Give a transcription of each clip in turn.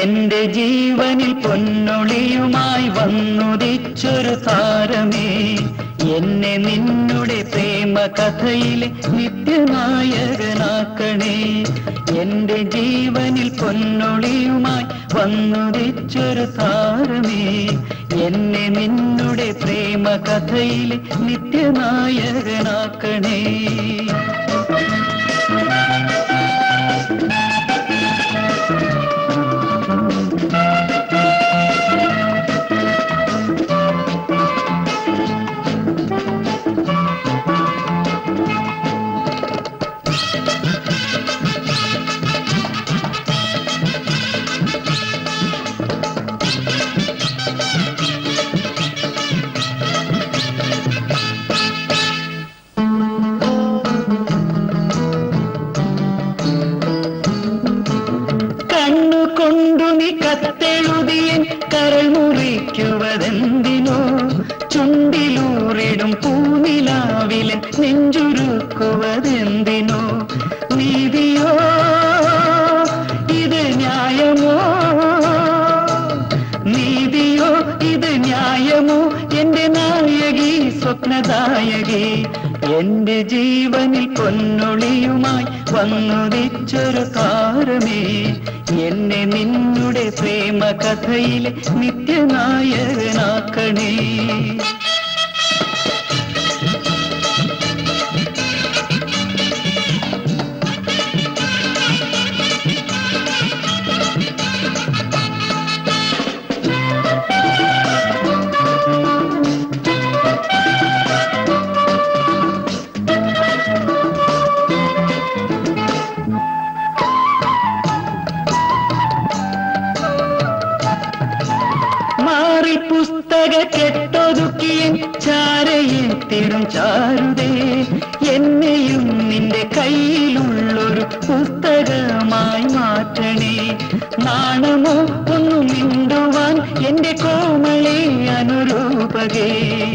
എന്റെ ജീവനിൽ പൊന്നൊളിയുമായി വന്നുദിച്ചൊരു താരമേ എന്നെ നിന്നുടെ പ്രേമ കഥയിലെ നിത്യനായകനാക്കണേ എന്റെ ജീവനിൽ പൊന്നൊളിയുമായി വന്നുദിച്ചൊരു താരമേ എന്നെ നിന്നുടെ പ്രേമ കഥയിലെ നിത്യനായകനാക്കണേ കണ്ണുകൊണ്ടു നീ കത്തെഴുതിയൻ കരൾ മുറിക്കുവതെന്തിനോ ചുണ്ടിലൂറിടും പൂനിലാവിലെ നെഞ്ചുരുക്കുവതെന്തിനോ നീതിയോ ഇത് ന്യായമോ നീതിയോ ഇത് ന്യായമോ എന്റെ നായകി സ്വപ്നദായകി എന്റെ ജീവനിൽ പൊന്നൊളിയുമായി വന്നുദിച്ചൊരു താരമേ എന്നെ നിന്നുടെ പ്രേമ കഥയിലെ നിത്യനായകനാക്കണേ മാറി പുസ്തക കെട്ടൊതുക്കിയൻ ചാരയെത്തിടും ചാരുതേ എന്നെയും നിന്റെ കയ്യിലുള്ളൊരു പുസ്തകമായി മാറ്റണേ നാണമോ ഒന്നു മിണ്ടുവാൻ എന്റെ കോമളെ അനുരൂപകേ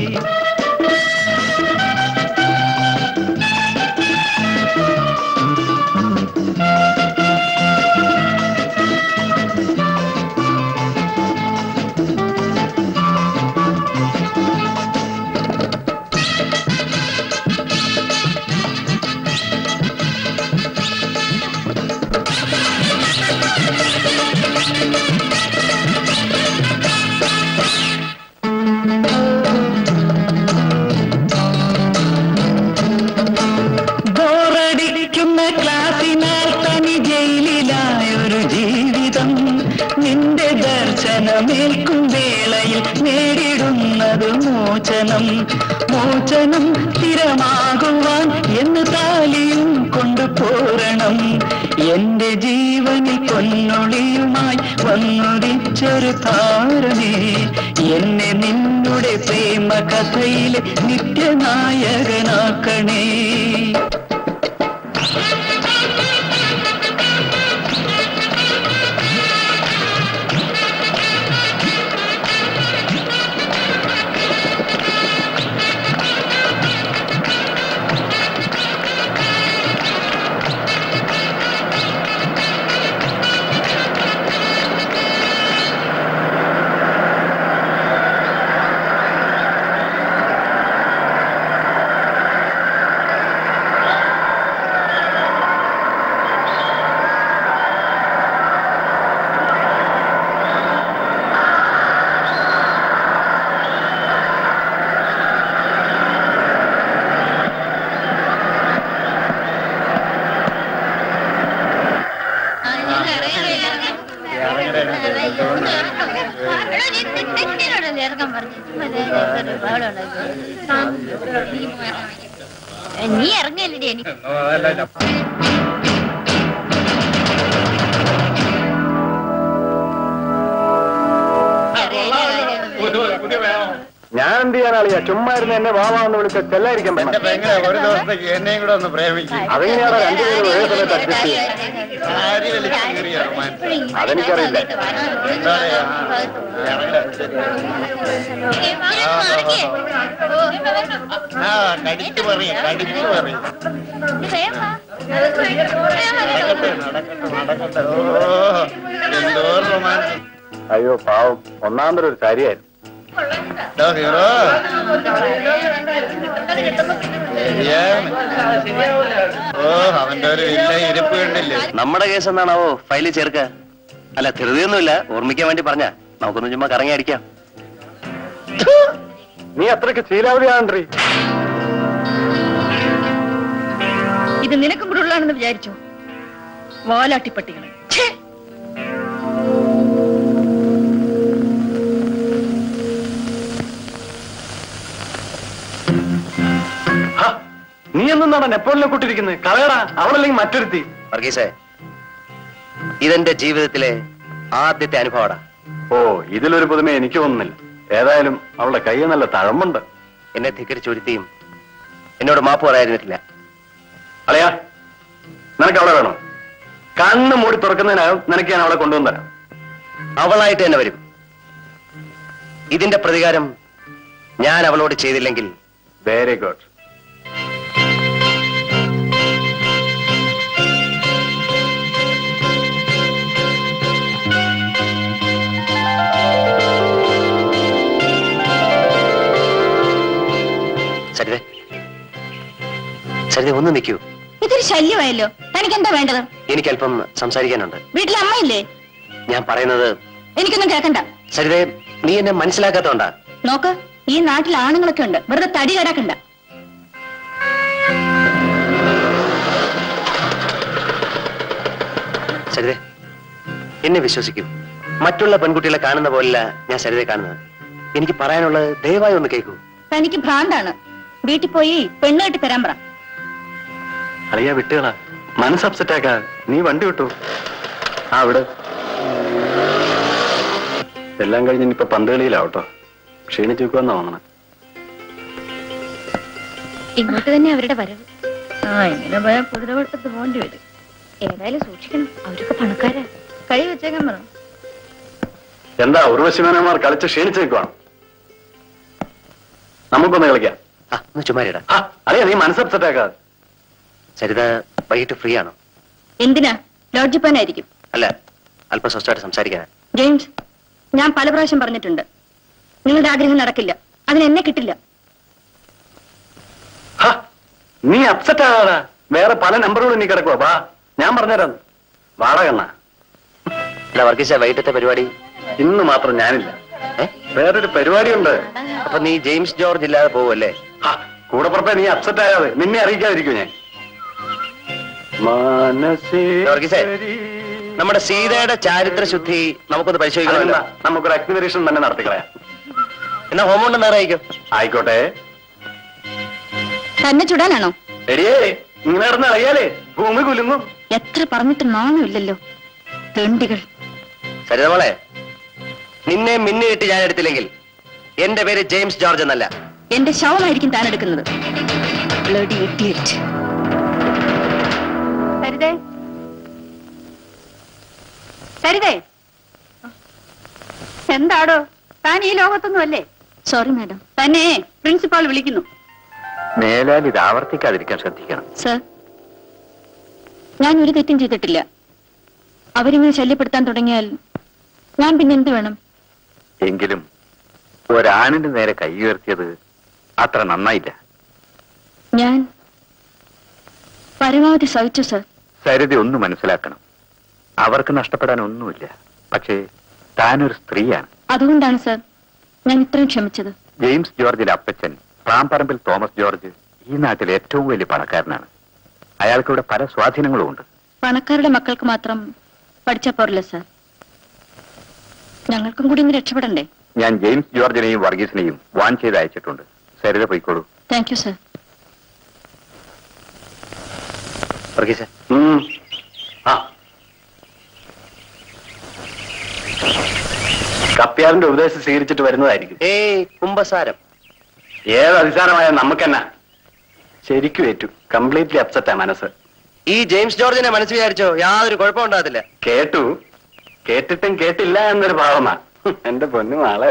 ബോറടിക്കുന്ന ക്ലാസിനാൽ തനി ജയിലിലായൊരു ജീവിതം നിന്റെ ദർശനമേൽക്കും വേളയിൽ നേരിടുന്നത് മോചനം മോചനം സ്ഥിരമാകുവാൻ എന്ന് താലിയും കൊണ്ടുപോരണം എന്റെ ജീവനിൽ പൊന്നൊളിയുമായി വന്നുദിച്ചൊരു താരമേ എന്നെ നിന്നുടെ പ്രേമ കഥയിലെ നിത്യനായകനാക്കണേ നീ ഇറങ്ങല്ലേ എനിക്ക് ഞാൻ എന്ത് ചെയ്യാനാളിയാ ചുമ്മാ ഇരുന്ന് എന്നെ വാവാന്ന് വിളിച്ച ചെല്ലായിരിക്കാൻ എന്റെ പെങ്ങളെ ഒരു ദിവസത്തേക്ക് എന്നെയും കൂടെ ഒന്ന് പ്രേമിക്കും അതെങ്ങനെയാണോ രണ്ടുപേരും ഒരേ സമയത്ത് അഡ്ജസ്റ്റ് ചെയ്യുക ആര് വലിച്ചു കീറിയ റൊമാൻസ് അതെനിക്കറിയില്ല എന്താണ് ആ കടിച്ചു പറയും കടിച്ചു പറയും നടക്കട്ടെ നടക്കട്ടെ നടക്കട്ടെ ഓ എന്തോ റൊമാൻസ് അയ്യോ പാവം ഒന്നാമതൊരു ഒരു കാര്യമായിരുന്നു ഡോ ഹീറോ ശരിയാണ്. ഓ അവന്റെ ഒരു വില്ല ഇരിപ്പ് കണ്ടില്ലേ നമ്മുടെ കേസ് എന്നാണാവോ ഫയലിൽ ചേർക്ക അല്ല ധൃതിയൊന്നുമില്ല ഓർമ്മിക്കാൻ വേണ്ടി പറഞ്ഞ നമുക്കൊന്ന് ചുമ്മാ കറങ്ങി അടിക്കാം നീ അത്രയ്ക്ക് ശീലാവധിയാണീ ഇത് നിനക്കും കൂടെ ഉള്ളതാണെന്ന് വിചാരിച്ചു വാലാട്ടിപ്പട്ടികളെ ഛേ! നീ എന്താണ് നെപ്പോളിനെ കൂട്ടിരിക്കുന്നത് കളയടാ അവളല്ലെങ്കിൽ മറ്റൊരുത്തി വർഗീസേ ഇതെന്റെ ജീവിതത്തിലെ ആദ്യത്തെ അനുഭവടാ ഓ ഇതിലൊരു പുതുമ എനിക്ക് തോന്നുന്നില്ല ഏതായാലും അവളുടെ കൈ നല്ല തഴമ്പുണ്ട് എന്നെ ധിക്കരിച്ചൊരുത്തിയും എന്നോട് മാപ്പ് പറയാതിരുന്നിട്ടില്ല അളയാ നിനക്ക് അവളെ വേണം കണ്ണ് മൂടി തുറക്കുന്നതിനകം നിനക്ക് ഞാൻ അവളെ കൊണ്ടുവന്നു തരാം അവളായിട്ട് തന്നെ വരും ഇതിന്റെ പ്രതികാരം ഞാൻ അവളോട് ചെയ്തില്ലെങ്കിൽ വെരി ഗുഡ് സരിത സരിത ഒന്ന് നിൽക്കൂ ഇതൊരു ശല്യമായല്ലോ തനിക്ക് എന്താ വേണ്ടത് എനിക്ക് അല്പം സംസാരിക്കാനുണ്ട് വീട്ടിൽ അമ്മയില്ലേ ഞാൻ പറയുന്നത് എനിക്കൊന്നും കേൾക്കണ്ട സരിതേ നീ എന്നെ മനസ്സിലാക്കാത്തോണ്ടാ നോക്ക് ഈ നാട്ടിൽ ആണുങ്ങളൊക്കെ ഉണ്ട് വെറുതെ തടി കടാക്കണ്ട സരിതേ എന്നെ വിശ്വസിക്കൂ മറ്റുള്ള പെൺകുട്ടികളെ കാണുന്ന പോലല്ല ഞാൻ സരിതയെ കാണുന്നത് എനിക്ക് പറയാനുള്ളത് ദയവായി ഒന്ന് കേൾക്കൂ തനിക്ക് ഭ്രാന്താണ് വീട്ടിൽ പോയി പെണ്ണ് കെട്ടി തരാൻ പറ അളിയ വിട്ടുകളാ മനസ്സ് അപ്സെറ്റ് ആക്കാ നീ വണ്ടി വിട്ടു ആ വിട് എല്ലാം കഴിഞ്ഞ് ഇനിയിപ്പോ പന്ത് കളിയിലാവട്ടോ ക്ഷീണിച്ചു വെക്കുമെന്നാ തോന്നണേ ഇങ്ങോട്ട് തന്നെ അവരുടെ വരവ് ആ ഇങ്ങനെ പോയാൽ കുതിരവട്ടത്ത് പോകേണ്ടി വരും ഏതായാലും സൂക്ഷിക്കണം അവരൊക്കെ പണക്കാരാ കൈ വെച്ചേക്കാൻ പറ എന്താ ഉർവശിമനന്മാർ കളിച്ച് ക്ഷീണിച്ചു വെക്കുവാണ് നമുക്കൊന്ന് കളിക്കാം ആ ഒന്ന് ചുമ്മാരിടാ ആ അളിയ നീ മനസ്സ് അപ്സെറ്റ് ആക്കാതെ സരിത വൈകിട്ട് ഫ്രീ ആണോ എന്തിനാ ലോഡ്ജിൽ പോകാനായിരിക്കും അല്ല അല്പം സ്വസ്ഥമായിട്ട് സംസാരിക്കാനാ ജെയിംസ് ഞാൻ പല പ്രാവശ്യം പറഞ്ഞിട്ടുണ്ട് നിങ്ങളുടെ ആഗ്രഹം നടക്കില്ല അതിന് എന്നെ കിട്ടില്ല ഹ, നീ അപ്സെറ്റ് ആകാടാ വേറെ പല നമ്പറുകളും നീ കിടക്കുവാ വാ ഞാൻ പറഞ്ഞുതരാം വാടകണ്ണ അല്ല വർഗീസ വൈകിട്ടത്തെ പരിപാടി ഇന്ന് മാത്രം ഞാനില്ല ഏ വേറൊരു പരിപാടിയുണ്ട് അപ്പൊ നീ ജെയിംസ് ജോർജ് ഇല്ലാതെ പോവല്ലേ ഹ, കൂടെ പുറപ്പെ നീ അപ്സെറ്റ് ആകാതെ നിന്നെ അറിയിക്കാതിരിക്കൂ ഞാൻ വർഗീസേ, നമ്മുടെ സീതയുടെ ചാരിത്ര ശുദ്ധി നമുക്കൊന്ന് പരിശോധിക്കണമല്ലോ അതെന്താ നമുക്കൊരു അഗ്നിപരീക്ഷണം തന്നെ നടത്തിക്കളയാം എന്നാ ഹോമുണ്ട് നേരായിക്കോ ആയിക്കോട്ടെ തന്നെ ചുടാനാണോ എടിയേ ഇങ്ങനെ നടന്ന് അറിയാലേ ഭൂമി കുലുങ്ങും എത്ര പറഞ്ഞിട്ട് നാണമില്ലല്ലോ തെണ്ടികൾ സരിതമോളെ നിന്നെ മിന്നിട്ട് ഞാൻ എടുത്തില്ലെങ്കിൽ എന്റെ പേര് ജെയിംസ് ജോർജ് എന്നല്ല എന്റെ ശവമായിരിക്കും താൻ എടുക്കുന്നത് Bloody idiot. സരിതേ സരിതേ എന്താടോ താൻ ഈ ലോകത്തൊന്നും അല്ലേ സോറി മാഡം തന്നെ പ്രിൻസിപ്പാൾ വിളിക്കുന്നു മേലാൽ ഇത് ആവർത്തിക്കാതിരിക്കാൻ ശ്രദ്ധിക്കണം സർ ഞാൻ ഒരു തെറ്റും ചെയ്തിട്ടില്ല അവരിങ്ങനെ ശല്യപ്പെടുത്താൻ തുടങ്ങിയാൽ ഞാൻ പിന്നെ എന്ത് വേണം എങ്കിലും ഒരാണിന്റെ നേരെ കൈ ഉയർത്തിയത് അത്ര നന്നായില്ല ഞാൻ പരമാവധി സഹിച്ചു സർ സരിത ഒന്ന് മനസ്സിലാക്കണം അവർക്ക് നഷ്ടപ്പെടാൻ ഒന്നുമില്ല പക്ഷേ താനൊരു സ്ത്രീയാണ് അതുകൊണ്ടാണ് സർ ഞാൻ ഇത്രയും ക്ഷമിച്ചത് ജെയിംസ് ജോർജിന്റെ അപ്പച്ചൻ പ്രാമ്പറമ്പിൽ തോമസ് ജോർജ് ഈ നാട്ടിലെ ഏറ്റവും വലിയ പണക്കാരനാണ് അയാൾക്ക് ഇവിടെ പല സ്വാധീനങ്ങളും ഉണ്ട് പണക്കാരുടെ മക്കൾക്ക് മാത്രം പഠിച്ചാ പോരല്ല സർ ഞങ്ങൾക്കും കൂടി ഒന്ന് രക്ഷപ്പെടണ്ടേ ഞാൻ ജെയിംസ് ജോർജിനെയും വർഗീസിനെയും വാൺ ചെയ്ത് അയച്ചിട്ടുണ്ട് സരിത പോയിക്കോളൂ താങ്ക് യു സർ വർഗീസ ആ കപ്പ്യാറിന്റെ ഉപദേശം സ്വീകരിച്ചിട്ട് വരുന്നതായിരിക്കും ഏയ് കുംഭസാരം ഏത് അതിസാരമായ നമുക്കെന്നാ ശരിക്കും ഏറ്റു കംപ്ലീറ്റ്ലി അപ്സെറ്റാ മനസ്സ് ഈ ജെയിംസ് ജോർജിനെ മനസ്സ് വിചാരിച്ചോ യാതൊരു കുഴപ്പം ഉണ്ടാകത്തില്ല കേട്ടു കേട്ടിട്ടും കേട്ടില്ല എന്നൊരു ഭാവമാ എന്റെ പൊന്നു നാളെ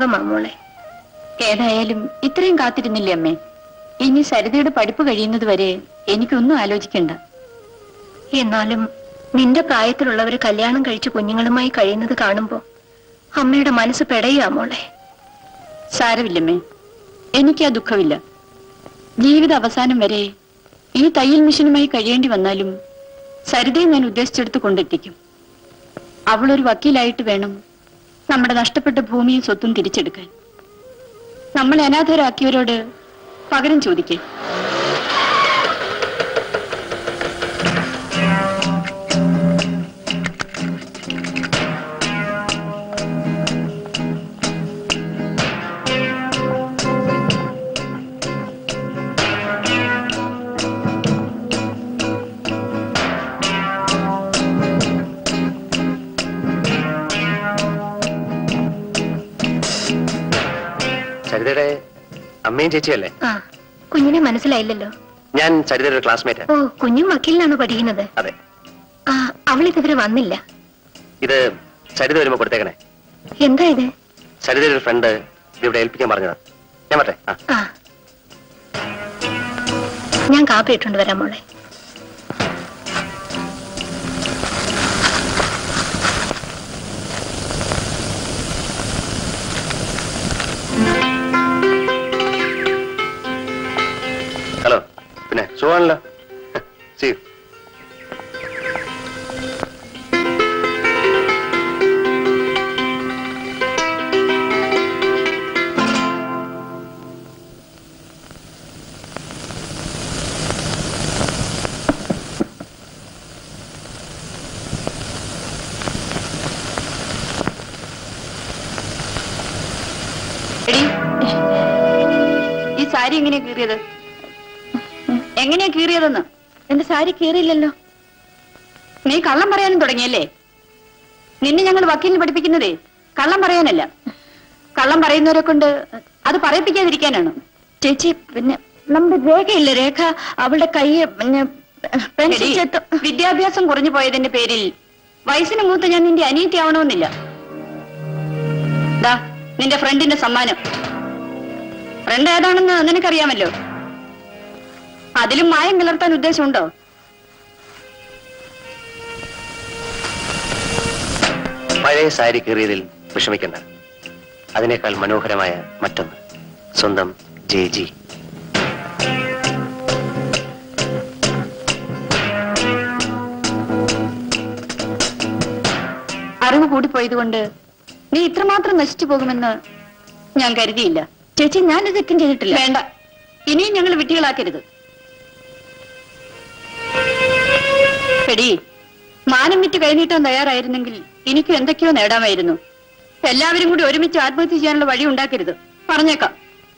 രോഗമാ മോളെ ഏതായാലും ഇത്രയും കാത്തിരുന്നില്ലേ അമ്മേ ഇനി സരിതയുടെ പഠിപ്പ് കഴിയുന്നത് വരെ എനിക്കൊന്നും ആലോചിക്കണ്ട എന്നാലും നിന്റെ പ്രായത്തിലുള്ളവര് കല്യാണം കഴിച്ച് കുഞ്ഞുങ്ങളുമായി കഴിയുന്നത് കാണുമ്പോ അമ്മയുടെ മനസ്സ് പെടയുക മോളെ സാരമില്ലമ്മേ എനിക്ക് ആ ദുഃഖമില്ല ജീവിത അവസാനം വരെ ഈ തയ്യൽ മിഷനുമായി കഴിയേണ്ടി വന്നാലും സരിതയെ ഞാൻ ഉദ്ദേശിച്ചെടുത്ത് കൊണ്ടെത്തിക്കും അവളൊരു വക്കീലായിട്ട് വേണം നമ്മുടെ നഷ്ടപ്പെട്ട ഭൂമിയും സ്വത്തും തിരിച്ചെടുക്കാൻ നമ്മളെ അനാഥരാക്കിയവരോട് പകരം ചോദിക്കേ സരിതയുടെ അമ്മയും ചേച്ചിയല്ലേ ആ കുഞ്ഞിനെ മനസ്സിലായില്ലല്ലോ ഞാൻ സരിതയുടെ ഒരു ക്ലാസ്മേറ്റ് ഓ കുഞ്ഞും വക്കീലിനാണോ പഠിക്കുന്നത് അതെ ആ അവളിതുവരെ വന്നില്ല ഇത് സരിത വരുമ്പോ കൊടുത്തേക്കണേ എന്താ ഇത് സരിതയുടെ ഒരു ഫ്രണ്ട് ഇവിടെ ഏൽപ്പിക്കാൻ പറഞ്ഞതാ ഞാൻ പറ്റേ ആ ആ ഞാൻ കാപ്പി ഇട്ടുകൊണ്ട് വരാം മോളെ ഹലോ പിന്നെ സുഖമാണല്ലോ സി എടി ഈ സാരി എങ്ങനെയാ കീറിയത് എങ്ങനെയാ കീറിയതെന്ന് എന്റെ സാരി കീറിയില്ലല്ലോ നീ കള്ളം പറയാനും തുടങ്ങിയല്ലേ നിന്നെ ഞങ്ങൾ വക്കീലിന് പഠിപ്പിക്കുന്നതേ കള്ളം പറയാനല്ല കള്ളം പറയുന്നവരെ കൊണ്ട് അത് പറയിപ്പിക്കാതിരിക്കാനാണ് ചേച്ചി പിന്നെ നമ്മുടെ രേഖയില്ല രേഖ അവളുടെ കൈ പിന്നെ പെൻസിൽ എടി, ചെത്ത് വിദ്യാഭ്യാസം കുറഞ്ഞു പോയതിന്റെ പേരിൽ വയസ്സിന് മൂത്ത് ഞാൻ നിന്റെ അനിയത്തി ആവണമെന്നില്ല ദാ നിന്റെ ഫ്രണ്ടിന്റെ സമ്മാനം ഫ്രണ്ട് ഏതാണെന്ന് നിനക്കറിയാമല്ലോ അതിലും മായം കലർത്താൻ ഉദ്ദേശമുണ്ടോ പഴയ സാരി കീറിയതിൽ വിഷമിക്കണ്ട അതിനേക്കാൾ മനോഹരമായ മറ്റൊന്ന് സ്വന്തം ജെ ജി അറിവ് കൂടിപ്പോയതുകൊണ്ട് നീ ഇത്രമാത്രം നശിച്ചു പോകുമെന്ന് ഞാൻ കരുതിയില്ല ചേച്ചി ഞാനത് തെറ്റും ചെയ്തിട്ടില്ല വേണ്ട ഇനിയും ഞങ്ങൾ വിട്ടികളാക്കരുത് എടി മാനം വിറ്റ് കൈനീട്ടാൻ തയ്യാറായിരുന്നെങ്കിൽ എനിക്കും എന്തൊക്കെയോ നേടാമായിരുന്നു എല്ലാവരും കൂടി ഒരുമിച്ച് ആത്മഹത്യ ചെയ്യാനുള്ള വഴി ഉണ്ടാക്കരുത് പറഞ്ഞേക്കാം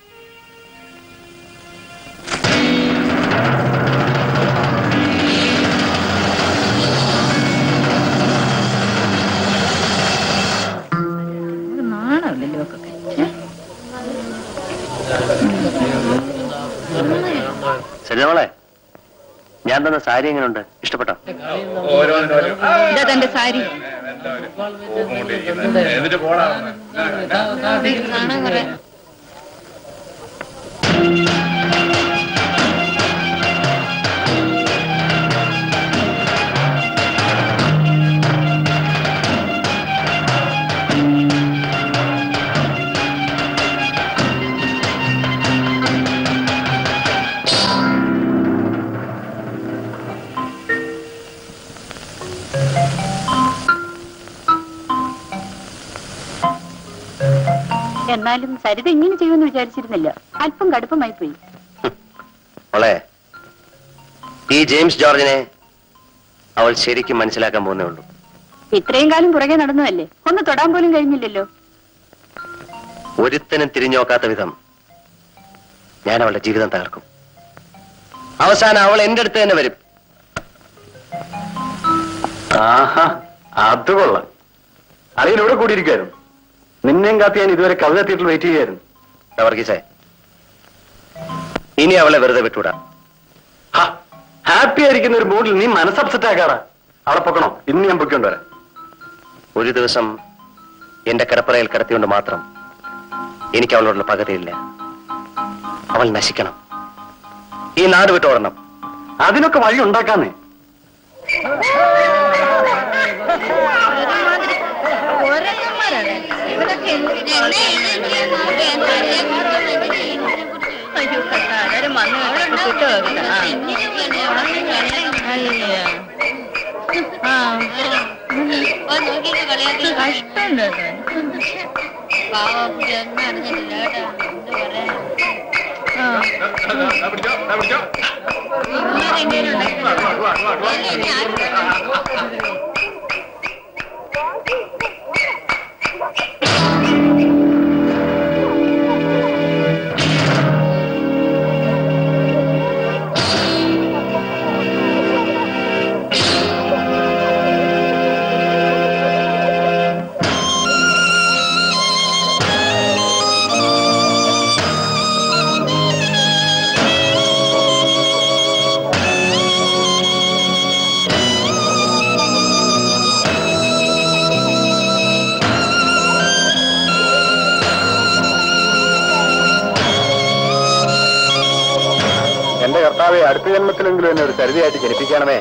സരിതമോളെ ഞാൻ തന്ന സാരി എങ്ങനെയുണ്ട് ഇഷ്ടപ്പെട്ടോ ഇതാ തന്റെ സാരി എന്നിട്ട് പോടാ എന്നാലും സരിത ഇങ്ങനെ ചെയ്യുമെന്ന് വിചാരിച്ചിരുന്നില്ല അല്പം കടുപ്പമായി പോയി മോളെ ഈ ജെയിംസ് ജോർജിനെ അവൾ ശരിക്കും മനസ്സിലാക്കാൻ പോകുന്നേ ഉള്ളൂ ഇത്രയും കാലം പുറകെ നടന്നതല്ലേ ഒന്ന് തൊടാൻ പോലും കഴിഞ്ഞില്ലല്ലോ ഒരുത്തനും തിരിഞ്ഞു നോക്കാത്ത വിധം ഞാൻ അവളുടെ ജീവിതം തകർക്കും അവസാനം അവൾ എന്റെ അടുത്ത് തന്നെ വരും ആഹാ അത് കൊള്ളാം അളിയൻ ഇവിടെ കൂടിയിരിക്കായിരുന്നു നിന്നെയും കാത്തി ഞാൻ ഇതുവരെ കവിത തിയേറ്ററിൽ വെയിറ്റ് ചെയ്യായിരുന്നു വർഗീസേ ഇനി അവളെ വെറുതെ വിട്ടുവിടാം ഹാപ്പി ആയിരിക്കുന്ന ഒരു മൂഡിൽ നീ മനസ്സ് അപ്സെറ്റ് ആക്കാറാ അവിടെ പൊക്കണോ ഇന്ന് ഞാൻ പൊയ്ക്കൊണ്ട് വരാം ഒരു ദിവസം എന്റെ കിടപ്പറയിൽ കിടത്തിയോണ്ട് മാത്രം എനിക്ക് അവളോടുള്ള പകതയില്ല അവൾ നശിക്കണം ഈ നാട് വിട്ടോടണം അതിനൊക്കെ വഴി ഉണ്ടാക്കാന്നേ അയ്യോ കത്താരും വന്നു കിട്ടോ എന്റെ കർത്താവെ അടുത്ത ജന്മത്തിലെങ്കിലും എന്നെ ഒരു കരുതിയായിട്ട് ജനിപ്പിക്കണമേ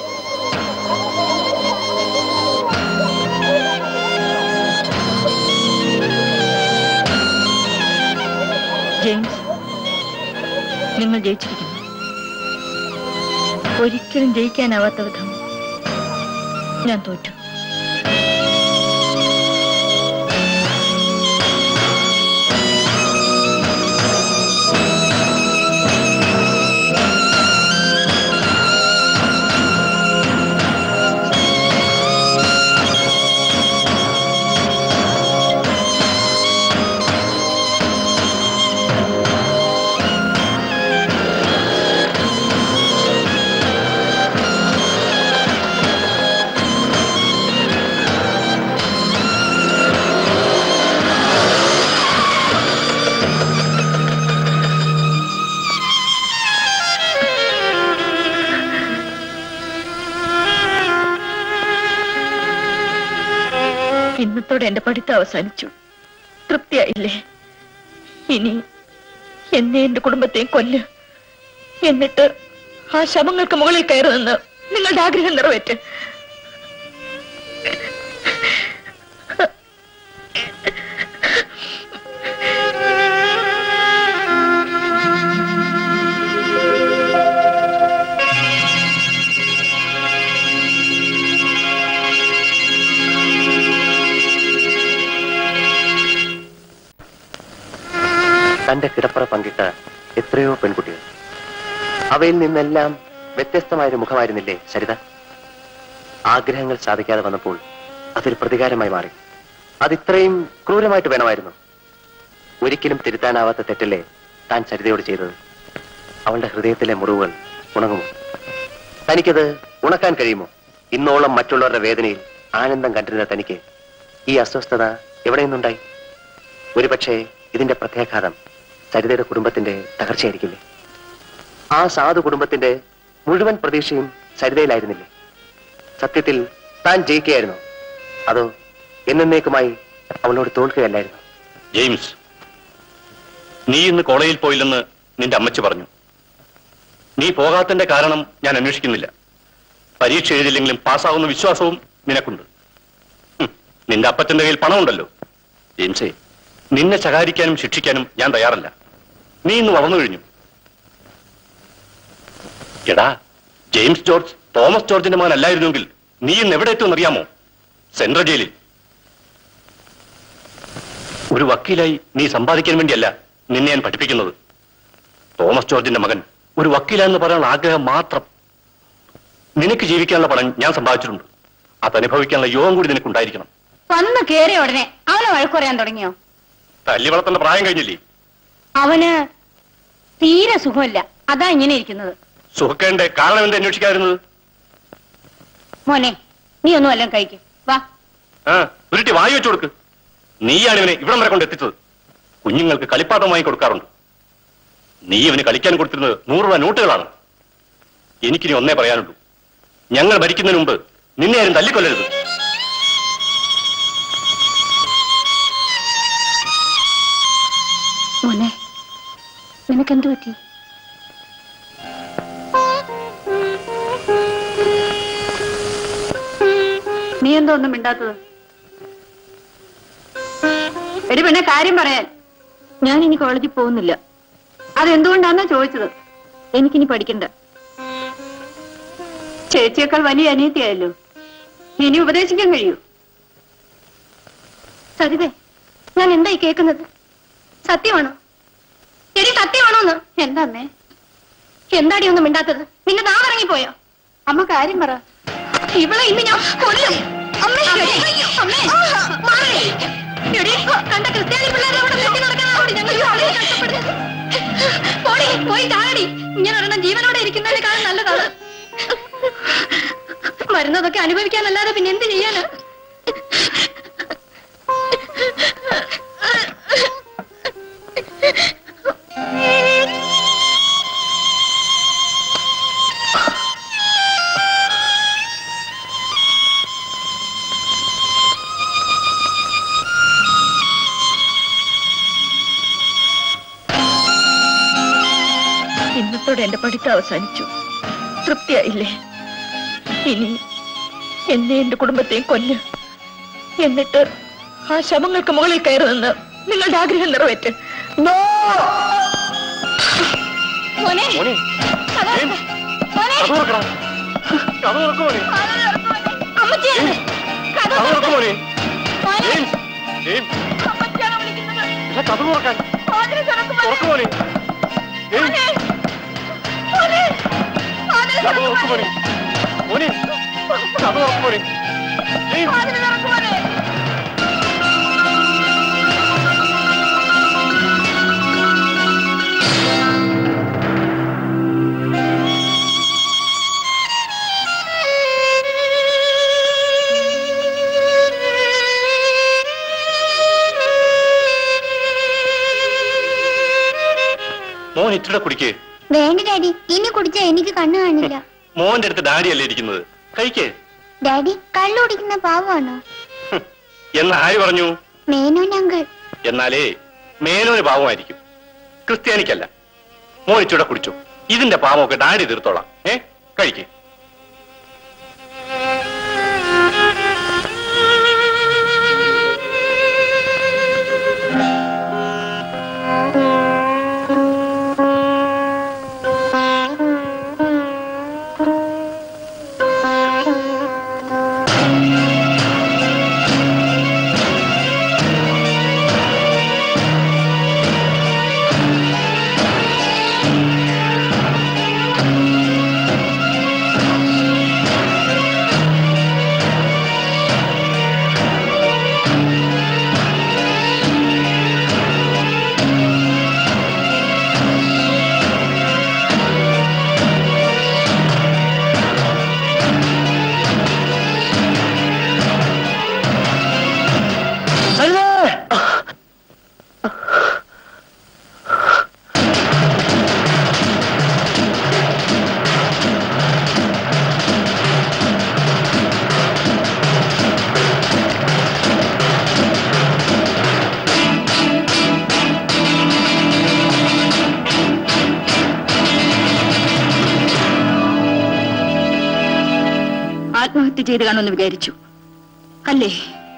ജെയിംസ് നിങ്ങൾ ജയിച്ചിരിക്കുന്നു ഒരിക്കലും ജയിക്കാനാവാത്ത വിധം ഞാൻ തോറ്റു ഇന്നത്തോടെ എന്റെ പഠിത്തം അവസാനിച്ചു തൃപ്തിയായില്ലേ ഇനി എന്നെ എന്റെ കുടുംബത്തെയും കൊല്ല് എന്നിട്ട് ആ ശവങ്ങൾക്ക് മുകളിൽ കയറി നിന്ന് നിങ്ങളുടെ ആഗ്രഹം നിറവേറ്റ് തന്റെ കിടപ്പറ പങ്കിട്ട എത്രയോ പെൺകുട്ടികൾ അവയിൽ നിന്നെല്ലാം വ്യത്യസ്തമായൊരു മുഖമായിരുന്നില്ലേ സരിത ആഗ്രഹങ്ങൾ സാധിക്കാതെ വന്നപ്പോൾ അതൊരു പ്രതികാരമായി മാറി അതിത്രയും ക്രൂരമായിട്ട് വേണമായിരുന്നു ഒരിക്കലും തിരുത്താനാവാത്ത തെറ്റല്ലേ താൻ സരിതയോട് ചെയ്തത് അവളുടെ ഹൃദയത്തിലെ മുറിവുകൾ ഉണങ്ങുമോ തനിക്കത് ഉണക്കാൻ കഴിയുമോ ഇന്നോളം മറ്റുള്ളവരുടെ വേദനയിൽ ആനന്ദം കണ്ടിരുന്ന തനിക്ക് ഈ അസ്വസ്ഥത എവിടെ നിന്നുണ്ടായി ഒരുപക്ഷെ ഇതിന്റെ പ്രത്യാഘാതം സരിതയുടെ കുടുംബത്തിന്റെ തകർച്ചയായിരിക്കില്ലേ ആ സാധു കുടുംബത്തിന്റെ മുഴുവൻ പ്രതീക്ഷയും സരിതയിലായിരുന്നില്ലേ സത്യത്തിൽ താൻ ജയിക്കുകയായിരുന്നു അതോ എന്നേക്കുമായി അവളോട് തോൽക്കുകയല്ലായിരുന്നു ജെയിംസ് നീ ഇന്ന് കോളേജിൽ പോയില്ലെന്ന് നിന്റെ അമ്മച്ചി പറഞ്ഞു നീ പോകാത്തതിന്റെ കാരണം ഞാൻ അന്വേഷിക്കുന്നില്ല പരീക്ഷ എഴുതില്ലെങ്കിലും പാസ്സാവുന്ന വിശ്വാസവും നിനക്കുണ്ട് ഹും, നിന്റെ അപ്പച്ചന്റെ കയ്യിൽ പണമുണ്ടല്ലോ ജെയിംസേ നിന്നെ ശകാരിക്കാനും ശിക്ഷിക്കാനും ഞാൻ തയ്യാറല്ല നീ ഇന്ന് വളർന്നു കഴിഞ്ഞു എടാ ജെയിംസ് ജോർജ് തോമസ് ജോർജിന്റെ മകൻ അല്ലായിരുന്നെങ്കിൽ നീ ഇന്ന് എവിടെ എത്തുമെന്നറിയാമോ സെൻട്രൽ ജയിലിൽ ഒരു വക്കീലായി നീ സമ്പാദിക്കാൻ വേണ്ടിയല്ല നിന്നെ ഞാൻ പഠിപ്പിക്കുന്നത് തോമസ് ജോർജിന്റെ മകൻ ഒരു വക്കീലാന്ന് പറയാനുള്ള ആഗ്രഹം മാത്രം നിനക്ക് ജീവിക്കാനുള്ള പണം ഞാൻ സമ്പാദിച്ചിട്ടുണ്ട് അതനുഭവിക്കാനുള്ള യോഗം കൂടി നിനക്കുണ്ടായിരിക്കണം വന്ന് കേറിയ ഉടനെ അവനെ വഴക്കുറയാൻ തുടങ്ങിയോ തല്ലി വളർത്തേണ്ട പ്രായം കഴിഞ്ഞില്ലേ അവന് തീരെ സുഖമില്ല അതാ ഇങ്ങനെ ഇരിക്കുന്നത് സുഹൃക്കേണ്ട കാരണം എന്താ അന്വേഷിക്കാതിരുന്നത് മോനെ നീ ഒന്നും എല്ലാം കഴിക്കും വാ ആ ഉരുട്ടി വായി വെച്ചു കൊടുക്ക് നീയാണ് ഇവനെ ഇവിടം വരെ കൊണ്ട് എത്തിച്ചത് കുഞ്ഞുങ്ങൾക്ക് കളിപ്പാട്ടം വാങ്ങി കൊടുക്കാറുണ്ട് നീ ഇവന് കളിക്കാൻ കൊടുത്തിരുന്നത് നൂറ് രൂപ നോട്ടുകളാണ് എനിക്കിനി ഒന്നേ പറയാനുള്ളൂ ഞങ്ങൾ ഭരിക്കുന്നതിന് മുമ്പ് നിന്നെ ആരും തല്ലിക്കൊല്ലരുത് നിനക്കെന്തു പറ്റി നീ എന്തോ ഒന്നും മിണ്ടാത്തത് എടി പെണ്ണെ കാര്യം പറയാൻ ഞാൻ ഇനി കോളേജിൽ പോകുന്നില്ല അതെന്തുകൊണ്ടാന്നാ ചോദിച്ചത് എനിക്കിനി പഠിക്കണ്ട ചേച്ചിയേക്കാൾ വലിയ അനിയത്തിയായല്ലോ ഇനി ഉപദേശിക്കാൻ കഴിയൂ സരിതേ ഞാൻ എന്തായി കേൾക്കുന്നത് സത്യമാണോ എടി സത്യമാണോന്ന് എന്താ അമ്മേ എന്താടി ഒന്നും മിണ്ടാത്തത് നിന്റെ നാം ഇറങ്ങിപ്പോയോ അമ്മ കാര്യം പറ ഇവളെ ഇന്ന് ഞാൻ കൊല്ലും അമ്മേ അമ്മേ മാറി. എടി, കണ്ട ക്രിസ്ത്യാനി പിള്ളേരെ അവിടെ നിർത്തി നടക്കാനാണ് ഞങ്ങൾ ഈ ആളുകളെ കഷ്ടപ്പെടുന്നത്. പോടി, പോയി ചാടി ഇങ്ങനെ ഒരെണ്ണം ജീവനോടെ ഇരിക്കുന്നതിനേക്കാളും നല്ലതാണ് വരുന്നതൊക്കെ അനുഭവിക്കാനല്ലാതെ പിന്നെ എന്ത് ചെയ്യാനാ ഇന്നത്തോടെ എന്റെ പഠിത്തം അവസാനിച്ചു തൃപ്തിയായില്ലേ ഇനി എന്നെ എന്റെ കുടുംബത്തെയും കൊല്ല് എന്നിട്ട് ആ ശവങ്ങൾക്ക് മുകളിൽ കയറി നിന്ന് നിങ്ങളുടെ ആഗ്രഹം നിറവേറ്റ് മോനെ മോനെ കഥ ഏം, മോനെ കഥ തുറക്കടാ. കഥ തുറക്ക് മോനെ അമ്മച്ചിയാണ് കഥ കഥ തുറക്ക് മോനെ മോനെ ഏം, ഏം, അമ്മച്ചിയാണ് വിളിക്കുന്നത് ഇതാ കഥ തുറക്കാൻ വാതിൽ തുറക്ക് മോനെ. തുറക്ക് മോനെ ഏം, മോനെ. മോനെ. വാതിൽ കഥ തുറക്ക് തുറക്ക് മോനെ മോനെ കഥ തുറക്ക് മോനെ ഏം, വാതിൽ തുറക്ക് മോനെ. മോൻ ഇച്ചിരി കുടിക്കേ വേണ്ട ഡാഡി ഇനി കുടിച്ചാ എനിക്ക് കണ്ണു കാണില്ല മോന്റെ അടുത്ത് ഡാഡിയല്ലേ ഇരിക്കുന്നത് കഴിക്കേ ഡാഡി കള്ളു കുടിക്കുന്ന പാവമാണോ ഹും, എന്ന് ആര് പറഞ്ഞു മേനോൻ അങ്കിൾ എന്നാലേ മേനോന് പാവമായിരിക്കും ക്രിസ്ത്യാനിക്കല്ല മോൻ ഇച്ചിടെ കുടിച്ചു ഇതിന്റെ പാവമൊക്കെ ഡാഡി തീർത്തോളാം ഏ കഴിക്കേ ആത്മഹത്യ ചെയ്ത് കാണുമെന്ന് വിചാരിച്ചു അല്ലേ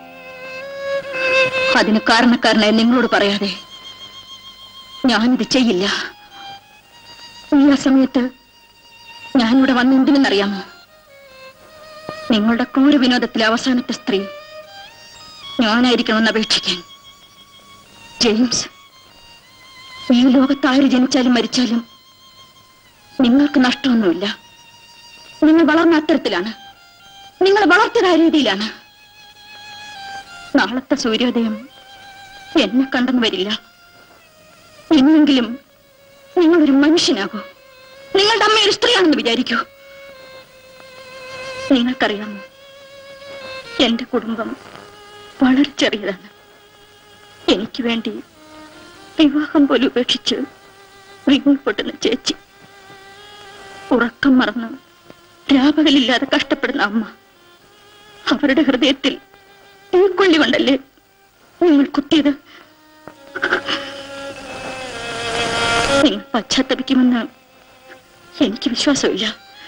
അതിന് കാരണക്കാരനായി നിങ്ങളോട് പറയാതെ ഞാനിത് ചെയ്യില്ല ഈ ആ സമയത്ത് ഞാനിവിടെ വന്നെന്തിനെന്നറിയാമോ നിങ്ങളുടെ ക്രൂര വിനോദത്തിലെ അവസാനത്തെ സ്ത്രീ ഞാനായിരിക്കണമെന്ന് അപേക്ഷിക്കാൻ ജെയിംസ് ഈ ലോകത്ത് ആര് ജനിച്ചാലും മരിച്ചാലും നിങ്ങൾക്ക് നഷ്ടമൊന്നുമില്ല നിങ്ങൾ വളർന്ന അത്തരത്തിലാണ് നിങ്ങൾ വളർത്തിയ രീതിയിലാണ് നാളത്തെ സൂര്യോദയം എന്നെ കണ്ടെന്ന് വരില്ല എന്നെങ്കിലും നിങ്ങളൊരു മനുഷ്യനാകൂ നിങ്ങളുടെ അമ്മ ഒരു സ്ത്രീയാണെന്ന് വിചാരിക്കൂ നിങ്ങൾക്കറിയാമോ എന്റെ കുടുംബം വളരെ ചെറിയതാണ് എനിക്ക് വേണ്ടി വിവാഹം പോലും ഉപേക്ഷിച്ച് വിങ്ങിപ്പൊട്ടുന്ന ചേച്ചി ഉറക്കം മറന്ന് രാപകലില്ലാതെ കഷ്ടപ്പെടുന്ന അമ്മ അവരുടെ ഹൃദയത്തിൽ തീക്കൊള്ളി കൊണ്ടല്ലേ നിങ്ങൾ കുത്തിയത് നിങ്ങൾ പശ്ചാത്തപിക്കുമെന്ന് എനിക്ക് വിശ്വാസമില്ല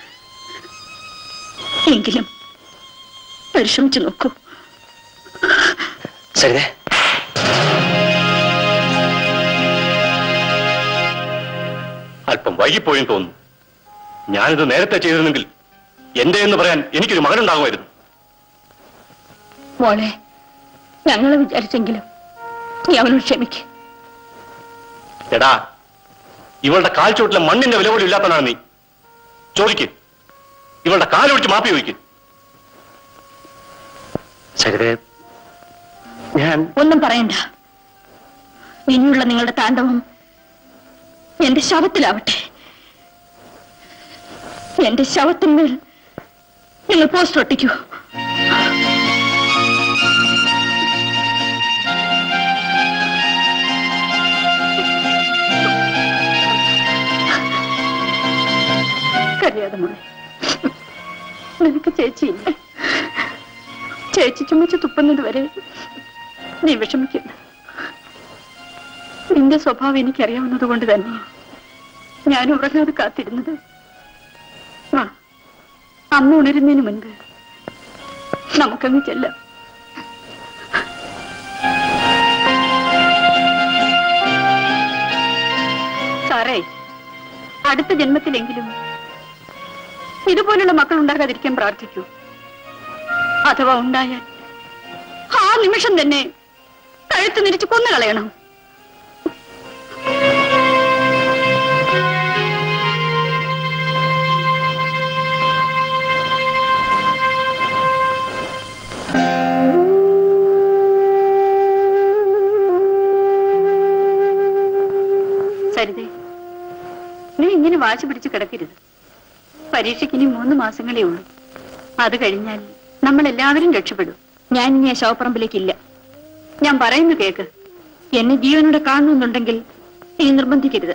എങ്കിലും പരിശ്രമിച്ചു നോക്കൂ സരിതേ അല്പം വൈകിപ്പോയെന്ന് തോന്നുന്നു ഞാനിത് നേരത്തെ ചെയ്തിരുന്നെങ്കിൽ എന്റെ എന്ന് പറയാൻ എനിക്കൊരു മകനുണ്ടാകുമായിരുന്നു മോളെ ഞങ്ങളെ വിചാരിച്ചെങ്കിലും നീ അവനോട് ക്ഷമിക്ക് എടാ ഇവളുടെ കാൽ ചോട്ടിലെ മണ്ണിന്റെ വില പോലും ഇല്ലാത്തതാണ് നീ ചോദിക്ക് ഇവളുടെ കാലൊഴിച്ച് മാപ്പി ചോദിക്ക് സരിതേ ഞാൻ ഒന്നും പറയണ്ട ഇനിയുള്ള നിങ്ങളുടെ താണ്ഡവം എന്റെ ശവത്തിലാവട്ടെ എന്റെ ശവത്തിന്മേൽ നിങ്ങൾ പോസ്റ്റർ ഒട്ടിക്കൂ കരയാതെ മോളെ നിനക്ക് ചേച്ചിയില്ല ചേച്ചി ചുമച്ച് തുപ്പുന്നത് വരെ നീ വിഷമിക്കണ്ട നിന്റെ സ്വഭാവം എനിക്കറിയാവുന്നത് കൊണ്ട് തന്നെയാ ഞാൻ ഉറങ്ങാതെ കാത്തിരുന്നത് ആ അമ്മ ഉണരുന്നതിന് മുൻപ് നമുക്കങ്ങ് ചെല്ലാം സാറേ അടുത്ത ജന്മത്തിലെങ്കിലും ഇതുപോലുള്ള മക്കൾ ഉണ്ടാകാതിരിക്കാൻ പ്രാർത്ഥിക്കൂ അഥവാ ഉണ്ടായാൽ ആ നിമിഷം തന്നെ കഴുത്ത് നിരിച്ച് കൊന്നു കളയണം സരിതേ നീ ഇങ്ങനെ വാശി പിടിച്ച് കിടക്കരുത് പരീക്ഷയ്ക്ക് ഇനി മൂന്ന് മാസങ്ങളേ ഉള്ളൂ അത് കഴിഞ്ഞാൽ നമ്മൾ എല്ലാവരും രക്ഷപ്പെടും ഞാൻ ഇനി ആ ശവപ്പറമ്പിലേക്കില്ല ഞാൻ പറയുന്നു കേക്ക് എന്നെ ജീവനോടെ കാണുന്നുണ്ടെങ്കിൽ ഇനി നിർബന്ധിക്കരുത്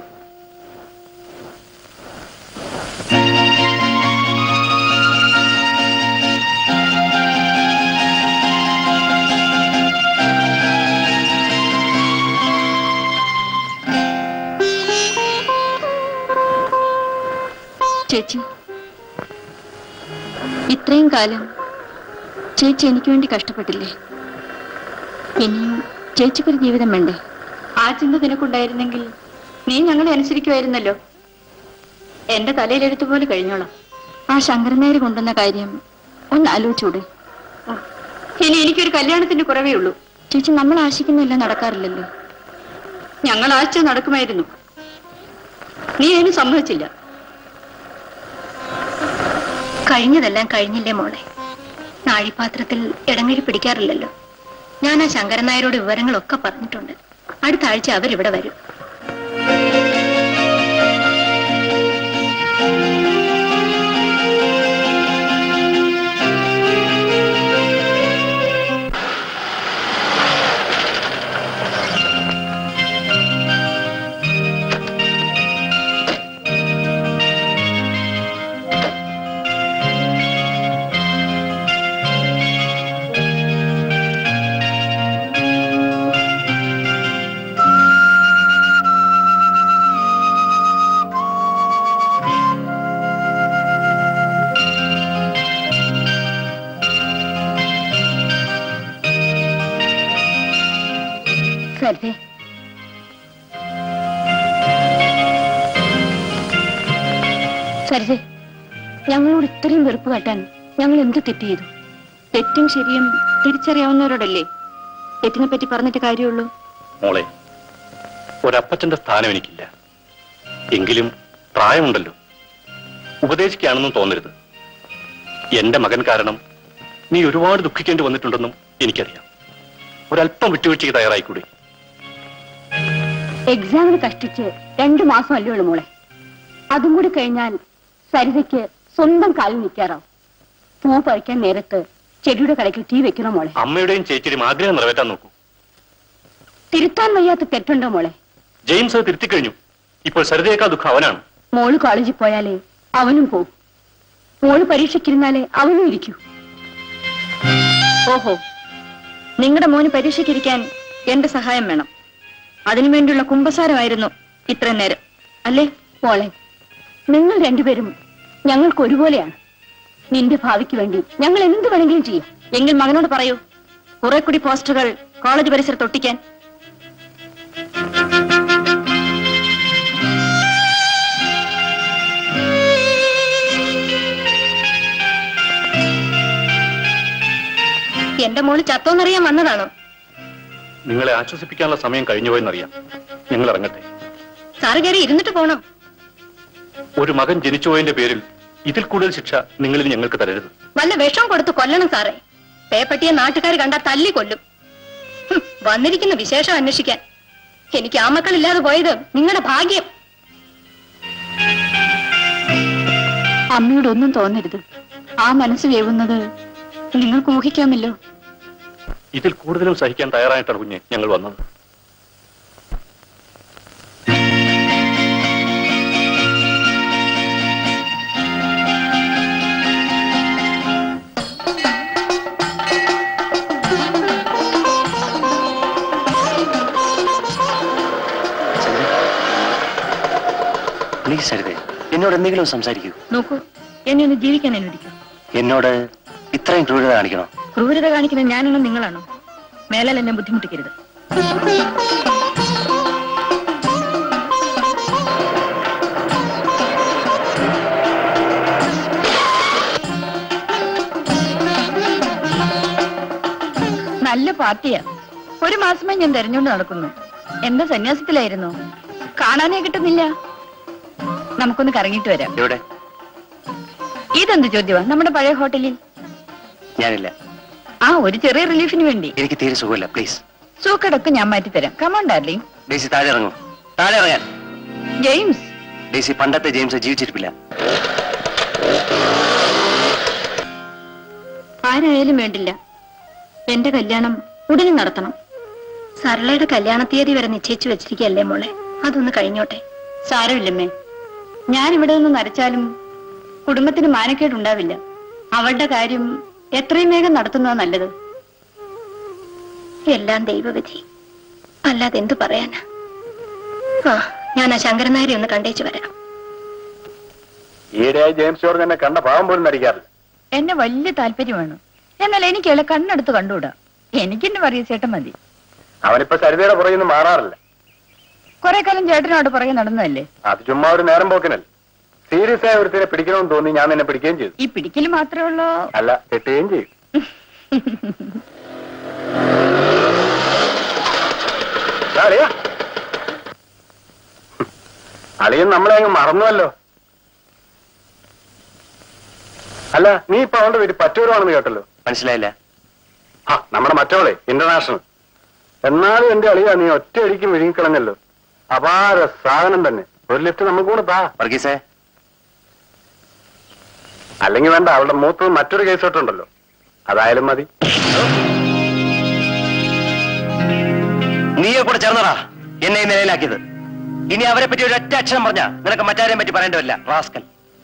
ചേച്ചി ഇത്രയും കാലം ചേച്ചി എനിക്ക് വേണ്ടി കഷ്ടപ്പെട്ടില്ലേ ഇനിയും ചേച്ചിക്കൊരു ജീവിതം വേണ്ടേ ആ ചിന്ത നിനക്കുണ്ടായിരുന്നെങ്കിൽ നീ ഞങ്ങളെ അനുസരിക്കുമായിരുന്നല്ലോ എന്റെ തലയിലെടുത്ത് പോലെ കഴിഞ്ഞോളാം ആ ശങ്കരനേര് കൊണ്ടുവന്ന കാര്യം ഒന്ന് ആലോചിച്ചൂടെ ഇനി എനിക്കൊരു കല്യാണത്തിന്റെ കുറവേ ഉള്ളൂ ചേച്ചി നമ്മൾ ആശിക്കുന്നില്ല നടക്കാറില്ലല്ലോ ഞങ്ങൾ ആശിച്ച നടക്കുമായിരുന്നു നീ അതിന് സമ്മതിച്ചില്ല കഴിഞ്ഞതെല്ലാം കഴിഞ്ഞില്ലേ മോളെ നാഴിപാത്രത്തിൽ ഇടങ്ങഴി പിടിക്കാറില്ലല്ലോ ഞാൻ ആ ശങ്കരൻ നായരോട് വിവരങ്ങളൊക്കെ പറഞ്ഞിട്ടുണ്ട് അടുത്ത ആഴ്ച അവരിവിടെ വരും സരിതേ സരിതേ ഞങ്ങളോട് ഇത്രയും വെറുപ്പ് കാട്ടാൻ ഞങ്ങൾ എന്ത് തെറ്റ് ചെയ്തു തെറ്റും ശരിയും തിരിച്ചറിയാവുന്നവരോടല്ലേ തെറ്റിനെ പറ്റി പറഞ്ഞിട്ട് കാര്യമുള്ളൂ മോളെ ഒരപ്പച്ചന്റെ സ്ഥാനം എനിക്കില്ല എങ്കിലും പ്രായമുണ്ടല്ലോ ഉപദേശിക്കുകയാണെന്നും തോന്നരുത് എന്റെ മകൻ കാരണം നീ ഒരുപാട് ദുഃഖിക്കേണ്ടി വന്നിട്ടുണ്ടെന്നും എനിക്കറിയാം ഒരല്പം വിട്ടുവീഴ്ചയ്ക്ക് തയ്യാറായിക്കൂടെ എക്സാമിന് കഷ്ടിച്ച് രണ്ടു മാസം അല്ലേ ഉള്ളൂ മോളെ അതും കൂടി കഴിഞ്ഞാൽ സരിതയ്ക്ക് സ്വന്തം കാലിൽ നിൽക്കാറാവും പൂ പറിക്കാൻ നേരത്ത് ചെടിയുടെ കടയ്ക്ക് തീ വെക്കണം മോളെ അമ്മയുടെയും ചേച്ചിയുടെയും ആഗ്രഹം നിറവേറ്റാൻ നോക്കൂ തിരുത്താൻ വയ്യാത്ത തെറ്റുണ്ടോ മോളെ ജെയിംസ് അത് തിരുത്തിക്കഴിഞ്ഞു ഇപ്പോൾ സരിതയേക്കാൾ ദുഃഖം അവനാണ് മോള് കോളേജിൽ പോയാലേ അവനും പോവും മോള് പരീക്ഷയ്ക്കിരുന്നാലേ അവനും ഇരിക്കൂ ഓഹോ നിങ്ങളുടെ മോന് പരീക്ഷയ്ക്കിരിക്കാൻ എന്റെ സഹായം വേണം അതിനുവേണ്ടിയുള്ള കുമ്പസാരമായിരുന്നു ഇത്രയും നേരം അല്ലേ മോളെ നിങ്ങൾ രണ്ടുപേരും ഞങ്ങൾക്ക് ഒരുപോലെയാണ് നിന്റെ ഭാവിക്ക് വേണ്ടി ഞങ്ങൾ എന്ത് വേണമെങ്കിലും ചെയ്യും എങ്കിൽ മകനോട് പറയൂ കുറെ കൂടി പോസ്റ്ററുകൾ കോളേജ് പരിസരത്ത് ഒട്ടിക്കാൻ എന്റെ മോള് ചത്തോന്നറിയാൻ വന്നതാണോ നിങ്ങളെ ആശ്വസിപ്പിക്കാനുള്ള സമയം കഴിഞ്ഞുപോയെന്നറിയാം നിങ്ങൾ ഇറങ്ങട്ടെ സാറ് കയറി ഇരുന്നിട്ട് പോണം ഒരു മകൻ ജനിച്ചുപോയതിന്റെ പേരിൽ ഇതിൽ കൂടുതൽ ശിക്ഷ നിങ്ങളിൽ ഞങ്ങൾക്ക് തരരുത് വല്ല വിഷം കൊടുത്ത് കൊല്ലണം സാറേ പേപ്പട്ടിയെ നാട്ടുകാർ കണ്ടാൽ തല്ലി കൊല്ലും ഹും, വന്നിരിക്കുന്ന വിശേഷം അന്വേഷിക്കാൻ എനിക്ക് ആ മക്കളില്ലാതെ പോയത് നിങ്ങളുടെ ഭാഗ്യം അമ്മയോട് ഒന്നും തോന്നരുത് ആ മനസ്സ് വേവുന്നത് നിങ്ങൾക്ക് ഊഹിക്കാമല്ലോ ഇതിൽ കൂടുതലും സഹിക്കാൻ തയ്യാറായിട്ടാണ് കുഞ്ഞെ ഞങ്ങൾ വന്നത് പ്ലീസ് സരിതേ എന്നോട് എന്തെങ്കിലും സംസാരിക്കൂ നോക്കൂ എന്നെ ഒന്ന് ജീവിക്കാൻ അനുവദിക്കൂ എന്നോട് ഇത്രയും ക്രൂരത കാണിക്കണോ ക്രൂരത കാണിക്കുന്ന ഞാനാണോ നിങ്ങളാണോ മേലാൽ എന്നെ ബുദ്ധിമുട്ടിക്കരുത് നല്ല പാർട്ടിയാ ഒരു മാസമായി ഞാൻ തെരഞ്ഞുകൊണ്ട് നടക്കുന്നു എന്താ സന്യാസത്തിലായിരുന്നു കാണാനേ കിട്ടുന്നില്ല നമുക്കൊന്ന് കറങ്ങിയിട്ട് വരാം എവിടെ ഇതെന്ത് ചോദ്യമാ നമ്മുടെ പഴയ ഹോട്ടലിൽ ഞാനില്ല ആ ഒരു ചെറിയ റിലീഫിന് വേണ്ടി എനിക്ക് തീരെ സുഖമില്ല പ്ലീസ് സൂക്കടൊക്കെ ഞാൻ മാറ്റി തരാം കമോൺ ഡാർലിംഗ് ഡേസി താഴെ ഇറങ്ങും താഴെ ഇറങ്ങാൻ ജെയിംസ് ഡേസി പണ്ടത്തെ ജെയിംസ് ജീവിച്ചിരിപ്പില്ല ആരായാലും വേണ്ടില്ല എന്റെ കല്യാണം ഉടനെ നടത്തണം സരളയുടെ കല്യാണ തീയതി വരെ നിശ്ചയിച്ചു വെച്ചിരിക്കല്ലേ മോളെ അതൊന്ന് കഴിഞ്ഞോട്ടെ സാരമില്ലമ്മേ ഞാൻ ഇവിടെ നിന്ന് നരച്ചാലും കുടുംബത്തിന് മാനക്കേടുണ്ടാവില്ല അവളുടെ കാര്യം എത്രയും വേഗം നടത്തുന്നതാ നല്ലത് എല്ലാം ദൈവവിധി അല്ലാതെ എന്തു പറയാനാ ആ ഞാൻ ആ ശങ്കരൻ നായരെ ഒന്ന് കണ്ടേച്ചു വരാം ഈയിടെയായി ജെയിംസ് ജോർജ് എന്നെ കണ്ട പാവം പോലും നടിക്കാറില്ല എന്നെ വലിയ താല്പര്യമാണ് എന്നാൽ എനിക്ക് ഇള കണ്ണെടുത്ത് കണ്ടുകൂടാ എനിക്കെന്നെ പറയ ചേട്ടൻ മതി അവനിപ്പോ സരിതയുടെ പുറകിൽ നിന്ന് മാറാറില്ല കുറെ കാലം ചേട്ടനോട് പുറകെ നടന്നതല്ലേ അത് ചുമ്മാ ഒരു നേരം പോക്കിനല്ല സീരിയസ് ആയ ഒരുത്തിനെ പിടിക്കണമെന്ന് തോന്നി ഞാൻ നിന്നെ പിടിക്കുകയും ചെയ്തു ഈ പിടിക്കല് മാത്രമേ ഉള്ളൂ അല്ല കെട്ടുകയും ചെയ്യും ദാ അളിയാ. അളിയൻ നമ്മളെ അങ്ങ് മറന്നുവല്ലോ അല്ല നീ ഇപ്പൊ അവളുടെ വീട്ടിൽ പറ്റൂരാണെന്ന് കേട്ടല്ലോ മനസ്സിലായില്ല ആ നമ്മുടെ മറ്റവളെ ഇന്റർനാഷണൽ എന്നാലും എന്റെ അളിയാ നീ ഒറ്റയടിക്ക് വിഴുങ്ങിക്കളഞ്ഞല്ലോ അപാര സാധനം തന്നെ ഒരു ലിഫ്റ്റ് നമുക്ക് കൂടെ താ വർഗീസേ അല്ലെങ്കിൽ വേണ്ട അവളുടെ മൂത്തത് മറ്റൊരു കേസ് തൊട്ടുണ്ടല്ലോ അതായാലും മതി നീയെ കൂടെ ചേർന്നടാ എന്നെ ഈ നിലയിലാക്കിയത് ഇനി അവരെ പറ്റി ഒരു ഒറ്റ അക്ഷരം പറഞ്ഞ നിനക്ക് മറ്റാരെയും പറ്റി പറയേണ്ടതില്ല റാസ്കൽ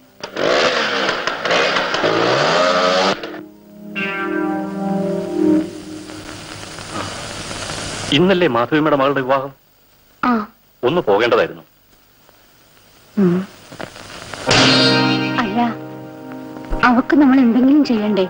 ഇന്നല്ലേ മാധവിയമ്മയുടെ മകളുടെ വിവാഹം ആ ഒന്ന് പോകേണ്ടതായിരുന്നു അല്ല അവക്ക് നമ്മൾ എന്തെങ്കിലും ചെയ്യണ്ടേ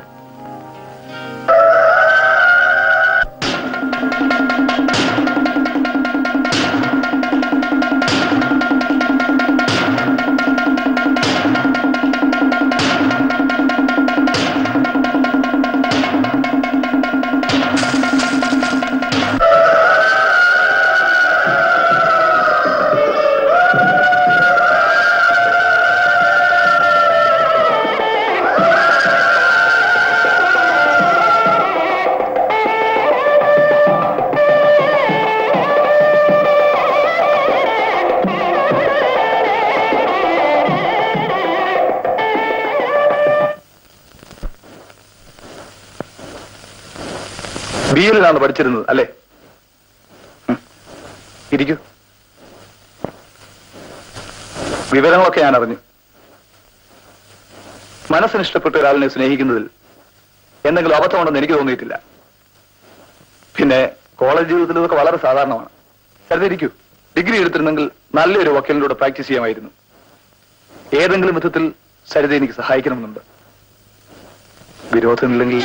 ബിയിലാണ് പഠിച്ചിരുന്നത് അല്ലേ ഉം. ഇരിക്കൂ വിവരങ്ങളൊക്കെ ഞാൻ അറിഞ്ഞു മനസ്സിന് ഇഷ്ടപ്പെട്ട ഒരാളിനെ സ്നേഹിക്കുന്നതിൽ എന്തെങ്കിലും അബദ്ധമുണ്ടെന്ന് എനിക്ക് തോന്നിയിട്ടില്ല പിന്നെ കോളേജ് ജീവിതത്തിൽ ഇതൊക്കെ വളരെ സാധാരണമാണ് സരിത ഇരിക്കൂ ഡിഗ്രി എടുത്തിരുന്നെങ്കിൽ നല്ലൊരു വക്കീലിലൂടെ പ്രാക്ടീസ് ചെയ്യാമായിരുന്നു ഏതെങ്കിലും വിധത്തിൽ സരിത എനിക്ക് സഹായിക്കണമെന്നുണ്ട് വിരോധമില്ലെങ്കിൽ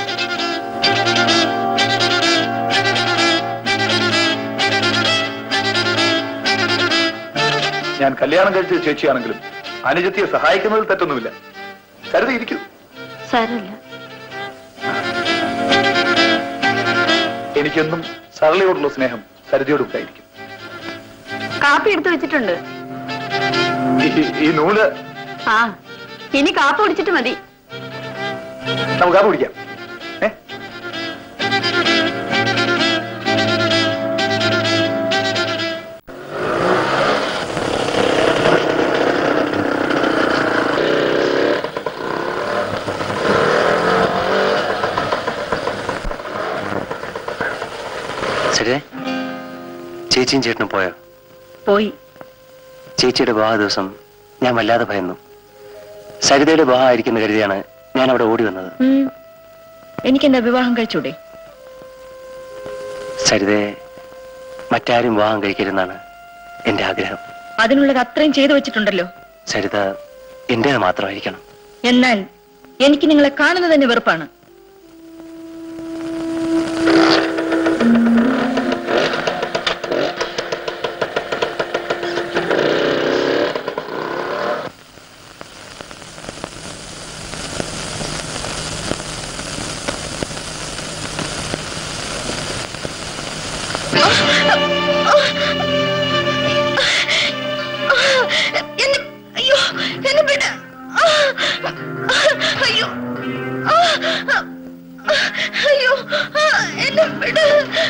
ഞാൻ കല്യാണം കഴിച്ച ചേച്ചിയാണെങ്കിലും അനുജത്തിയെ സഹായിക്കുന്നതിൽ തെറ്റൊന്നുമില്ല സരിത ഇരിക്കൂ സാരമില്ല എനിക്കെന്നും സരളയോടുള്ള സ്നേഹം സരിതയോട് ഉണ്ടായിരിക്കും കാപ്പി എടുത്തു വെച്ചിട്ടുണ്ട് ഈ- ഈ നൂല് ആ ഇനി കാപ്പി കുടിച്ചിട്ട് മതി നമുക്ക് ആ കുടിക്കാം ഏ ശരി ചേച്ചിയും ചേട്ടനും പോയോ പോയി ചേച്ചിയുടെ വിവാഹ ദിവസം ഞാൻ വല്ലാതെ ഭയന്നു സരിതയുടെ വിവാഹം ആയിരിക്കുന്ന കരുതിയാണ് ഞാൻ അവിടെ ഓടി വന്നത് ഉം. എനിക്കെന്താ വിവാഹം കഴിച്ചൂടെ സരിതയെ മറ്റാരും വിവാഹം കഴിക്കരുതെന്നാണ് എന്റെ ആഗ്രഹം അതിനുള്ളത് അത്രയും ചെയ്തു വെച്ചിട്ടുണ്ടല്ലോ സരിത എന്റേത് മാത്രമായിരിക്കണം എന്നാൽ എനിക്ക് നിങ്ങളെ കാണുന്നത് തന്നെ വെറുപ്പാണ് എന്നെ അയ്യോ എന്നെ വിട് അയ്യോ അയ്യോ എന്നെ വിട്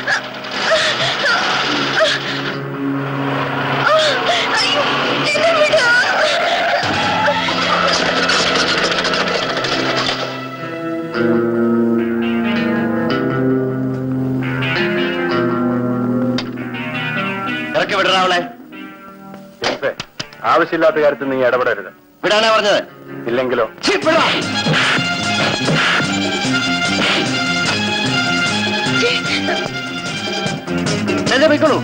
അയ്യോ എന്നെ വിട് ഇറക്കി വിടണ അവളെ ജെയിംസേ, ആവശ്യമില്ലാത്ത കാര്യത്തിൽ നീ ഇടപെടരുത് വിടാനാ പറഞ്ഞത് ഇല്ലെങ്കിലോ ഛീ, വിടാ. സരിത പോയിക്കോളൂ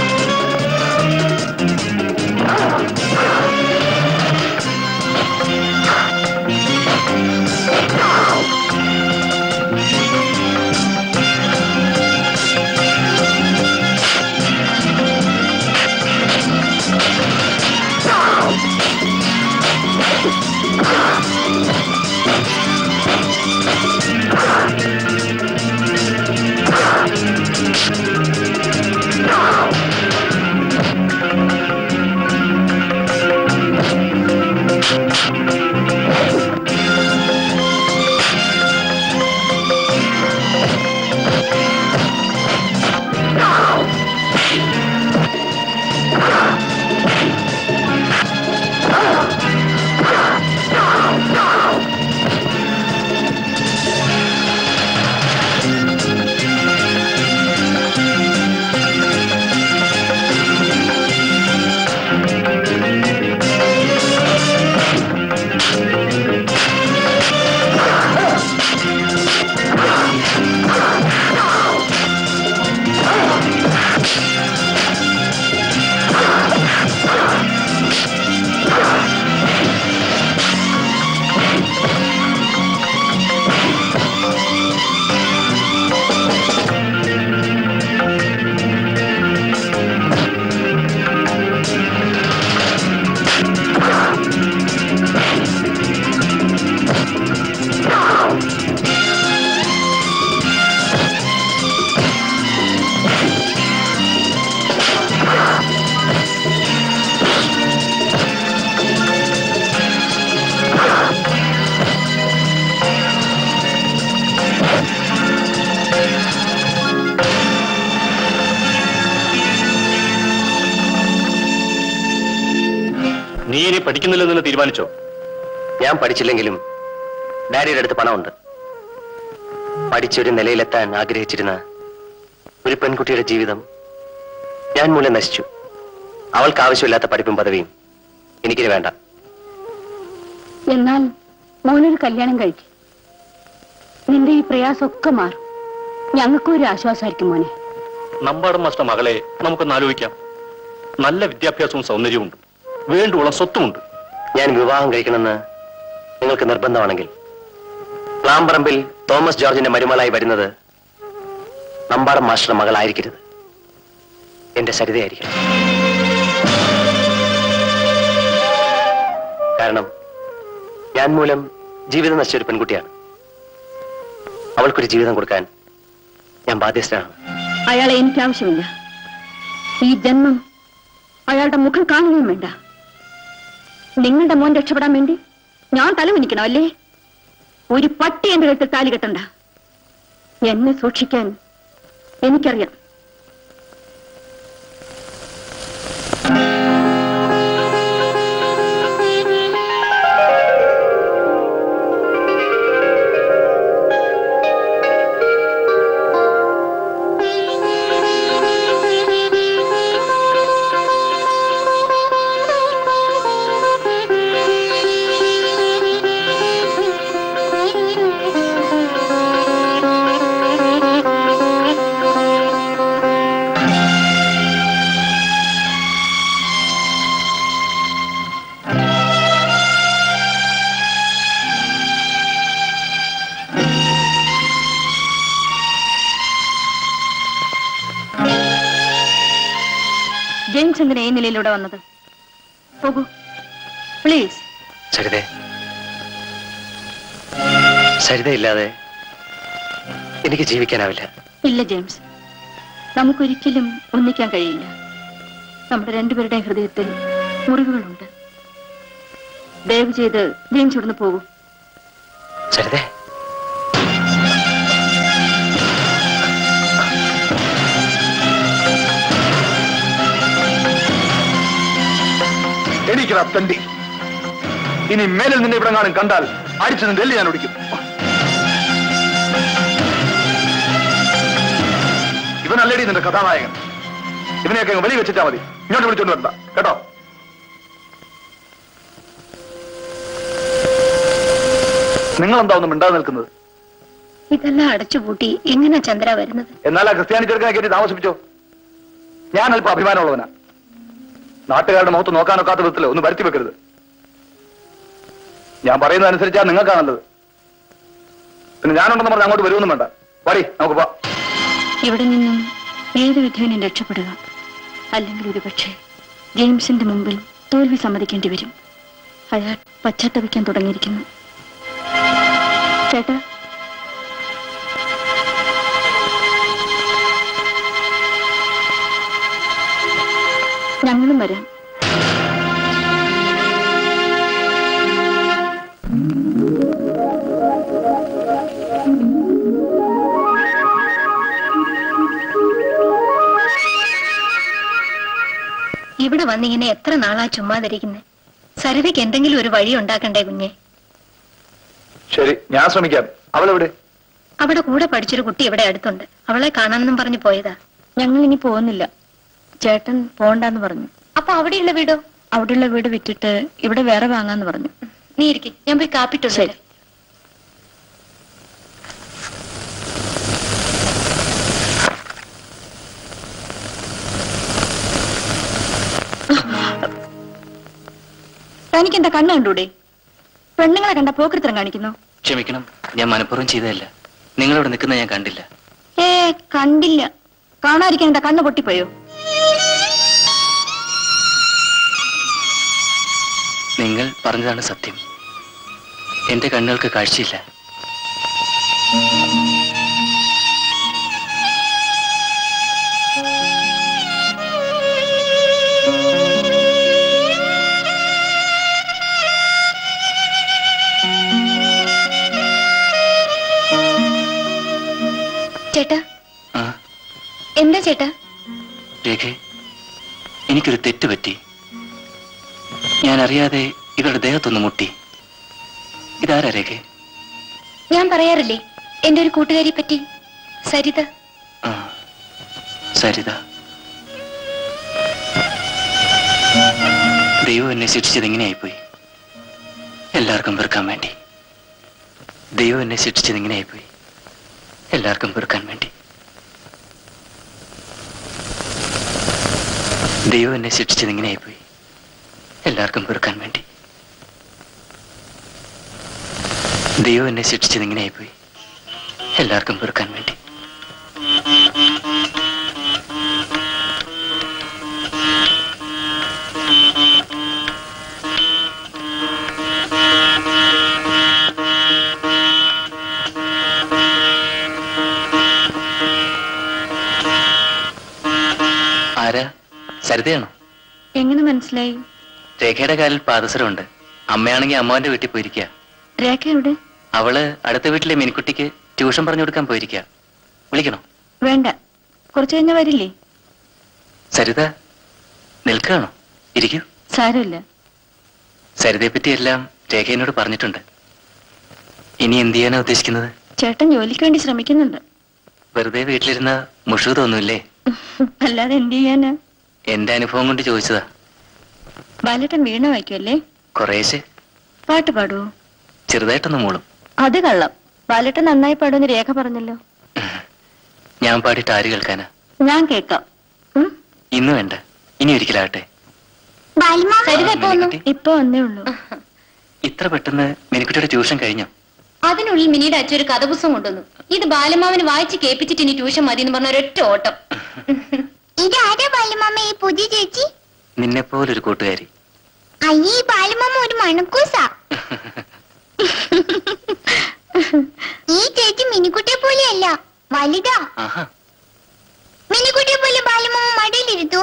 നീ ഇനി പഠിക്കുന്നില്ലെന്ന് തീരുമാനിച്ചോ ഞാൻ പഠിച്ചില്ലെങ്കിലും ഡാഡിയുടെ അടുത്ത് പണമുണ്ട് പഠിച്ചൊരു നിലയിലെത്താൻ ആഗ്രഹിച്ചിരുന്ന ഒരു പെൺകുട്ടിയുടെ ജീവിതം ഞാൻ മൂലം നശിച്ചു അവൾക്ക് ആവശ്യമില്ലാത്ത പഠിപ്പും പദവിയും എനിക്കിനി വേണ്ട എന്നാൽ മോനൊരു കല്യാണം കഴിക്കും നിന്റെ ഈ പ്രയാസമൊക്കെ മാറും ഞങ്ങൾക്കും ഒരു ആശ്വാസമായിരിക്കും മോനെ നമ്പാടം മാസ്റ്റർ മകളെ നമുക്കൊന്ന് ആലോചിക്കാം നല്ല വിദ്യാഭ്യാസവും സൗന്ദര്യവുമുണ്ട് വേണ്ടുവോളം സ്വത്തുമുണ്ട് ഞാൻ വിവാഹം കഴിക്കണമെന്ന് നിങ്ങൾക്ക് നിർബന്ധമാണെങ്കിൽ പ്ലാമ്പറമ്പിൽ തോമസ് ജോർജിന്റെ മരുമകളായി വരുന്നത് നമ്പാടം മാസ്റ്റർ മകളായിരിക്കരുത് എന്റെ സരിതയായിരിക്കണം കാരണം ഞാൻ മൂലം ജീവിതം നശിച്ച ഒരു പെൺകുട്ടിയാണ് അവൾക്കൊരു ജീവിതം കൊടുക്കാൻ ഞാൻ ബാധ്യസ്ഥനാണ് അയാളെ എനിക്ക് ആവശ്യമില്ല ഈ ജന്മം അയാളുടെ മുഖം കാണുകയും വേണ്ട നിങ്ങളുടെ മോൻ രക്ഷപ്പെടാൻ വേണ്ടി ഞാൻ തലമിനിക്കണം അല്ലേ ഒരു പട്ടി എന്റെ കഴുത്തിൽ താലി കെട്ടണ്ട എന്നെ സൂക്ഷിക്കാൻ എനിക്കറിയാം ജെയിംസ് എന്തിനാ ഈ നിലയിലൂടെ വന്നത് പോകൂ പ്ലീസ് സരിതേ സരിതയില്ലാതെ എനിക്ക് ജീവിക്കാനാവില്ല ഇല്ല ജെയിംസ് നമുക്കൊരിക്കലും ഒന്നിക്കാൻ കഴിയില്ല നമ്മുടെ രണ്ടുപേരുടെ ഹൃദയത്തിൽ മുറിവുകളുണ്ട് ദയവ് ചെയ്ത് ജെയിംസ് ഇവിടുന്ന് പോകൂ സരിതേ എണീക്കടാ തണ്ടി ഇനി മേലിൽ നിന്നെ ഇവിടെ കാണും കണ്ടാൽ അടിച്ചു നിന്ന് ഡൽഹി ഞാൻ ഓടിക്കും ഇവനല്ലേടി നിന്റെ കഥാനായകൻ ഇവനെയൊക്കെ അങ്ങ് വെളി വെച്ചിട്ടാ മതി ഇങ്ങോട്ട് വിളിച്ചോണ്ട് വരണ്ട കേട്ടോ നിങ്ങൾ എന്താ ഒന്നും മിണ്ടാതെ നിൽക്കുന്നത് ഇതെല്ലാം അടച്ചുപൂട്ടി എങ്ങനെ ചന്ദ്ര വരുന്നത് എന്നാൽ ആ ക്രിസ്ത്യാനി ചെറുക്കനെ കയറ്റി താമസിപ്പിച്ചോ ഞാൻ അല്പം അഭിമാനമുള്ളവനാ നാട്ടുകാരുടെ മുഖത്ത് നോക്കാനൊക്കാത്ത വിധത്തിൽ ഒന്ന് വരുത്തി വെക്കരുത് ഞാൻ പറയുന്നത് അനുസരിച്ചാ നിങ്ങൾക്കാ നല്ലത് പിന്നെ ഞാനുണ്ടെന്ന് പറഞ്ഞ് അങ്ങോട്ട് വരുമെന്നും വേണ്ട വടി നമുക്ക് പോ ഇവിടെ നിന്നും ഏത് വിധേനയും രക്ഷപ്പെടുക അല്ലെങ്കിൽ ഒരുപക്ഷെ ജെയിംസിന്റെ മുമ്പിൽ തോൽവി സമ്മതിക്കേണ്ടി വരും അയാൾ പശ്ചാത്തപിക്കാൻ തുടങ്ങിയിരിക്കുന്നു ചേട്ടാ ഞങ്ങളും വരാം ഇവിടെ വന്നിങ്ങനെ എത്ര നാളാ ചുമ്മാതിരിക്കുന്നത് സരിതയ്ക്ക് എന്തെങ്കിലും ഒരു വഴി ഉണ്ടാക്കണ്ടേ കുഞ്ഞെ ശരി ഞാൻ ശ്രമിക്കാം അവളെവിടെ അവിടെ കൂടെ പഠിച്ചൊരു കുട്ടി ഇവിടെ അടുത്തുണ്ട് അവളെ കാണാനെന്നും പറഞ്ഞു പോയതാ ഞങ്ങൾ ഇനി പോകുന്നില്ല ചേട്ടൻ പോണ്ടെന്ന് പറഞ്ഞു അപ്പൊ അവിടെയുള്ള വീടോ അവിടെയുള്ള വീട് വിറ്റിട്ട് ഇവിടെ വേറെ വാങ്ങാന്ന് പറഞ്ഞു നീ ഇരിക്കെ ഞാൻ പോയി കാപ്പിട്ടുണ്ട് ശരി. തനിക്ക് എന്താ കണ്ണ് കണ്ടൂടെ പെണ്ണുങ്ങളെ കണ്ട പോക്കൃത്തരം കാണിക്കുന്നു ക്ഷമിക്കണം ഞാൻ മനഃപൂർവ്വം ചെയ്തതല്ല നിങ്ങളിവിടെ നിൽക്കുന്ന ഞാൻ കണ്ടില്ല ഏ കണ്ടില്ല കാണാതിരിക്കാൻ എന്താ കണ്ണ് പൊട്ടിപ്പോയോ നിങ്ങൾ പറഞ്ഞതാണ് സത്യം എന്റെ കണ്ണുകൾക്ക് കാഴ്ചയില്ല ചേട്ടാ ആ എന്താ ചേട്ടാ രേഖേ എനിക്കൊരു തെറ്റ് പറ്റി ഞാൻ അറിയാതെ ഇവരുടെ ദേഹത്തൊന്ന് മുട്ടി ഇതാരാ രേഖേ ഞാൻ പറയാറില്ലേ എന്റെ ഒരു കൂട്ടുകാരിയെ പറ്റി സരിത ആ സരിത ദൈവം എന്നെ ശിക്ഷിച്ചത് ഇങ്ങനെയായിപ്പോയി എല്ലാവർക്കും വെറുക്കാൻ വേണ്ടി ദൈവം എന്നെ ശിക്ഷിച്ചത് ഇങ്ങനെയായിപ്പോയി എല്ലാവർക്കും വെറുക്കാൻ വേണ്ടി ദൈവം എന്നെ ശിക്ഷിച്ചത് ഇങ്ങനെയായിപ്പോയി എല്ലാവർക്കും പൊറുക്കാൻ വേണ്ടി ദൈവം എന്നെ ശിക്ഷിച്ചത് ഇങ്ങനെയായിപ്പോയി എല്ലാവർക്കും പൊറുക്കാൻ വേണ്ടി ആരാ സരിതയാണോ എങ്ങനെ മനസ്സിലായി രേഖയുടെ കാലിൽ പാദസരമുണ്ട് അമ്മയാണെങ്കിൽ അമ്മാവന്റെ വീട്ടിൽ പോയിരിക്കുക രേഖ എവിടെ അവള് അടുത്ത വീട്ടിലെ മിനിക്കുട്ടിക്ക് ട്യൂഷൻ പറഞ്ഞു കൊടുക്കാൻ പോയിരിക്കുക വിളിക്കണോ വേണ്ട കുറച്ചു കഴിഞ്ഞാൽ വരില്ലേ സരിത നിൽക്കുകയാണോ ഇരിക്കൂ സാരമില്ല സരിതയെ പറ്റി എല്ലാം രേഖ എന്നോട് പറഞ്ഞിട്ടുണ്ട് ഇനി എന്ത് ചെയ്യാനാ ഉദ്ദേശിക്കുന്നത് ചേട്ടൻ ജോലിക്ക് വേണ്ടി ശ്രമിക്കുന്നുണ്ട് വെറുതെ വീട്ടിലിരുന്ന മുഷു തോന്നൂല്ലേ അല്ലാതെ എന്ത് ചെയ്യാനാ എന്റെ അനുഭവം കൊണ്ട് ചോദിച്ചതാ ബാലേട്ടൻ വീണ വായിക്കുമല്ലേ കുറേശ്ശെ പാട്ട് പാടുവോ ചെറുതായിട്ടൊന്ന് മൂളും അത് കള്ളം ബാലേട്ടൻ നന്നായി പാടുമെന്ന് രേഖ പറഞ്ഞല്ലോ ഞാൻ പാടിയിട്ട് ആര് കേൾക്കാനാ ഞാൻ കേൾക്കാം ഉം? ഇന്ന് വേണ്ട ഇനി ഒരിക്കലാകട്ടെ സരിത എപ്പോ വന്നു ഇപ്പൊ വന്നേ ഉള്ളൂ ഇത്ര പെട്ടെന്ന് മിനിക്കുട്ടിയുടെ ട്യൂഷൻ കഴിഞ്ഞോ അതിനുള്ളിൽ മിനിയുടെ അച്ഛൻ ഒരു കഥ പുസ്തകം കൊണ്ടുവന്നു ഇത് ബാലമാവന് വായിച്ച് കേൾപ്പിച്ചിട്ട് ഇനി ട്യൂഷൻ മതി എന്ന് പറഞ്ഞ ഒരൊറ്റ ഓട്ടം ഇതാരാ ബാലമാമ ഈ പുതിയ ചേച്ചി നിന്നെ പോലൊരു കൂട്ടുകാരി അയ്യേ ഈ ബാലമാമ ഒരു മണക്കൂസാ ഈ ചേച്ചി മിനിക്കുട്ടിയെ പോലെയല്ല വലുതാ ആഹാ മിനിക്കുട്ടിയെ പോലെ ബാലമാമ മടിയിലിരുത്തോ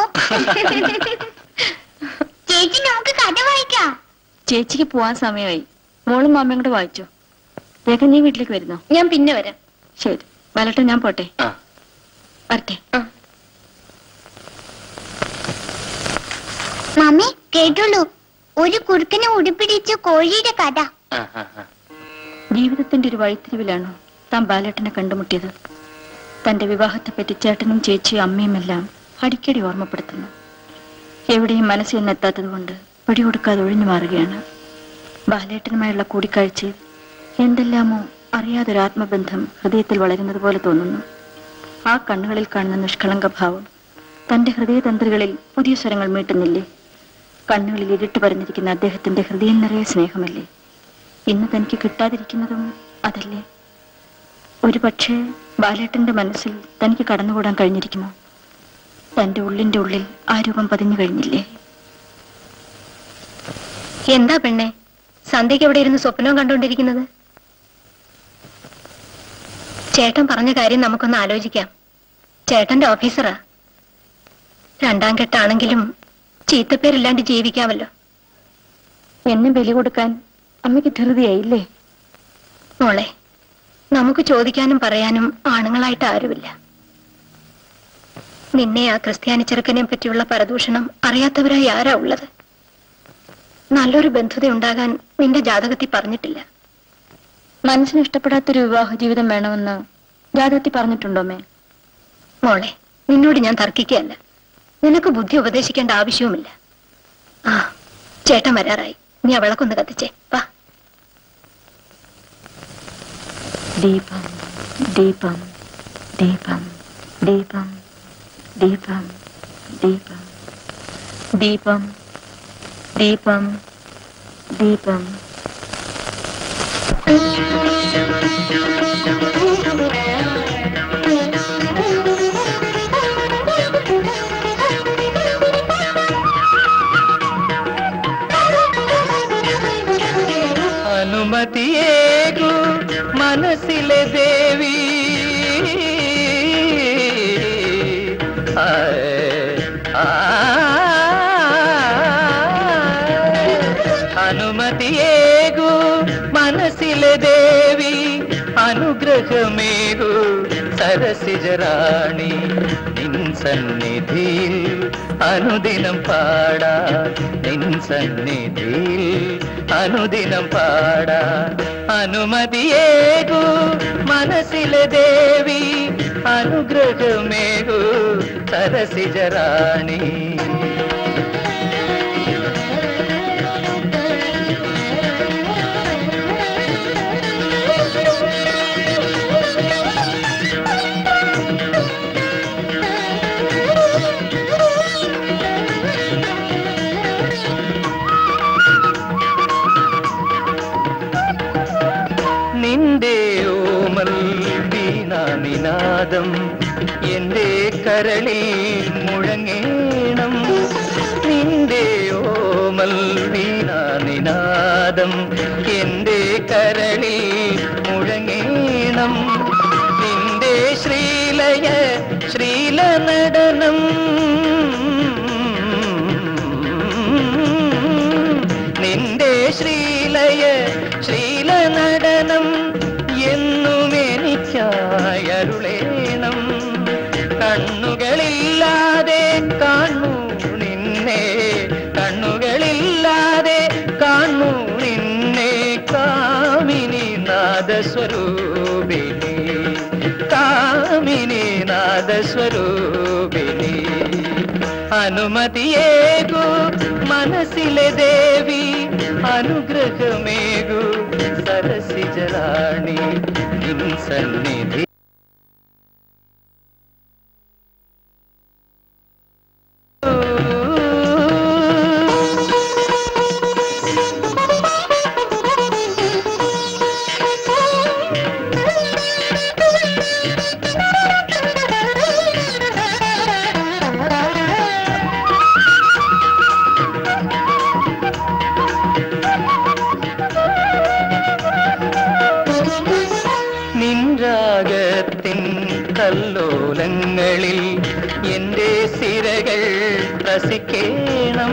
ചേച്ചി നമുക്ക് കഥ വായിക്കാം ചേച്ചിക്ക് പോവാൻ സമയമായി മോളും മാമയും കൂടെ വായിച്ചോ രേഖ നീ വീട്ടിലേക്ക് വരുന്നോ ഞാൻ പിന്നെ വരാം ശരി ബാലേട്ടൻ ഞാൻ പോട്ടെ ആ വരട്ടെ മമ്മി കേട്ടോളൂ ഒരു കുറുക്കനെ ഉടുപ്പിടിച്ച കോഴിയുടെ കഥ ആ ആ ആ ജീവിതത്തിന്റെ ഒരു വഴിത്തിരിവിലാണോ താൻ ബാലേട്ടനെ കണ്ടുമുട്ടിയത് തന്റെ വിവാഹത്തെപ്പറ്റി ചേട്ടനും ചേച്ചിയും അമ്മയുമെല്ലാം അടിക്കടി ഓർമ്മപ്പെടുത്തുന്നു എവിടെയും മനസ്സിൽ നിന്നെത്താത്തത് കൊണ്ട് പിടികൊടുക്കാതെ ഒഴിഞ്ഞു മാറുകയാണ് ബാലേട്ടനുമായുള്ള കൂടിക്കാഴ്ചയിൽ എന്തെല്ലാമോ അറിയാതൊരു ആത്മബന്ധം ഹൃദയത്തിൽ വളരുന്നത് പോലെ തോന്നുന്നു ആ കണ്ണുകളിൽ കാണുന്ന നിഷ്കളങ്ക ഭാവം തന്റെ ഹൃദയതന്ത്രികളിൽ പുതിയ സ്വരങ്ങൾ മീട്ടുന്നില്ലേ കണ്ണുകളിൽ ഇരുട്ട് പരന്നിരിക്കുന്ന അദ്ദേഹത്തിന്റെ ഹൃദയം നിറയെ സ്നേഹമല്ലേ ഇന്ന് തനിക്ക് കിട്ടാതിരിക്കുന്നതും അതല്ലേ ഒരു പക്ഷേ ബാലേട്ടന്റെ മനസ്സിൽ തനിക്ക് കടന്നുകൂടാൻ കഴിഞ്ഞിരിക്കുമോ തന്റെ ഉള്ളിന്റെ ഉള്ളിൽ ആ രൂപം പതിഞ്ഞു കഴിഞ്ഞില്ലേ എന്താ പെണ്ണെ സന്ധ്യക്ക് എവിടെ ഇരുന്ന് സ്വപ്നവും കണ്ടുകൊണ്ടിരിക്കുന്നത് ചേട്ടൻ പറഞ്ഞ കാര്യം നമുക്കൊന്ന് ആലോചിക്കാം ചേട്ടന്റെ ഓഫീസറാ രണ്ടാം കെട്ടാണെങ്കിലും ചീത്തപ്പേരില്ലാണ്ട് ജീവിക്കാമല്ലോ എന്നെ ബലി കൊടുക്കാൻ അമ്മയ്ക്ക് ധൃതിയായില്ലേ മോളെ നമുക്ക് ചോദിക്കാനും പറയാനും ആണുങ്ങളായിട്ട് ആരുമില്ല നിന്നെ ആ ക്രിസ്ത്യാനി ചെറുക്കനെ പറ്റിയുള്ള പരദൂഷണം അറിയാത്തവരായി ആരാ ഉള്ളത് നല്ലൊരു ബന്ധുത ഉണ്ടാകാൻ നിന്റെ ജാതകത്തിൽ പറഞ്ഞിട്ടില്ല മനസ്സിന് ഇഷ്ടപ്പെടാത്തൊരു വിവാഹ ജീവിതം വേണമെന്ന് ജാതകത്തിൽ പറഞ്ഞിട്ടുണ്ടോ മേ മോളെ നിന്നോട് ഞാൻ തർക്കിക്കുകയല്ല നിനക്ക് ബുദ്ധി ഉപദേശിക്കേണ്ട ആവശ്യവുമില്ല ആ ചേട്ടൻ വരാറായി നീ ആ വിളക്കൊന്ന് കത്തിച്ചേ വാ ദീപം ദീപം ദീപം ദീപം ദീപം ദീപം ദീപം ദീപം ദീപം അനുമതിയേകു മനസ്സിലെ ദേവി അനുമതിയേകു മനസ്സിലെ ദേവി അനുഗ്രഹമേകു സരസിജറാണി നിൻ സന്നിധിയിൽ അനുദിനം പാടാ നിൻ സന്നിധിയിൽ അനുദിനം പാടാ അനുമതിയേകു മനസ്സിലെ ദേവി അനുഗ്രഹമേകു സരസിജറാണി നാദം എന്റെ കരളിൽ മുഴങ്ങേണം നിന്റെ ഓമൽ വീണ നിനാദം എന്റെ കരളിൽ മുഴങ്ങേണം നിന്റെ ശ്രീലയ ശ്രീല നടനം നിന്റെ ശ്രീലയ ശ്രീല നടനം എന്നും എനിക്കായി അരുളേണം കണ്ണുകളില്ലാതെ കാണൂ നിന്നെ കണ്ണുകളില്ലാതെ കാണൂ നിന്നെ കാമിനി നാദസ്വരൂപിണി കാമിനി നാദസ്വരൂപിണി അനുമതിയേകു മനസ്സിലെ ദേവി അനുഗ്രഹമേകു സരസിജറാണി നിൻ സന്നിധി നിൻരാഗത്തിൻ കല്ലോലങ്ങളിൽ എന്റെ സിരകൾ രസിക്കേണം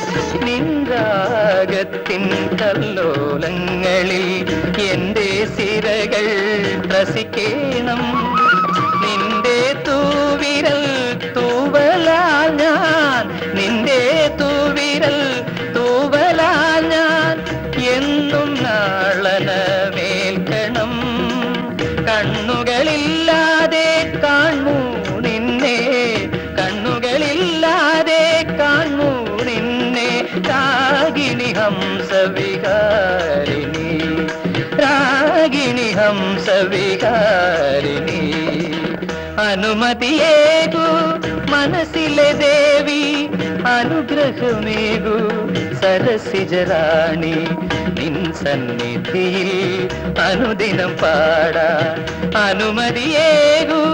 നിൻരാഗത്തിൻ കല്ലോലങ്ങളിൽ എന്റെ സിരകൾ രസിക്കേണം നിന്റെ തൂവിരൽ തൂവലാൽ ഞാൻ നിന്റെ തൂവിരൽ തൂവലാൽ ഞാൻ എന്നും നാളനമേൽക്കണം കണ്ണുകളില്ലാതെ കാണൂ നിന്നെ കണ്ണുകളില്ലാതെ കാണൂ നിന്നെ രാഗിണി ഹംസവിഹാരിണി രാഗിണി ഹംസവിഹാരിണി അനുമതിയേകു മനസ്സിലെ ദേവി അനുഗ്രഹമേകു സരസിജറാണി നിൻ സന്നിധിയിൽ അനുദിനം പാടാ അനുമതിയേകു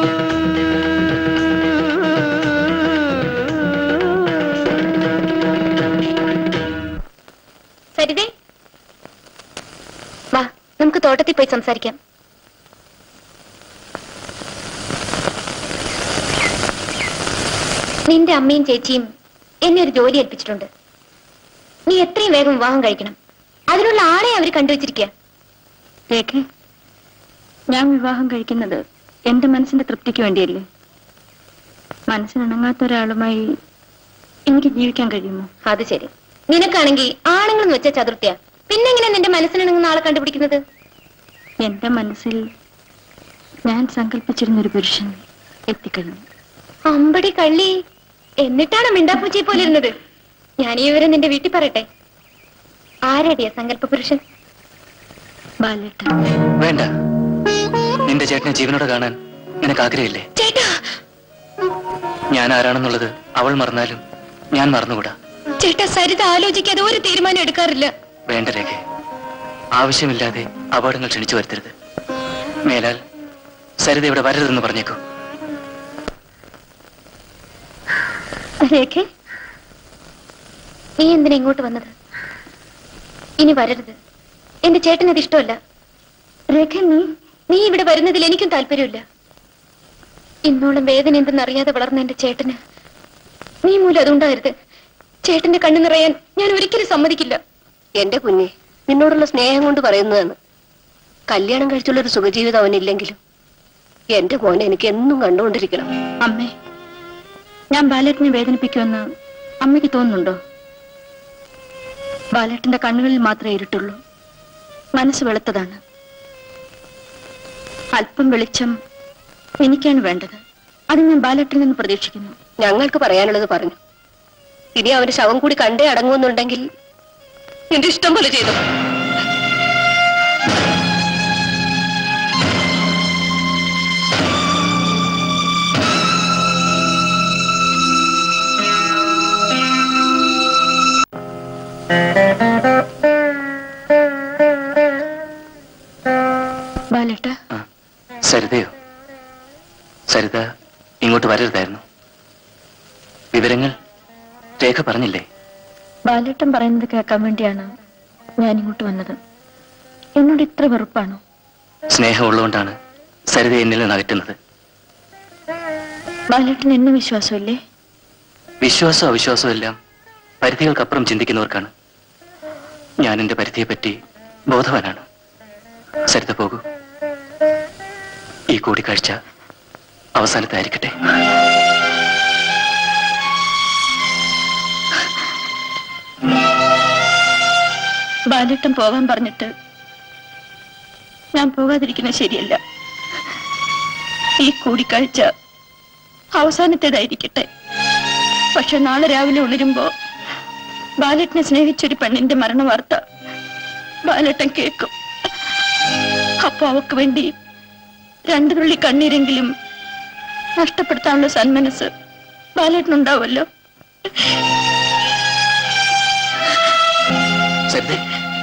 സരിതേ വാ നമുക്ക് തോട്ടത്തിൽ പോയി സംസാരിക്കാം നിന്റെ അമ്മയും ചേച്ചിയും എന്നെ ഒരു ജോലി ഏൽപ്പിച്ചിട്ടുണ്ട് നീ എത്രയും വേഗം വിവാഹം കഴിക്കണം അതിനുള്ള ആളെ അവർ കണ്ടുവച്ചിരിക്കുക രേഖ ഞാൻ വിവാഹം കഴിക്കുന്നത് എന്റെ മനസ്സിന്റെ തൃപ്തിക്ക് വേണ്ടിയല്ലേ മനസ്സിനിണങ്ങാത്ത ഒരാളുമായി എനിക്ക് ജീവിക്കാൻ കഴിയുമോ അത് ശരി നിനക്കാണെങ്കിൽ ആണുങ്ങൾ വെച്ച ചതുർത്ഥ്യ പിന്നെങ്ങനെ നിന്റെ മനസ്സിനിണങ്ങുന്ന ആളെ കണ്ടുപിടിക്കുന്നത് എന്റെ മനസ്സിൽ ഞാൻ സങ്കല്പിച്ചിരുന്നൊരു പുരുഷൻ എത്തിക്കഴിഞ്ഞു അമ്പടി കള്ളി എന്നിട്ടാണ് മിണ്ടാപ്പൂച്ചിയെ പോലെ ഇരുന്നത് ഞാൻ ഈ വിവരം നിന്റെ വീട്ടിൽ പറയട്ടെ ആരടിയ സങ്കല്പ പുരുഷൻ ബാലേട്ടൻ വേണ്ട നിന്റെ ചേട്ടനെ ജീവനോടെ കാണാൻ നിനക്ക് ആഗ്രഹമില്ലേ ചേട്ടാ ഞാൻ ആരാണെന്നുള്ളത് അവൾ മറന്നാലും ഞാൻ മറന്നുകൂടാ ചേട്ടാ സരിത ആലോചിക്കാതെ ഒരു തീരുമാനം എടുക്കാറില്ല വേണ്ട രേഖ ആവശ്യമില്ലാതെ അപകടങ്ങൾ ക്ഷണിച്ചു വരുത്തരുത് മേലാൽ സരിത ഇവിടെ വരരുതെന്ന് പറഞ്ഞേക്കൂ രേഖ നീ എന്തിനാ ഇങ്ങോട്ട് വന്നത് ഇനി വരരുത് എന്റെ ചേട്ടന് അത് ഇഷ്ടമല്ല രേഖ നീ നീ ഇവിടെ വരുന്നതിൽ എനിക്കും താല്പര്യമില്ല ഇന്നോളം വേദന എന്തെന്നറിയാതെ വളർന്ന എന്റെ ചേട്ടന് നീ മൂലം അതുണ്ടാകരുത് ചേട്ടന്റെ കണ്ണു നിറയാൻ ഞാൻ ഒരിക്കലും സമ്മതിക്കില്ല എന്റെ കുഞ്ഞെ നിന്നോടുള്ള സ്നേഹം കൊണ്ട് പറയുന്നതാണ് കല്യാണം കഴിച്ചുള്ള ഒരു സുഖജീവിതം അവനില്ലെങ്കിലും എന്റെ മോനെ എനിക്ക് എന്നും കണ്ടുകൊണ്ടിരിക്കണം അമ്മേ ഞാൻ ബാലേട്ടനെ വേദനിപ്പിക്കുമെന്ന് അമ്മയ്ക്ക് തോന്നുന്നുണ്ടോ ബാലേട്ടന്റെ കണ്ണുകളിൽ മാത്രമേ ഇരുട്ടുള്ളൂ മനസ്സ് വെളുത്തതാണ് അല്പം വെളിച്ചം എനിക്കാണ് വേണ്ടത് അത് ഞാൻ ബാലേട്ടനിൽ നിന്ന് പ്രതീക്ഷിക്കുന്നു ഞങ്ങൾക്ക് പറയാനുള്ളത് പറഞ്ഞു ഇനി അവന്റെ ശവം കൂടി കണ്ടേ അടങ്ങുമെന്നുണ്ടെങ്കിൽ നിന്റെ ഇഷ്ടം പോലെ ചെയ്തു ബാലേട്ട സരിതയോ സരിത ഇങ്ങോട്ട് വരരുതായിരുന്നു വിവരങ്ങൾ രേഖ പറഞ്ഞില്ലേ ബാലേട്ടൻ പറയുന്നത് കേൾക്കാൻ വേണ്ടിയാണ് ഞാൻ ഇങ്ങോട്ട് വന്നത് എന്നോട് ഇത്ര വെറുപ്പാണോ സ്നേഹമുള്ളതുകൊണ്ടാണ് സരിത എന്നിൽ നിന്ന് അകറ്റുന്നത് ബാലേട്ടൻ എന്നെ വിശ്വാസമില്ലേ വിശ്വാസവും അവിശ്വാസവും എല്ലാം പരിധികൾക്കപ്പുറം ചിന്തിക്കുന്നവർക്കാണ് ഞാൻ എന്റെ പരിധിയെപ്പറ്റി ബോധവാനാണ് സരിത പോകൂ ഈ കൂടിക്കാഴ്ച അവസാനത്തായിരിക്കട്ടെ ബാലേട്ടൻ പോകാൻ പറഞ്ഞിട്ട് ഞാൻ പോകാതിരിക്കുന്നത് ശരിയല്ല ഈ കൂടിക്കാഴ്ച അവസാനത്തേതായിരിക്കട്ടെ പക്ഷെ നാളെ രാവിലെ ഉണരുമ്പോ ബാലറ്റിനെ സ്നേഹിച്ചൊരു പെണ്ണിന്റെ മരണ വാർത്ത ബാലട്ടൻ കേൾക്കും അപ്പൊ അവക്ക് വേണ്ടി രണ്ടു തുള്ളി കണ്ണീരെങ്കിലും നഷ്ടപ്പെടുത്താനുള്ള സന്മനസ് ബാലേട്ടനുണ്ടാവുമല്ലോ സരിതേ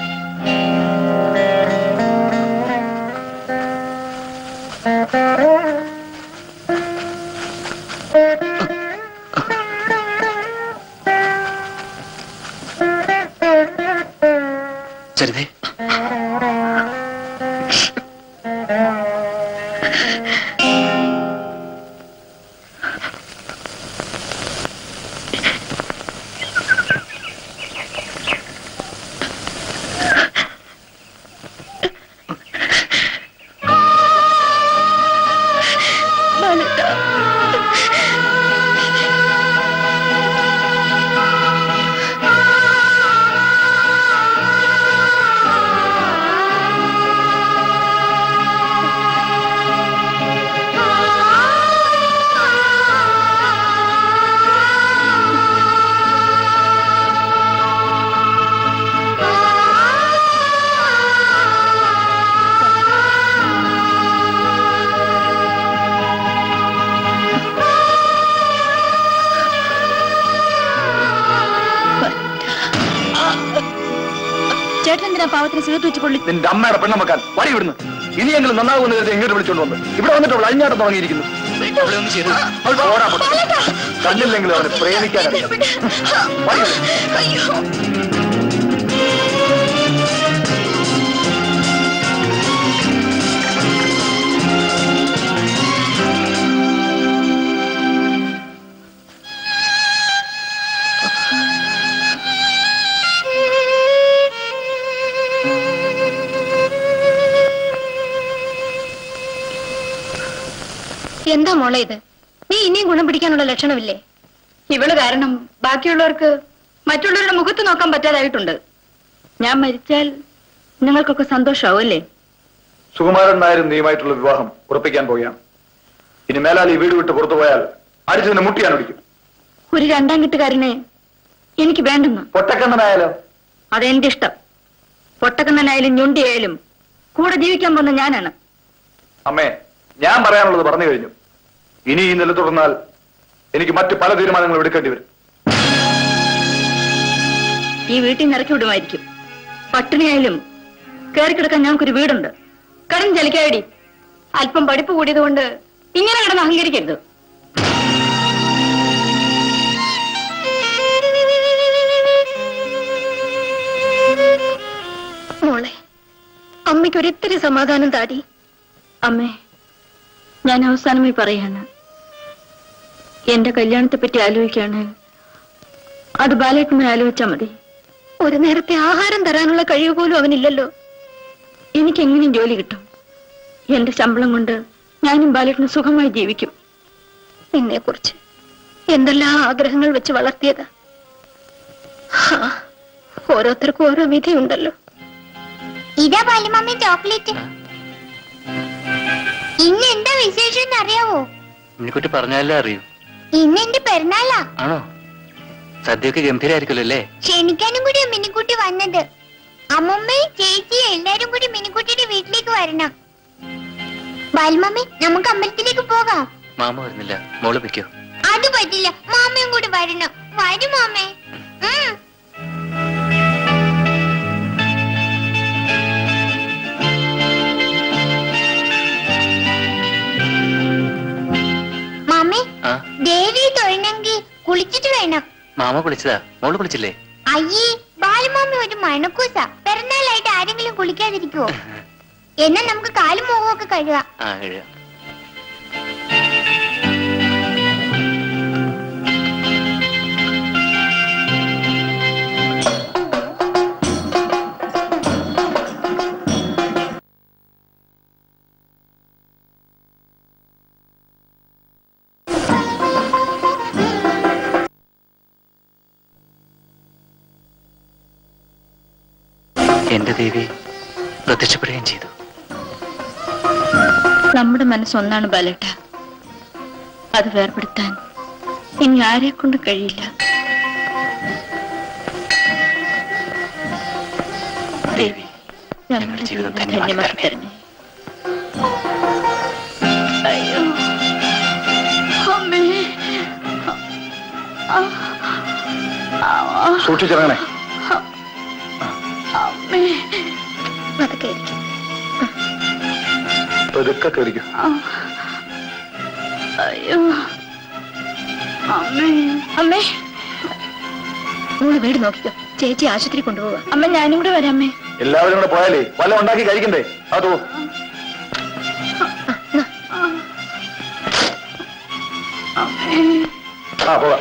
സരിതേ ബാലേട്ടാ ചേട്ടൻ എന്തിനാ പാവത്തിന് സിഗരറ്റ് വെച്ച് പൊള്ളി നിന്റെ അമ്മയുടെ പെണ്ണമക്കാൻ വടി വിടുന്നു ഇനിയെങ്കിലും നന്നാകുമെന്ന് കരുതി എങ്ങോട്ട് വിളിച്ചോണ്ട് വന്ന് ഇവിടെ വന്നിട്ട് അവൾ അഴിഞ്ഞാട്ടം തുടങ്ങിയിരിക്കുന്നു അവളെ ഒന്ന് ചെയ്തു അവൾ പോരാ പൊട്ടെ. കണ്ടില്ലെങ്കിലും അവനെ പ്രേമിക്കാനറിയാം വടി വിട്. എന്താ മോളെ ഇത് നീ ഇനിയും ഗുണം പിടിക്കാനുള്ള ലക്ഷണമില്ലേ ഇവള് കാരണം ബാക്കിയുള്ളവർക്ക് മറ്റുള്ളവരുടെ മുഖത്ത് നോക്കാൻ പറ്റാതായിട്ടുണ്ട് ഞാൻ മരിച്ചാൽ നിങ്ങൾക്കൊക്കെ സന്തോഷമാവും അല്ലേ സുകുമാരൻ നായരും നീയുമായിട്ടുള്ള വിവാഹം ഉറപ്പിക്കാൻ പോവുകയാണ് ഇനി മേലാൽ ഈ വീട് വിട്ട് പുറത്തു പോയാൽ അടിച്ചതിന് മുട്ടിയാൻ ഒടിക്കും ഒരു രണ്ടാം കെട്ടുകാരനെ എനിക്ക് വേണ്ടെന്ന് പൊട്ടക്കണ്ണനായാലോ അതെന്റെ ഇഷ്ടം പൊട്ടക്കണ്ണനായാലും ഞൊണ്ടിയായാലും കൂടെ ജീവിക്കാൻ പോകുന്ന ഞാനാണ് അമ്മേ ഞാൻ പറയാനുള്ളത് പറഞ്ഞു കഴിഞ്ഞു ഇനി ഈ നില തുടർന്നാൽ എനിക്ക് മറ്റു പല തീരുമാനങ്ങളും എടുക്കേണ്ടി വരും ഈ വീട്ടിൽ നിന്ന് ഇറക്കി വിടുമായിരിക്കും പട്ടിണിയായാലും കയറി കിടക്കാൻ ഞങ്ങൾക്കൊരു വീടുണ്ട് കടം ചലിക്കായടി അല്പം പഠിപ്പ് കൂടിയത് കൊണ്ട് ഇങ്ങനെ കിടന്ന് അഹങ്കരിക്കരുത് മോളെ അമ്മയ്ക്ക് ഒരിത്തിരി സമാധാനം താടി അമ്മേ ഞാൻ അവസാനമായി പറയാണ് എന്റെ കല്യാണത്തെ പറ്റി ആലോചിക്കാണ് അത് ബാലേട്ടനെ ആലോചിച്ചാ മതി ഒരു നേരത്തെ ആഹാരം തരാനുള്ള കഴിവ് പോലും അവനില്ലല്ലോ എനിക്ക് എങ്ങനെയും ജോലി കിട്ടും എന്റെ ശമ്പളം കൊണ്ട് ഞാനും ബാലേട്ടന് സുഖമായി ജീവിക്കും നിന്നെ കുറിച്ച് എന്തെല്ലാം ആഗ്രഹങ്ങൾ വെച്ച് വളർത്തിയതാ ഹാ, ഓരോരുത്തർക്കും ഓരോ വിധിയുണ്ടല്ലോ ഇതാ പാലുമമ്മി ചോക്ലേറ്റ് ഇന്ന് എന്താ വിശേഷം അറിയാവോ മിനിക്കുട്ടി പറഞ്ഞാലേ അറിയൂ ഇന്ന് എന്റെ പെരുന്നാളാ ആണോ സദ്യയൊക്കെ ഗംഭീരായിരിക്കുമല്ലോ അല്ലേ ക്ഷണിക്കാനും കൂടി മിനിക്കുട്ടി വന്നത് അമ്മമ്മയും ചേച്ചിയും എല്ലാരും കൂടി മിനിക്കുട്ടിയുടെ വീട്ടിലേക്ക് വരണം ബാൽമമ്മി നമുക്ക് അമ്പലത്തിലേക്ക് പോകാം മാമ വരുന്നില്ല മോള് വെക്കോ അത് പറ്റില്ല മാമയും കൂടി വരണം വരും മാമേ ഉം. മാമ കുളിച്ചതാ മോള് കുളിച്ചില്ലേ അയ്യേ ബാലമാമി ഒരു മണക്കൂസ പിറന്നാളായിട്ട് ആരെങ്കിലും കുളിക്കാതിരിക്കുവോ എന്നാ നമുക്ക് കാലും മുഖവും ഒക്കെ കഴുകാം ആ കഴിയാം എന്റെ ദേവി പ്രത്യക്ഷപ്പെടുകയും ചെയ്തു നമ്മുടെ മനസ്സൊന്നാണ് ബാലേട്ട അത് വേർപെടുത്താൻ ഇനി ആരെ കൊണ്ട് കഴിയില്ല ദേവി ഞങ്ങളുടെ ജീവിതം ജീവിതം ധന്യമാക്കി ധന്യമാക്കി തരണേ. തരണേ അയ്യോ അമ്മേ ആ. ആ. സൂക്ഷിച്ചിറങ്ങണേ അമ്മേ അതൊക്കെ ആയിരിക്കും പതുക്കെ കയറിക്കും ആ. അയ്യോ അമ്മേ അമ്മേ മോള് വീട് നോക്കിക്കോ ചേച്ചി ആശുപത്രി കൊണ്ടുപോവാ അമ്മ ഞാനും കൂടെ വരാമേ എല്ലാവരും കൂടെ പോയാലേ വല്ല ഉണ്ടാക്കി കഴിക്കണ്ടേ അതോ അമ്മേ ആ പോകാം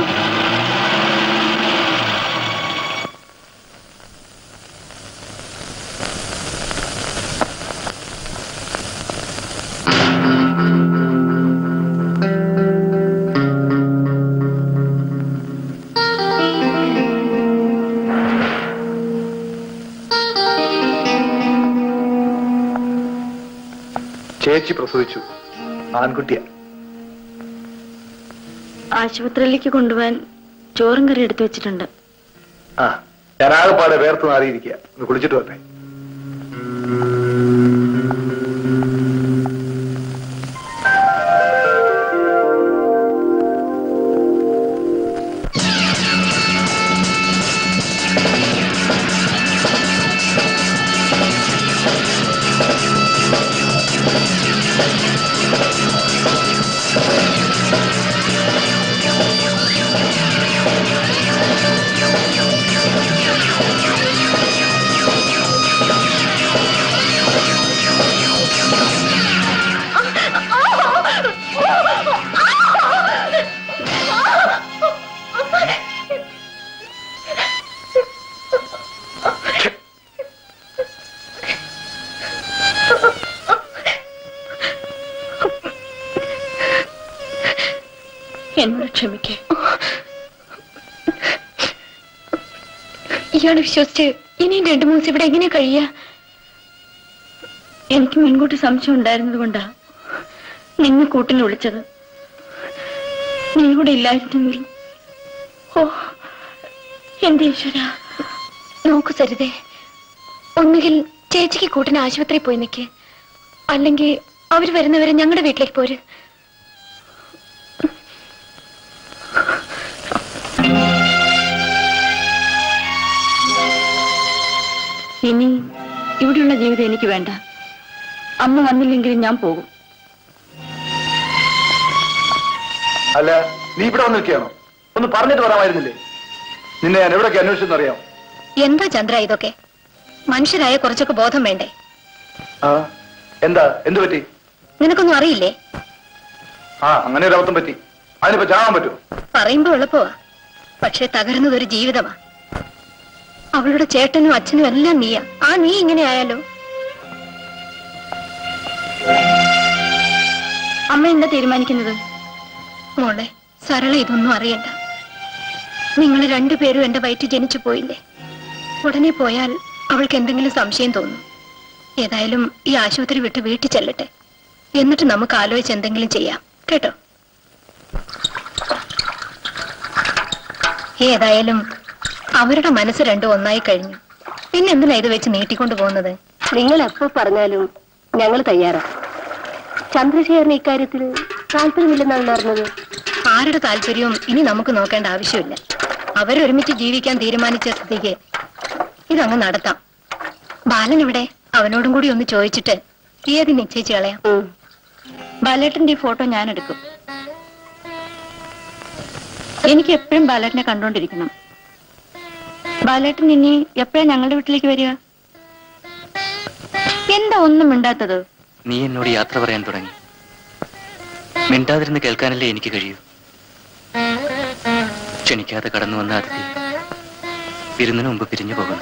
ചേച്ചി പ്രസവിച്ചു ആൺകുട്ടിയാ ആശുപത്രിയിലേക്ക് കൊണ്ടുപോകാൻ ചോറും കറി എടുത്തു വെച്ചിട്ടുണ്ട് ആ ഞാൻ ആകെപ്പാടെ വേർത്ത് മാറിയിരിക്കുക ഒന്ന് കുളിച്ചിട്ട് വരട്ടെ എന്നോട് ക്ഷമിക്കേ ഇയാളെ വിശ്വസിച്ച് ഇനിയും രണ്ടു മൂന്ന് ദിവസം ഇവിടെ എങ്ങനെ കഴിയാ എനിക്ക് മുൻകൂട്ടി സംശയം ഉണ്ടായിരുന്നത് കൊണ്ടാ നിന്നെ കൂട്ടിന് വിളിച്ചത് നീ കൂടെ ഇല്ലായിരുന്നെങ്കിൽ ഓ എന്റെ ഈശ്വര നോക്കൂ സരിതേ ഒന്നുകിൽ ചേച്ചിക്ക് കൂട്ടിന് ആശുപത്രിയിൽ പോയി നിൽക്ക് അല്ലെങ്കിൽ അവര് വരുന്നവരെ ഞങ്ങളുടെ വീട്ടിലേക്ക് പോര് ഇനി ഇവിടെയുള്ള ജീവിതം എനിക്ക് വേണ്ട അമ്മ വന്നില്ലെങ്കിലും ഞാൻ പോകും അല്ല നീ ഇവിടെ വന്ന് നിൽക്കുകയാണോ ഒന്ന് പറഞ്ഞിട്ട് വരാമായിരുന്നില്ലേ നിന്നെ ഞാൻ എവിടൊക്കെ അന്വേഷിച്ചെന്നറിയാം എന്താ ചന്ദ്ര ഇതൊക്കെ മനുഷ്യരായ കുറച്ചൊക്കെ ബോധം വേണ്ടേ ആ എന്താ എന്തു പറ്റി നിനക്കൊന്നും അറിയില്ലേ ആ അങ്ങനെ ഒരു അബദ്ധം പറ്റി അതിനിപ്പോ ചാവാൻ പറ്റുമോ പറയുമ്പോ എളുപ്പമാ പക്ഷെ തകരുന്നത് ഒരു ജീവിതമാ അവളുടെ ചേട്ടനും അച്ഛനും എല്ലാം നീയാ ആ നീ ഇങ്ങനെ ആയാലോ അമ്മ എന്താ തീരുമാനിക്കുന്നത് മോളെ സരള ഇതൊന്നും അറിയണ്ട നിങ്ങൾ രണ്ടുപേരും എന്റെ വയറ്റിൽ ജനിച്ചു പോയില്ലേ ഉടനെ പോയാൽ അവൾക്ക് എന്തെങ്കിലും സംശയം തോന്നും ഏതായാലും ഈ ആശുപത്രി വിട്ട് വീട്ടിൽ ചെല്ലട്ടെ എന്നിട്ട് നമുക്ക് ആലോചിച്ച് എന്തെങ്കിലും ചെയ്യാം കേട്ടോ ഏതായാലും അവരുടെ മനസ്സ് രണ്ടും ഒന്നായി കഴിഞ്ഞു പിന്നെ എന്തിനാ ഇത് വെച്ച് നീട്ടിക്കൊണ്ടു പോകുന്നത് നിങ്ങൾ എപ്പോ പറഞ്ഞാലും ഞങ്ങൾ തയ്യാറാ ചന്ദ്രശേഖരന് ഇക്കാര്യത്തിൽ താല്പര്യമില്ലെന്നാണ് അറിഞ്ഞത് ആരുടെ താല്പര്യവും ഇനി നമുക്ക് നോക്കേണ്ട ആവശ്യമില്ല അവരൊരുമിച്ച് ജീവിക്കാൻ തീരുമാനിച്ച സ്ഥിതിക്ക് ഇതങ്ങ് നടത്താം ബാലൻ ഇവിടെ അവനോടും കൂടി ഒന്ന് ചോദിച്ചിട്ട് തീയതി നിശ്ചയിച്ച് കളയാം ബാലേട്ടന്റെ ഈ ഫോട്ടോ ഞാൻ എടുക്കും എനിക്ക് എപ്പോഴും ബാലേട്ടനെ കണ്ടോണ്ടിരിക്കണം ബാലേട്ടൻ ഇനി എപ്പോഴാ ഞങ്ങളുടെ വീട്ടിലേക്ക് വരിക എന്താ ഒന്നും മിണ്ടാത്തത് നീ എന്നോട് യാത്ര പറയാൻ തുടങ്ങി മിണ്ടാതിരുന്ന് കേൾക്കാനല്ലേ എനിക്ക് കഴിയൂ ക്ഷണിക്കാതെ കടന്നു വന്ന അതിഥി വിരുന്നിന് മുമ്പ് പിരിഞ്ഞു പോകുന്നു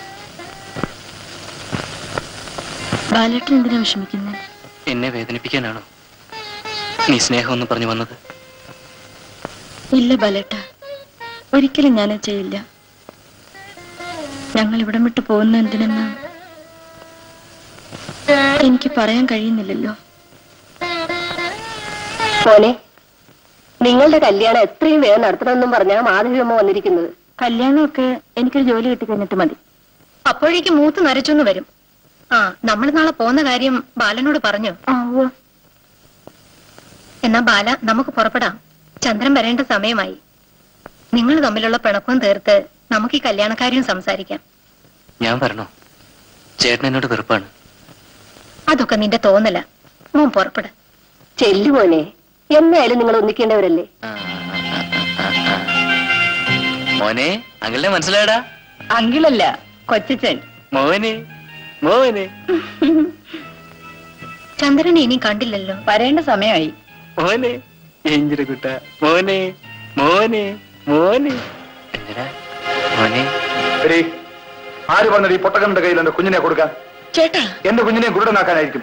ബാലേട്ടൻ എന്തിനാ വിഷമിക്കുന്നത് എന്നെ വേദനിപ്പിക്കാനാണോ നീ സ്നേഹമൊന്നും പറഞ്ഞു വന്നത് ഇല്ല ബാലേട്ട ഒരിക്കലും ഞാനത് ചെയ്യില്ല ഞങ്ങൾ ഇവിടം വിട്ട് പോകുന്ന എന്തിനെന്ന് എനിക്ക് പറയാൻ കഴിയുന്നില്ലല്ലോ മോനെ നിങ്ങളുടെ കല്യാണം എത്രയും വേഗം നടത്തണമെന്നും പറഞ്ഞാ മാധവിയമ്മ വന്നിരിക്കുന്നത് കല്യാണമൊക്കെ എനിക്കൊരു ജോലി കിട്ടി കഴിഞ്ഞിട്ട് മതി അപ്പോഴേക്ക് മൂത്ത് നരച്ചൊന്ന് വരും ആ നമ്മൾ നാളെ പോകുന്ന കാര്യം ബാലനോട് പറഞ്ഞു എന്നാ ബാല നമുക്ക് പുറപ്പെടാം ചന്ദ്രൻ വരേണ്ട സമയമായി നിങ്ങൾ തമ്മിലുള്ള പിണക്കവും തീർത്ത് നമുക്ക് ഈ കല്യാണക്കാര്യം സംസാരിക്കാം ഞാൻ വരണോ ചേട്ടൻ എന്നോട് വെറുപ്പാണ് അതൊക്കെ നിന്റെ തോന്നല മോൻ പുറപ്പെട ചെല്ലു മോനെ എന്നായാലും നിങ്ങൾ ഒന്നിക്കേണ്ടവരല്ലേ മോനെ അങ്കിളിനെ മനസ്സിലായടാ അങ്കിളല്ല കൊച്ചച്ചൻ മോനെ മോനെ ചന്ദ്രനെ ഇനി കണ്ടില്ലല്ലോ വരേണ്ട സമയമായി മോനെ എഞ്ചിര കുട്ട മോനെ മോനെ മോനെ എന്തിനാ മോനെ എടീ, ആര് പറഞ്ഞത് ഈ പൊട്ടക്കന്റെ കയ്യിൽ എന്റെ കുഞ്ഞിനെ കൊടുക്കാൻ ചേട്ടാ എന്റെ കുഞ്ഞിനെ കുരുടനാക്കാനായിരിക്കും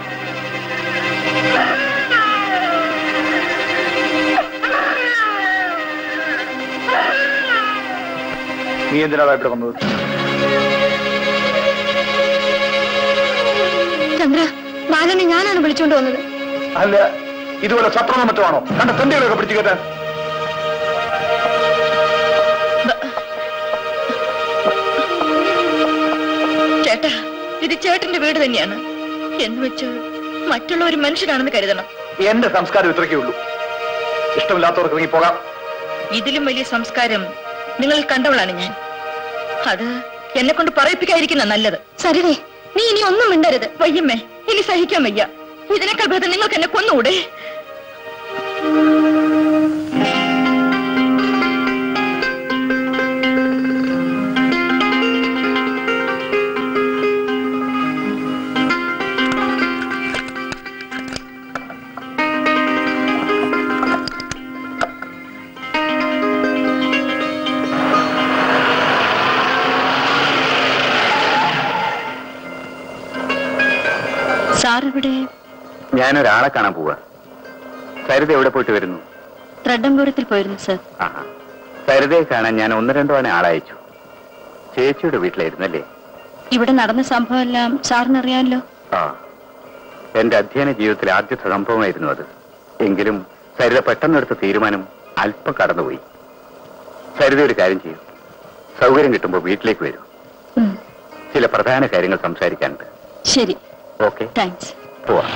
നീ എന്തിനാ ഇവിടെ വന്നത് ചന്ദ്ര ബാലനെ ഞാനാണ് വിളിച്ചോണ്ട് വന്നത് അല്ല ഇതുപോലെ സത്രമോ മറ്റോ ആണോ കണ്ട തെണ്ടികളൊക്കെ പിടിച്ചു കയറ്റാൻ ചേട്ടാ ഇത് ചേട്ടന്റെ വീട് തന്നെയാണ് എന്ന് വെച്ച് മറ്റുള്ള ഒരു മനുഷ്യനാണെന്ന് കരുതണം എന്റെ സംസ്കാരം ഇത്രയ്ക്കേ ഉള്ളൂ ഇഷ്ടമില്ലാത്തവർക്ക് ഇറങ്ങി പോകാം ഇതിലും വലിയ സംസ്കാരം നിങ്ങൾ കണ്ടവളാണ് ഞാൻ അത് എന്നെ കൊണ്ട് പറയിപ്പിക്കാതിരിക്കുന്ന നല്ലത് സരിതേ നീ ഇനി ഒന്നും മിണ്ടരുത് വയ്യമ്മേ ഇനി സഹിക്കാൻ വയ്യ ഇതിനേക്കാൾ ഭേദം നിങ്ങൾക്ക് എന്നെ കൊന്നുകൂടെ സാർ ഇവിടെ ഞാനൊരാളെ കാണാൻ പോവാ സരിത എവിടെ പോയിട്ട് വരുന്നു ത്രഡംപുരത്തിൽ പോയിരുന്നു സർ ആഹാ സരിതയെ കാണാൻ ഞാൻ ഒന്ന് രണ്ടു തവണ ആളയച്ചു ചേച്ചിയുടെ വീട്ടിലായിരുന്നല്ലേ ഇവിടെ നടന്ന സംഭവമെല്ലാം സാറിന് അറിയാമല്ലോ ആ എന്റെ അധ്യയന ജീവിതത്തിലെ ആദ്യത്തെ സംഭവമായിരുന്നു അത് എങ്കിലും സരിത പെട്ടെന്നെടുത്ത തീരുമാനം അല്പം കടന്നുപോയി സരിത ഒരു കാര്യം ചെയ്യും സൗകര്യം കിട്ടുമ്പോൾ വീട്ടിലേക്ക് വരൂ ഉം, ചില പ്രധാന കാര്യങ്ങൾ സംസാരിക്കാനുണ്ട് ശരി ഓക്കെ താങ്ക്സ് പോവാം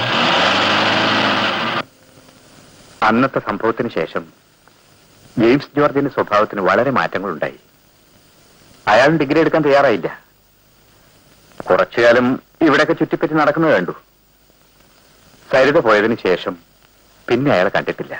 അന്നത്തെ സംഭവത്തിന് ശേഷം ജെയിംസ് ജോർജിന്റെ സ്വഭാവത്തിന് വളരെ മാറ്റങ്ങളുണ്ടായി അയാൾ ഡിഗ്രി എടുക്കാൻ തയ്യാറായില്ല കുറച്ചുകാലം ഇവിടെയൊക്കെ ചുറ്റിപ്പറ്റി നടക്കുന്നത് കണ്ടു സരിത പോയതിനു ശേഷം പിന്നെ അയാളെ കണ്ടിട്ടില്ല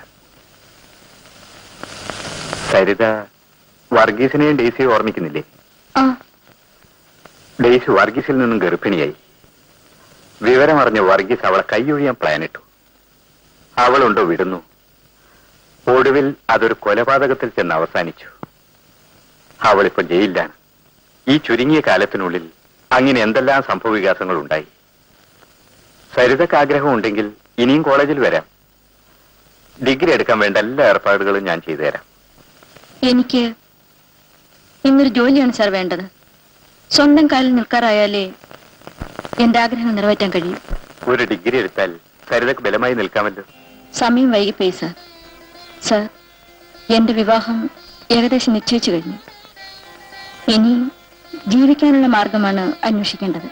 സരിത വർഗീസിനെയും ഡെയ്സിയും ഓർമ്മിക്കുന്നില്ലേ ആ ഡെയ്സി വർഗീസിൽ നിന്നും ഗർഭിണിയായി വിവരമറിഞ്ഞ വർഗീസ് അവളെ കൈയൊഴിയാൻ പ്ലാനിട്ടു അവളുണ്ടോ വിടുന്നു ഒടുവിൽ അതൊരു കൊലപാതകത്തിൽ ചെന്ന് അവസാനിച്ചു അവളിപ്പോ ജയിലിലാണ് ഈ ചുരുങ്ങിയ കാലത്തിനുള്ളിൽ അങ്ങനെ എന്തെല്ലാം സംഭവ വികാസങ്ങൾ ഉണ്ടായി സരിതക്ക് ആഗ്രഹമുണ്ടെങ്കിൽ ഇനിയും കോളേജിൽ വരാം ഡിഗ്രി എടുക്കാൻ വേണ്ട എല്ലാ ഏർപ്പാടുകളും ഞാൻ ചെയ്തു തരാം എനിക്ക് ഇന്നൊരു ജോലിയാണ് സാർ വേണ്ടത് സ്വന്തം കാലിൽ നിൽക്കാറായാലേ എന്റെ ആഗ്രഹം നിറവേറ്റാൻ കഴിയും ഒരു ഡിഗ്രി എടുത്താൽ സരിതക്ക് ബലമായി നിൽക്കാമല്ലോ സമയം വൈകിപ്പോയി സാർ സാർ എന്റെ വിവാഹം ഏകദേശം നിശ്ചയിച്ചു കഴിഞ്ഞു ഇനി ജീവിക്കാനുള്ള മാർഗമാണ് അന്വേഷിക്കേണ്ടത്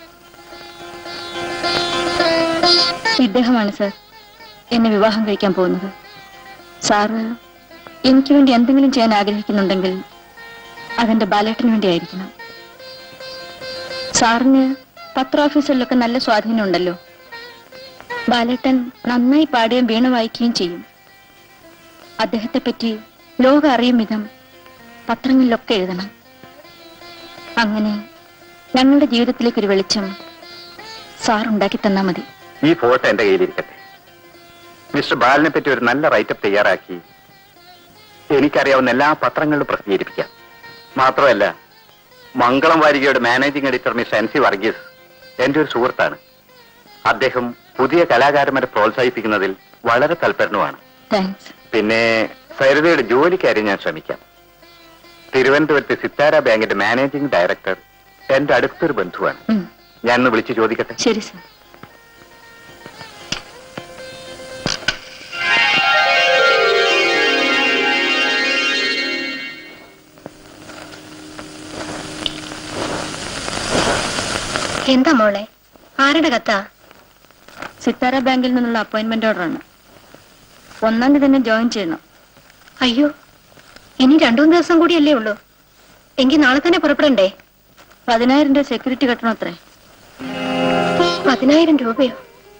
ഇദ്ദേഹമാണ് സാർ എന്നെ വിവാഹം കഴിക്കാൻ പോകുന്നത് സാറ് എനിക്ക് വേണ്ടി എന്തെങ്കിലും ചെയ്യാൻ ആഗ്രഹിക്കുന്നുണ്ടെങ്കിൽ അതെന്റെ ബാലേട്ടന് വേണ്ടിയായിരിക്കണം സാറിന് പത്രോഫീസിലൊക്കെ നല്ല സ്വാധീനം ഉണ്ടല്ലോ ബാലേട്ടൻ നന്നായി പാടുകയും വീണ വായിക്കുകയും ചെയ്യും അദ്ദേഹത്തെ പറ്റി ലോകം അറിയും വിധം പത്രങ്ങളിലൊക്കെ എഴുതണം അങ്ങനെ ഞങ്ങളുടെ ജീവിതത്തിലേക്ക് ഒരു വെളിച്ചം സാർ ഉണ്ടാക്കി തന്നാ മതി ഈ ഫോട്ടോ എന്റെ കയ്യിലിരിക്കട്ടെ മിസ്റ്റർ ബാലിനെ പറ്റി ഒരു നല്ല റൈറ്റപ്പ് തയ്യാറാക്കി എനിക്കറിയാവുന്ന എല്ലാ പത്രങ്ങളിലും പ്രസിദ്ധീകരിപ്പിക്കാം മാത്രമല്ല മംഗളം വാരികയുടെ managing editor mister N C Varghese എന്റെ ഒരു സുഹൃത്താണ് അദ്ദേഹം പുതിയ കലാകാരന്മാരെ പ്രോത്സാഹിപ്പിക്കുന്നതിൽ വളരെ തൽപരനുമാണ് താങ്ക്സ് പിന്നെ സരിതയുടെ ജോലിക്കാര്യം ഞാൻ ശ്രമിക്കാം തിരുവനന്തപുരത്തെ സിത്താര ബാങ്കിന്റെ മാനേജിംഗ് ഡയറക്ടർ എന്റെ അടുത്തൊരു ബന്ധുവാണ് ഉം. ഞാൻ ഒന്ന് വിളിച്ചു ചോദിക്കട്ടെ ശരി സാർ എന്താ മോളെ ആരുടെ കത്താ സിത്താര ബാങ്കിൽ നിന്നുള്ള അപ്പോയിന്റ്മെന്റ് ഓർഡറാണ് ഒന്നാം തീയതി തന്നെ ജോയിൻ ചെയ്യണം അയ്യോ ഇനി രണ്ടു മൂന്ന് ദിവസം കൂടിയല്ലേ ഉള്ളൂ എങ്കിൽ നാളെ തന്നെ പുറപ്പെടണ്ടേ പതിനായിരം രൂപ സെക്യൂരിറ്റി കെട്ടണം അത്രേ പതിനായിരം രൂപയോ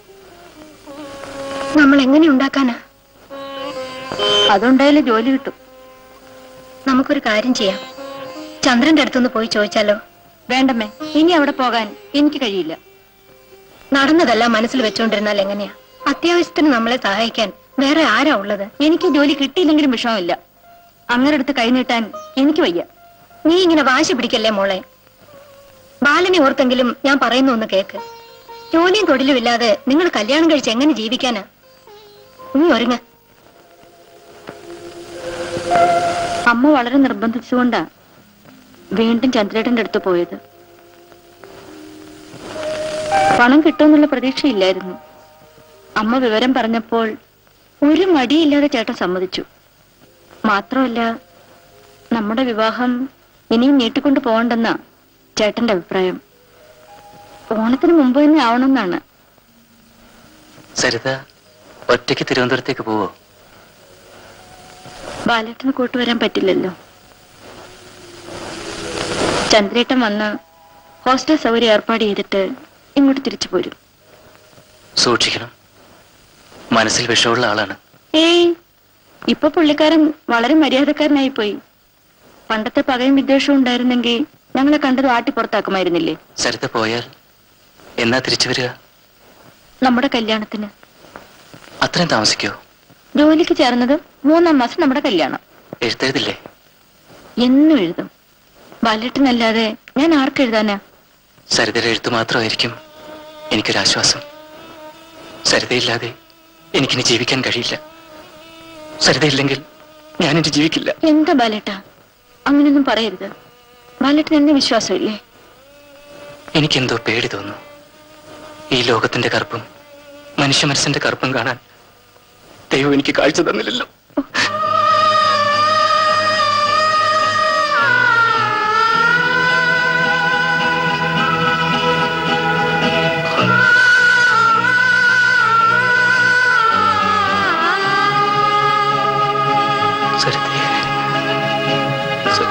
നമ്മൾ എങ്ങനെ ഉണ്ടാക്കാനാ അതുണ്ടായാലേ ജോലി കിട്ടും നമുക്കൊരു കാര്യം ചെയ്യാം ചന്ദ്രന്റെ അടുത്തൊന്ന് പോയി ചോദിച്ചാലോ വേണ്ടമ്മേ ഇനി അവിടെ പോകാൻ എനിക്ക് കഴിയില്ല നടന്നതെല്ലാം മനസ്സിൽ വെച്ചുകൊണ്ടിരുന്നാൽ എങ്ങനെയാ അത്യാവശ്യത്തിന് നമ്മളെ സഹായിക്കാൻ വേറെ ആരാ ഉള്ളത് എനിക്ക് ജോലി കിട്ടിയില്ലെങ്കിലും വിഷമമില്ല അങ്ങനെ അടുത്ത് കൈനീട്ടാൻ എനിക്ക് വയ്യ നീ ഇങ്ങനെ വാശി പിടിക്കല്ലേ മോളെ ബാലനെ ഓർത്തെങ്കിലും ഞാൻ പറയുന്ന ഒന്ന് കേക്ക് ജോലിയും തൊഴിലും ഇല്ലാതെ നിങ്ങൾ കല്യാണം കഴിച്ച് എങ്ങനെ ജീവിക്കാനാ നീ ഒരുങ്ങ അമ്മ വളരെ നിർബന്ധിച്ചുകൊണ്ടാ വീണ്ടും ചന്ദ്രേട്ടന്റെ അടുത്ത് പോയത് പണം കിട്ടുമെന്നുള്ള പ്രതീക്ഷയില്ലായിരുന്നു അമ്മ വിവരം പറഞ്ഞപ്പോൾ ഒരു മടിയില്ലാതെ ചേട്ടൻ സമ്മതിച്ചു മാത്രമല്ല നമ്മുടെ വിവാഹം ഇനിയും നീട്ടിക്കൊണ്ടു പോകണ്ടെന്നാ ചേട്ടന്റെ അഭിപ്രായം ഓണത്തിന് മുമ്പ് തന്നെ ആവണമെന്നാണ് സരിത ഒറ്റയ്ക്ക് തിരുവനന്തപുരത്തേക്ക് പോവോ ബാലേട്ടന് കൂട്ടുവരാൻ പറ്റില്ലല്ലോ ചന്ദ്രേട്ടൻ വന്ന് ഹോസ്റ്റൽ സൗകര്യം ഏർപ്പാട് ചെയ്തിട്ട് ഇങ്ങോട്ട് തിരിച്ചു പോരും സൂക്ഷിക്കണം മനസ്സിൽ വിഷമുള്ള ആളാണ് ഏയ് ഇപ്പൊ പുള്ളിക്കാരൻ വളരെ മര്യാദക്കാരനായി പോയി പണ്ടത്തെ പകയും വിദ്വേഷവും ഉണ്ടായിരുന്നെങ്കിൽ ഞങ്ങളെ കണ്ടത് ആട്ടി പുറത്താക്കുമായിരുന്നില്ലേ സരിത പോയാൽ എന്നാ തിരിച്ചു വരിക നമ്മുടെ കല്യാണത്തിന് അത്രയും താമസിക്കോ ജോലിക്ക് ചേർന്നത് മൂന്നാം മാസം നമ്മുടെ കല്യാണം എഴുത്തെഴുതില്ലേ എന്നും എഴുതും ബാലേട്ടനല്ലാതെ ഞാൻ ആർക്കെഴുതാനാ സരിതയുടെ എഴുത്ത് മാത്രമായിരിക്കും എനിക്കൊരാശ്വാസം സരിതയില്ലാതെ എനിക്കിനി ജീവിക്കാൻ കഴിയില്ല സരിതയില്ലെങ്കിൽ ഞാനിനി ജീവിക്കില്ല എന്താ ബാലേട്ട അങ്ങനെയൊന്നും പറയരുത് ബാലേട്ടൻ എന്നെ വിശ്വാസമില്ലേ എനിക്കെന്തോ പേടി തോന്നുന്നു ഈ ലോകത്തിന്റെ കറുപ്പും മനുഷ്യ മനസ്സിന്റെ കറുപ്പും കാണാൻ ദൈവം എനിക്ക് കാഴ്ച തന്നില്ലല്ലോ സരിതേ സ-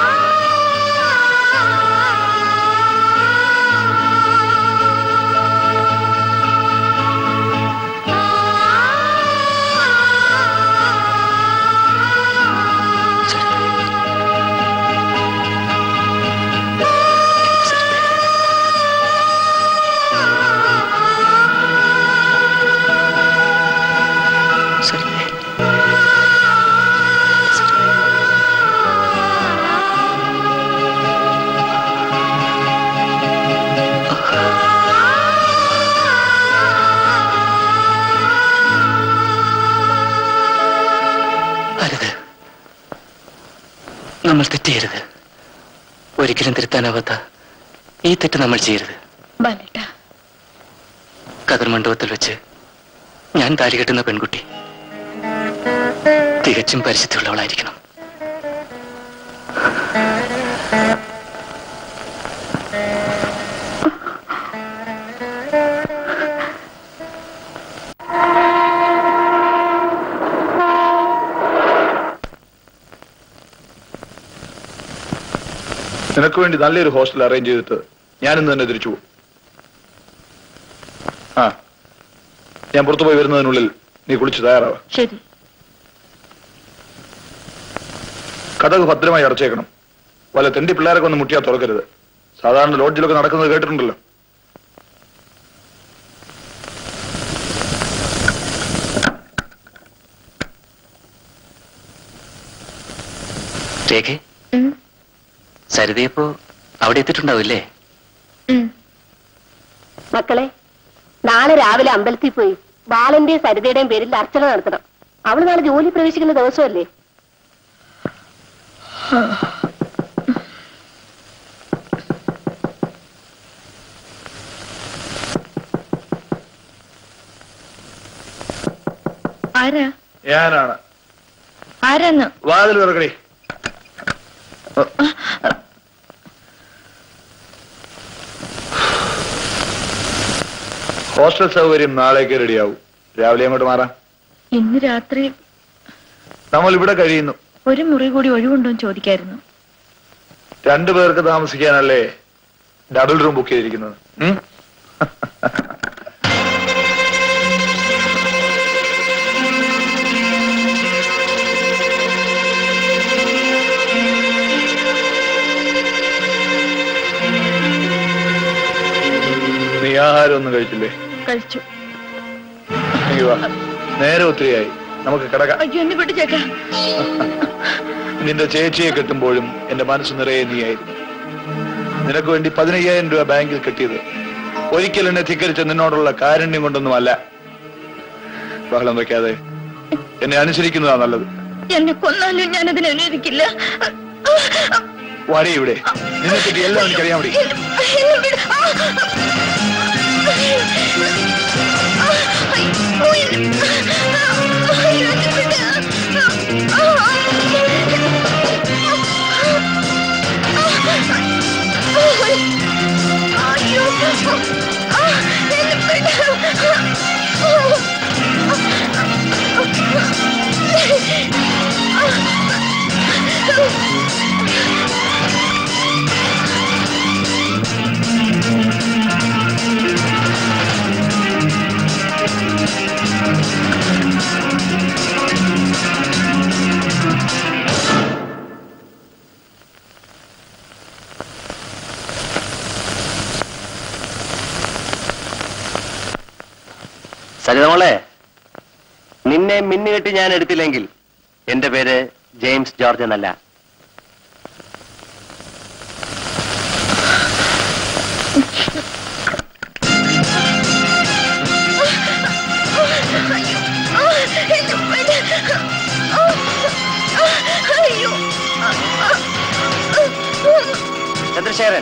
സരിതേ അരുത് നമ്മൾ തെറ്റെയ്യരുത് ഒരിക്കലും തിരുത്താനാവാത്ത ഈ തെറ്റ് നമ്മൾ ചെയ്യരുത് ബാലേട്ട കതിർ മണ്ഡപത്തിൽ വെച്ച് ഞാൻ താലി കെട്ടുന്ന പെൺകുട്ടി തികച്ചും പരിശുദ്ധിയുള്ളവളായിരിക്കണം നിനക്ക് വേണ്ടി നല്ലൊരു ഹോസ്റ്റൽ അറേഞ്ച് ചെയ്തിട്ട് ഞാനിന്ന് തന്നെ തിരിച്ചു പോകും ആ ഞാൻ പുറത്തു പോയി വരുന്നതിനുള്ളിൽ നീ കുളിച്ച് തയ്യാറാവാ ശരി കഥക് ഭദ്രമായി അടച്ചേക്കണം വല്ല തെണ്ടി പിള്ളേരൊക്കെ ഒന്ന് മുട്ടിയാ തുറക്കരുത് സാധാരണ ലോഡ്ജിലൊക്കെ നടക്കുന്നത് കേട്ടിട്ടുണ്ടല്ലോ രേഖ സരിതയപ്പോ അവിടെ എത്തിയിട്ടുണ്ടാവില്ലേ മക്കളെ നാളെ രാവിലെ അമ്പലത്തിൽ പോയി ബാലന്റെയും സരിതയുടെയും പേരിൽ അർച്ചന നടത്തണം അവള് നാളെ ജോലി പ്രവേശിക്കുന്ന ദിവസമല്ലേ ആരാ ഞാനാണ് ആരാന്ന് വാതിൽ തുറക്കടി ഹോസ്റ്റൽ സൗകര്യം നാളേക്ക് റെഡിയാവും രാവിലെ അങ്ങോട്ട് മാറാം ഇന്ന് രാത്രി നമ്മൾ ഇവിടെ കഴിയുന്നു ഒരു മുറി കൂടി ഒഴിവുണ്ടോന്ന് ചോദിക്കായിരുന്നു രണ്ടു പേർക്ക് താമസിക്കാനല്ലേ ഡബിൾ റൂം ബുക്ക് ചെയ്തിരിക്കുന്നത് ഉം? നീ ആഹാരം ഒന്നും കഴിച്ചില്ലേ കഴിച്ചു നീ വാ നേരെ ഒത്തിരിയായി നമുക്ക് കിടക്കാം അയ്യോ എന്നെ വിട്ടു നിന്റെ ചേച്ചിയെ കെട്ടുമ്പോഴും എന്റെ മനസ്സ് നിറയെ നീയായിരുന്നു നിനക്ക് വേണ്ടി പതിനയ്യായിരം രൂപ ബാങ്കിൽ കെട്ടിയത് ഒരിക്കൽ എന്നെ ധിക്കരിച്ച നിന്നോടുള്ള കാരുണ്യം കൊണ്ടൊന്നുമല്ല ബഹളം വെക്കാതെ എന്നെ അനുസരിക്കുന്നതാ നല്ലത് എന്നെ കൊന്നാലും ഞാൻ അതിനെ അനുവദിക്കില്ല വാടി ഇവിടെ നിന്നെ പറ്റി എല്ലാം എനിക്കറിയാൻ വേണ്ടി എന്നെ വിട്. ആ. അയ്യോ, എന്നെ- അയ്യോ, എന്നെ വിട്. അയ്യോ, ആ, എന്നെ സരിതമോളെ നിന്നെ മിന്നുകെട്ടി ഞാൻ എടുത്തില്ലെങ്കിൽ എന്റെ പേര് ജെയിംസ് ജോർജ് എന്നല്ല അയ്യോ ചന്ദ്രശേഖരൻ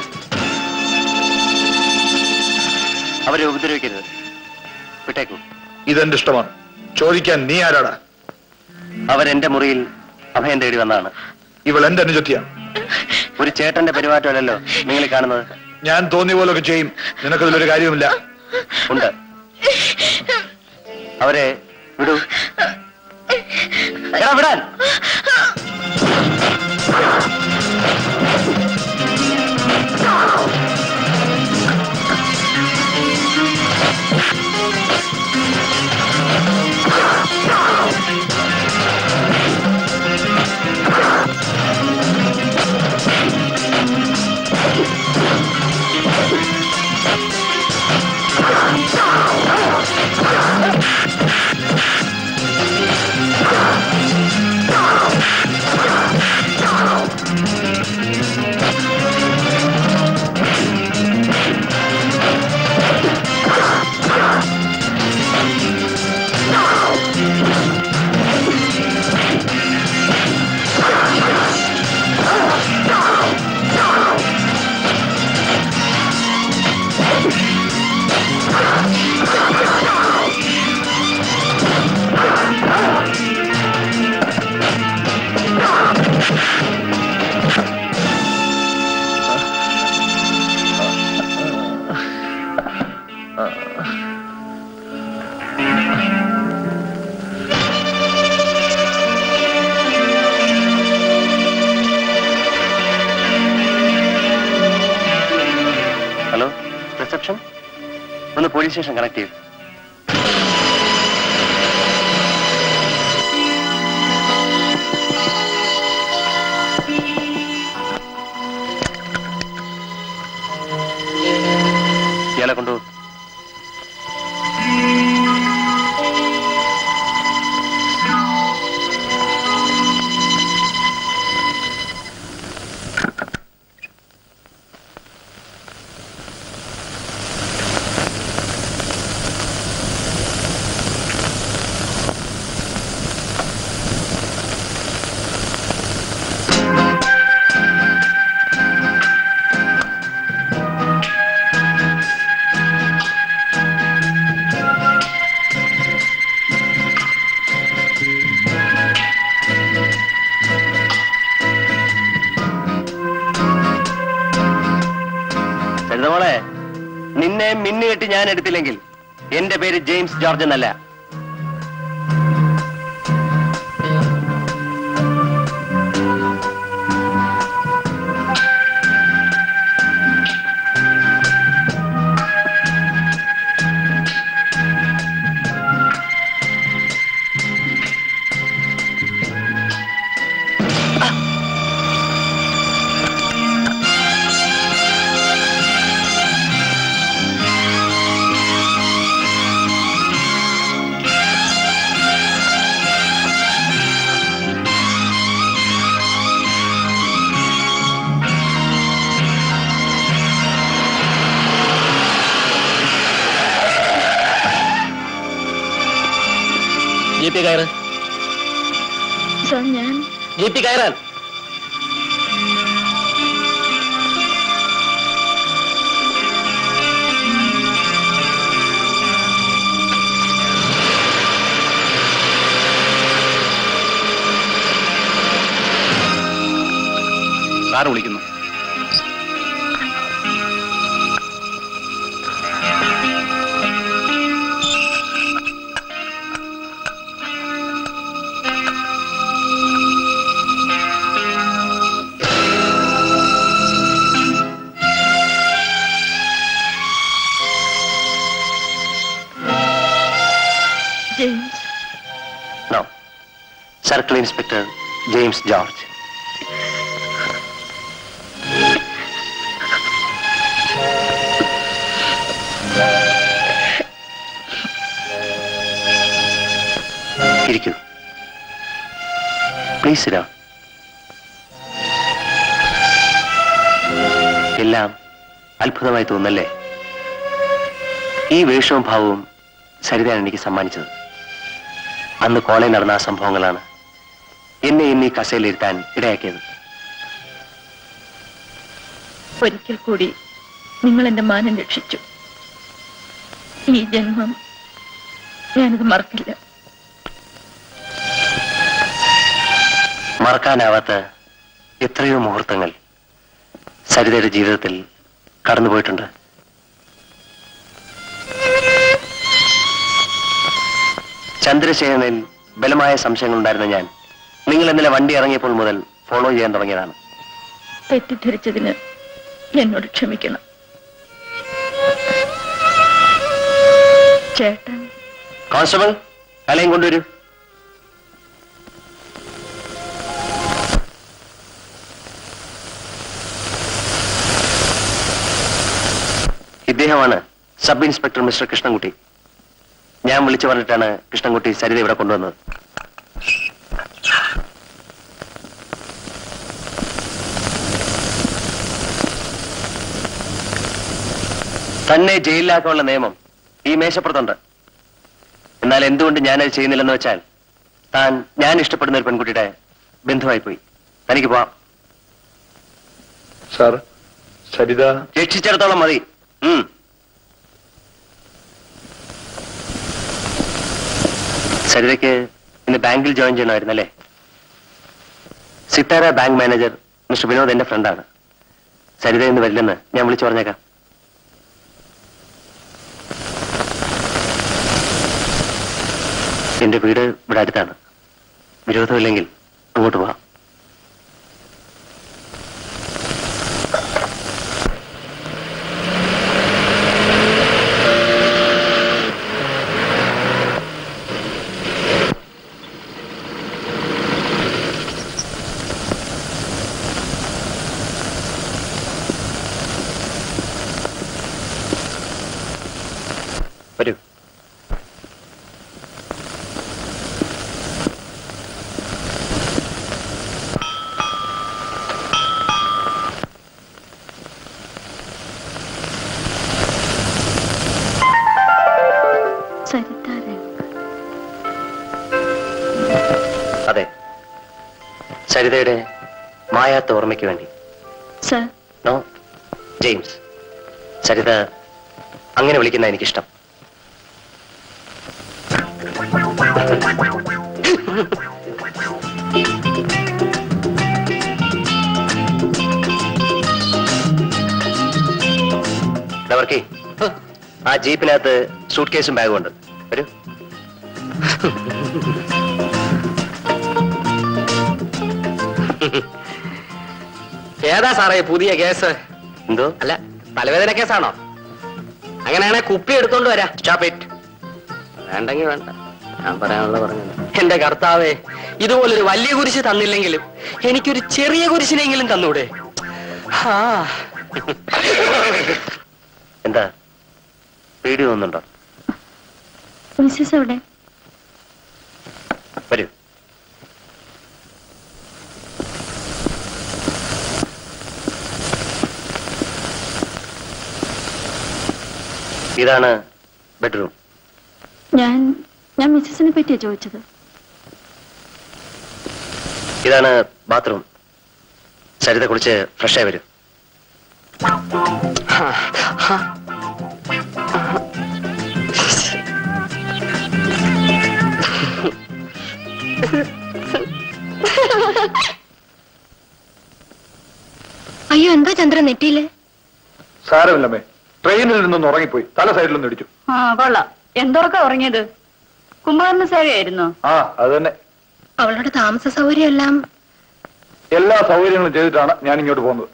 അവരെ ഉപദ്രവിക്കരുത് വിട്ടേക്കൂ ഇതെന്റെ ഇഷ്ടമാണ് ചോദിക്കാൻ നീ ആരാടാ അവരെന്റെ മുറിയിൽ അഭയം തേടി വന്നതാണ് ഇവൾ എന്റെ അനുജത്തിയാണ് ഒരു ചേട്ടന്റെ പെരുമാറ്റമല്ലല്ലോ നിങ്ങൾ ഈ കാണുന്നത് ഞാൻ തോന്നിയ പോലൊക്കെ ചെയ്യും നിനക്കതിലൊരു കാര്യവുമില്ല ഉണ്ട് അവരെ വിടൂ എടാ, വിടാൻ ഹലോ റിസപ്ഷൻ ഒന്ന് പോലീസ് സ്റ്റേഷൻ കണക്ട് ചെയ്യും ഇയാളെ കൊണ്ടു സരിതമോളെ നിന്നെ മിന്നുകെട്ടി ഞാൻ എടുത്തില്ലെങ്കിൽ എന്റെ പേര് ജെയിംസ് ജോർജ് എന്നല്ല ജീപ്പി കയറ് സാർ ഞാൻ ജീപ്പി കയറാൻ സാറ് വിളിക്കുന്നു James no circle inspector James George ഇരിക്കൂ പ്ലീസ് ഇരാ എല്ലാം അത്ഭുതമായി തോന്നല്ലേ ഈ വേഷവും ഭാവവും സരിതയാണ് എനിക്ക് സമ്മാനിച്ചത് അന്ന് കോളേജിൽ നടന്ന ആ സംഭവങ്ങളാണ് എന്നെ ഇന്ന് ഈ കസേലിരുത്താൻ ഇടയാക്കിയത് ഒരിക്കൽ കൂടി നിങ്ങൾ എന്റെ മാനം രക്ഷിച്ചു ഈ ജന്മം ഞാനിത് മറക്കില്ല മറക്കാനാവാത്ത എത്രയോ മുഹൂർത്തങ്ങൾ സരിതയുടെ ജീവിതത്തിൽ കടന്നുപോയിട്ടുണ്ട് ചന്ദ്രശേഖരനിൽ ബലമായ സംശയങ്ങൾ ഉണ്ടായിരുന്ന ഞാൻ നിങ്ങൾ ഇന്നലെ വണ്ടി ഇറങ്ങിയപ്പോൾ മുതൽ ഫോളോ ചെയ്യാൻ തുടങ്ങിയതാണ് തെറ്റിദ്ധരിച്ചതിന് എന്നോട് ക്ഷമിക്കണം ചേട്ടൻ കോൺസ്റ്റബിൾ കലയും കൊണ്ടുവരൂ ഇദ്ദേഹമാണ് സബ് ഇൻസ്പെക്ടർ മിസ്റ്റർ കൃഷ്ണൻകുട്ടി ഞാൻ വിളിച്ചു പറഞ്ഞിട്ടാണ് കൃഷ്ണൻകുട്ടി സരിത ഇവിടെ കൊണ്ടുവന്നത് തന്നെ ജയിലിലാക്കാനുള്ള നിയമം ഈ മേശപ്പുറത്തുണ്ട് എന്നാൽ എന്തുകൊണ്ട് ഞാനത് ചെയ്യുന്നില്ലെന്ന് വെച്ചാൽ താൻ ഞാൻ ഇഷ്ടപ്പെടുന്ന ഒരു പെൺകുട്ടിയുടെ ബന്ധുവായി പോയി തനിക്ക് പോവാം സാർ സരിത രക്ഷിച്ചിടത്തോളം മതി ഉം. സരിതയ്ക്ക് ഇന്ന് ബാങ്കിൽ ജോയിൻ ചെയ്യണമായിരുന്നല്ലേ Sithara bank manager mister Vinod എന്റെ ഫ്രണ്ടാണ് സരിത ഇന്ന് വരില്ലെന്ന് ഞാൻ വിളിച്ചു പറഞ്ഞേക്കാം എന്റെ വീട് ഇവിടെ അടുത്താണ് വിരോധമില്ലെങ്കിൽ അങ്ങോട്ട് പോവാം വരൂ സരിതാരൻ അതെ സരിതയുടെ മായാത്ത ഓർമ്മയ്ക്ക് വേണ്ടി സർ നോ ജെയിംസ് സരിത അങ്ങനെ വിളിക്കുന്ന എനിക്കിഷ്ടം ഡവർക്കി ആ ജീപ്പിനകത്ത് സൂട്ട് കേസും ബാഗും ഉണ്ട് വരൂ ഏതാ സാറേ പുതിയ കേസ് എന്തോ അല്ല തലവേദന കേസാണോ അങ്ങനെയാണെ കുപ്പി എടുത്തോണ്ട് വരാം സ്റ്റോപ്പ് ഇറ്റ് വേണ്ടെങ്കിൽ വേണ്ട ഞാൻ പറയാനുള്ള പറഞ്ഞത് എന്റെ കർത്താവേ ഇതുപോലൊരു വലിയ കുരിശ് തന്നില്ലെങ്കിലും എനിക്കൊരു ചെറിയ കുരിശിനെങ്കിലും തന്നൂടെ ആ എന്താ പേടി തോന്നുന്നുണ്ടോ മിസ്സസ് എവിടെ വരൂ ഇതാണ് ബെഡ്റൂം ഞാൻ ഞാൻ മിസ്സസിനെ പറ്റിയാ ചോദിച്ചത് ഇതാണ് ബാത്റൂം സരിത കുളിച്ച് ഫ്രഷായി വരൂ അയ്യോ എന്താ ചന്ദ്രൻ നെറ്റിയില് സാരമില്ലമ്മേ ട്രെയിനിൽ നിന്നൊന്ന് ഉറങ്ങിപ്പോയി തല സൈഡിലൊന്ന് ഇടിച്ചു ആ കൊള്ളാം എന്തൊക്കെ ഉറങ്ങിയത് കുംഭകർണ സേവയായിരുന്നോ ആ അത് തന്നെ അവളുടെ താമസ സൗകര്യം എല്ലാം എല്ലാ സൗകര്യങ്ങളും ചെയ്തിട്ടാണ് ഞാൻ ഇങ്ങോട്ട് പോകുന്നത്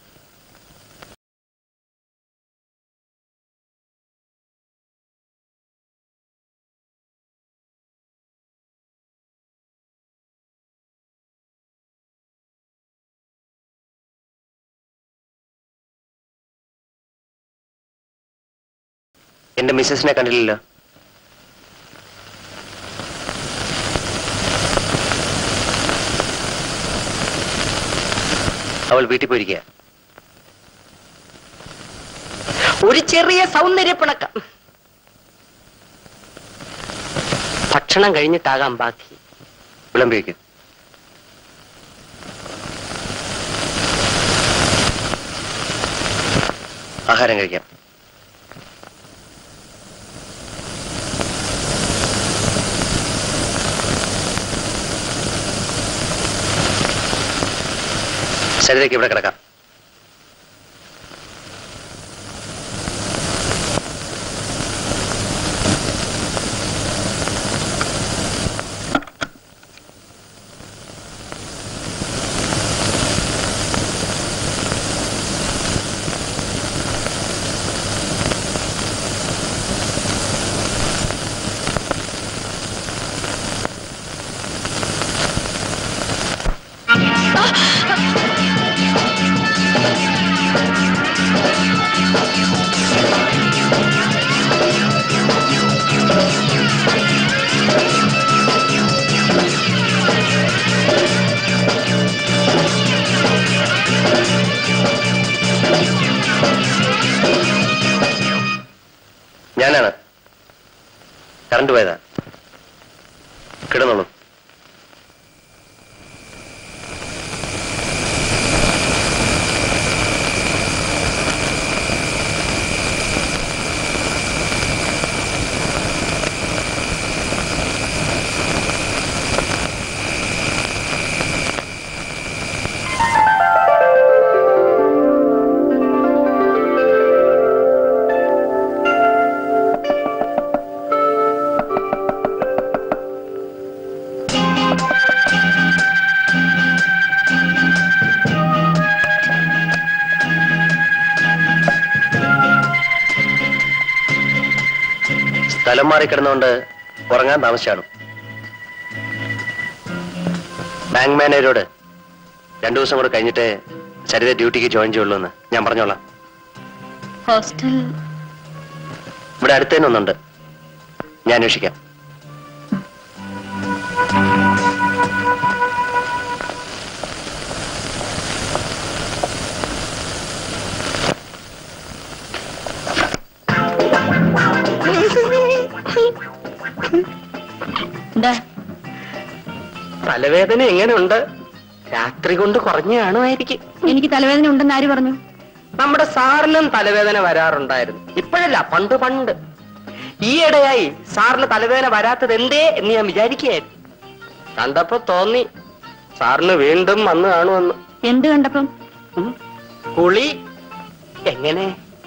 എന്റെ മിസ്സസിനെ കണ്ടില്ലല്ലോ അവൾ വീട്ടിൽ പോയിരിക്കുക ഒരു ചെറിയ സൗന്ദര്യപ്പിണക്കം ഭക്ഷണം കഴിഞ്ഞിട്ടാകാം ബാക്കി വിളമ്പിവെക്കും ആഹാരം കഴിക്കാം ശരീരക്ക് ഇവിടെ കിടക്കാം ഞാനാണ് കറണ്ട് പോയതാ കിടന്നോളൂ സ്ഥലം മാറി കിടന്നുകൊണ്ട് ഉറങ്ങാൻ താമസിച്ചാണ് ബാങ്ക് മാനേജരോട് രണ്ടു ദിവസം കൂടെ കഴിഞ്ഞിട്ട് സരിത ഡ്യൂട്ടിക്ക് ജോയിൻ ചെയ്യുള്ളൂ എന്ന് ഞാൻ പറഞ്ഞോളാം ഹോസ്റ്റൽ ഇവിടെ അടുത്ത് തന്നെ ഒന്നുണ്ട് ഞാൻ അന്വേഷിക്കാം എന്താ തലവേദന എങ്ങനെയുണ്ട് രാത്രി കൊണ്ട് കുറഞ്ഞു കാണുമായിരിക്കും എനിക്ക് തലവേദന ഉണ്ടെന്ന് ആര് പറഞ്ഞു നമ്മുടെ സാറിനും തലവേദന വരാറുണ്ടായിരുന്നു ഇപ്പോഴല്ല പണ്ട് പണ്ട് ഈയിടെയായി സാറിന് തലവേദന വരാത്തത് എന്തേ എന്ന് ഞാൻ വിചാരിക്കുകയായിരുന്നു കണ്ടപ്പോ തോന്നി സാറിന് വീണ്ടും വന്ന് കാണുമെന്ന് എന്ത് കണ്ടപ്പം കുളി എങ്ങനെ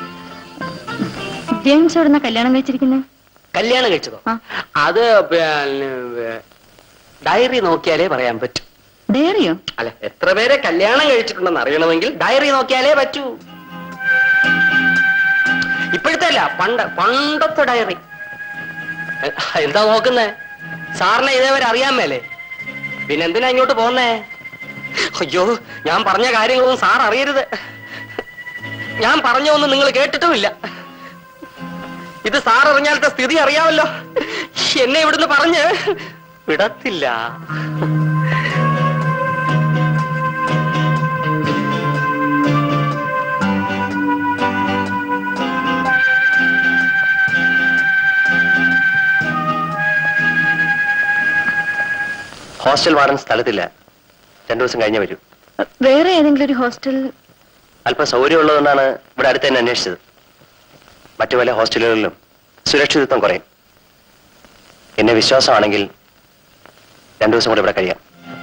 ജെയിംസ് എവിടുന്ന കല്യാണം കഴിച്ചിരിക്കുന്നത് കല്യാണം കഴിച്ചതോ അത് പിന്നെ ഡയറി നോക്കിയാലേ പറയാൻ പറ്റൂ ഡയറിയോ അല്ല എത്ര പേരെ കല്യാണം കഴിച്ചിട്ടുണ്ടെന്ന് അറിയണമെങ്കിൽ ഡയറി നോക്കിയാലേ പറ്റൂ ഇപ്പോഴത്തെ അല്ല പണ്ട് പണ്ടത്തെ ഡയറി എ, എന്താ നോക്കുന്നേ സാറിനെ ഇതേവരെ അറിയാൻ മേലേ പിന്നെ എന്തിനാ ഇങ്ങോട്ട് പോന്നേ അയ്യോ ഞാൻ പറഞ്ഞ കാര്യങ്ങളൊന്നും സാർ അറിയരുത് ഞാൻ പറഞ്ഞൊന്നും നിങ്ങൾ കേട്ടിട്ടുമില്ല ഇത് സാർ അറിഞ്ഞാലത്തെ സ്ഥിതി അറിയാമല്ലോ എന്നെ ഇവിടുന്ന് പറഞ്ഞ് വിടത്തില്ല ഹോസ്റ്റൽ വാർഡൻ സ്ഥലത്തില്ല രണ്ടു ദിവസം കഴിഞ്ഞേ വരൂ വേറെ ഏതെങ്കിലും ഒരു ഹോസ്റ്റൽ അല്പം സൗകര്യമുള്ളതുകൊണ്ടാണ് ഇവിടെ അടുത്ത് തന്നെ അന്വേഷിച്ചത് മറ്റു പല ഹോസ്റ്റലുകളിലും സുരക്ഷിതത്വം കുറയും എന്നെ വിശ്വാസമാണെങ്കിൽ രണ്ടു ദിവസം കൂടെ ഇവിടെ കഴിയാം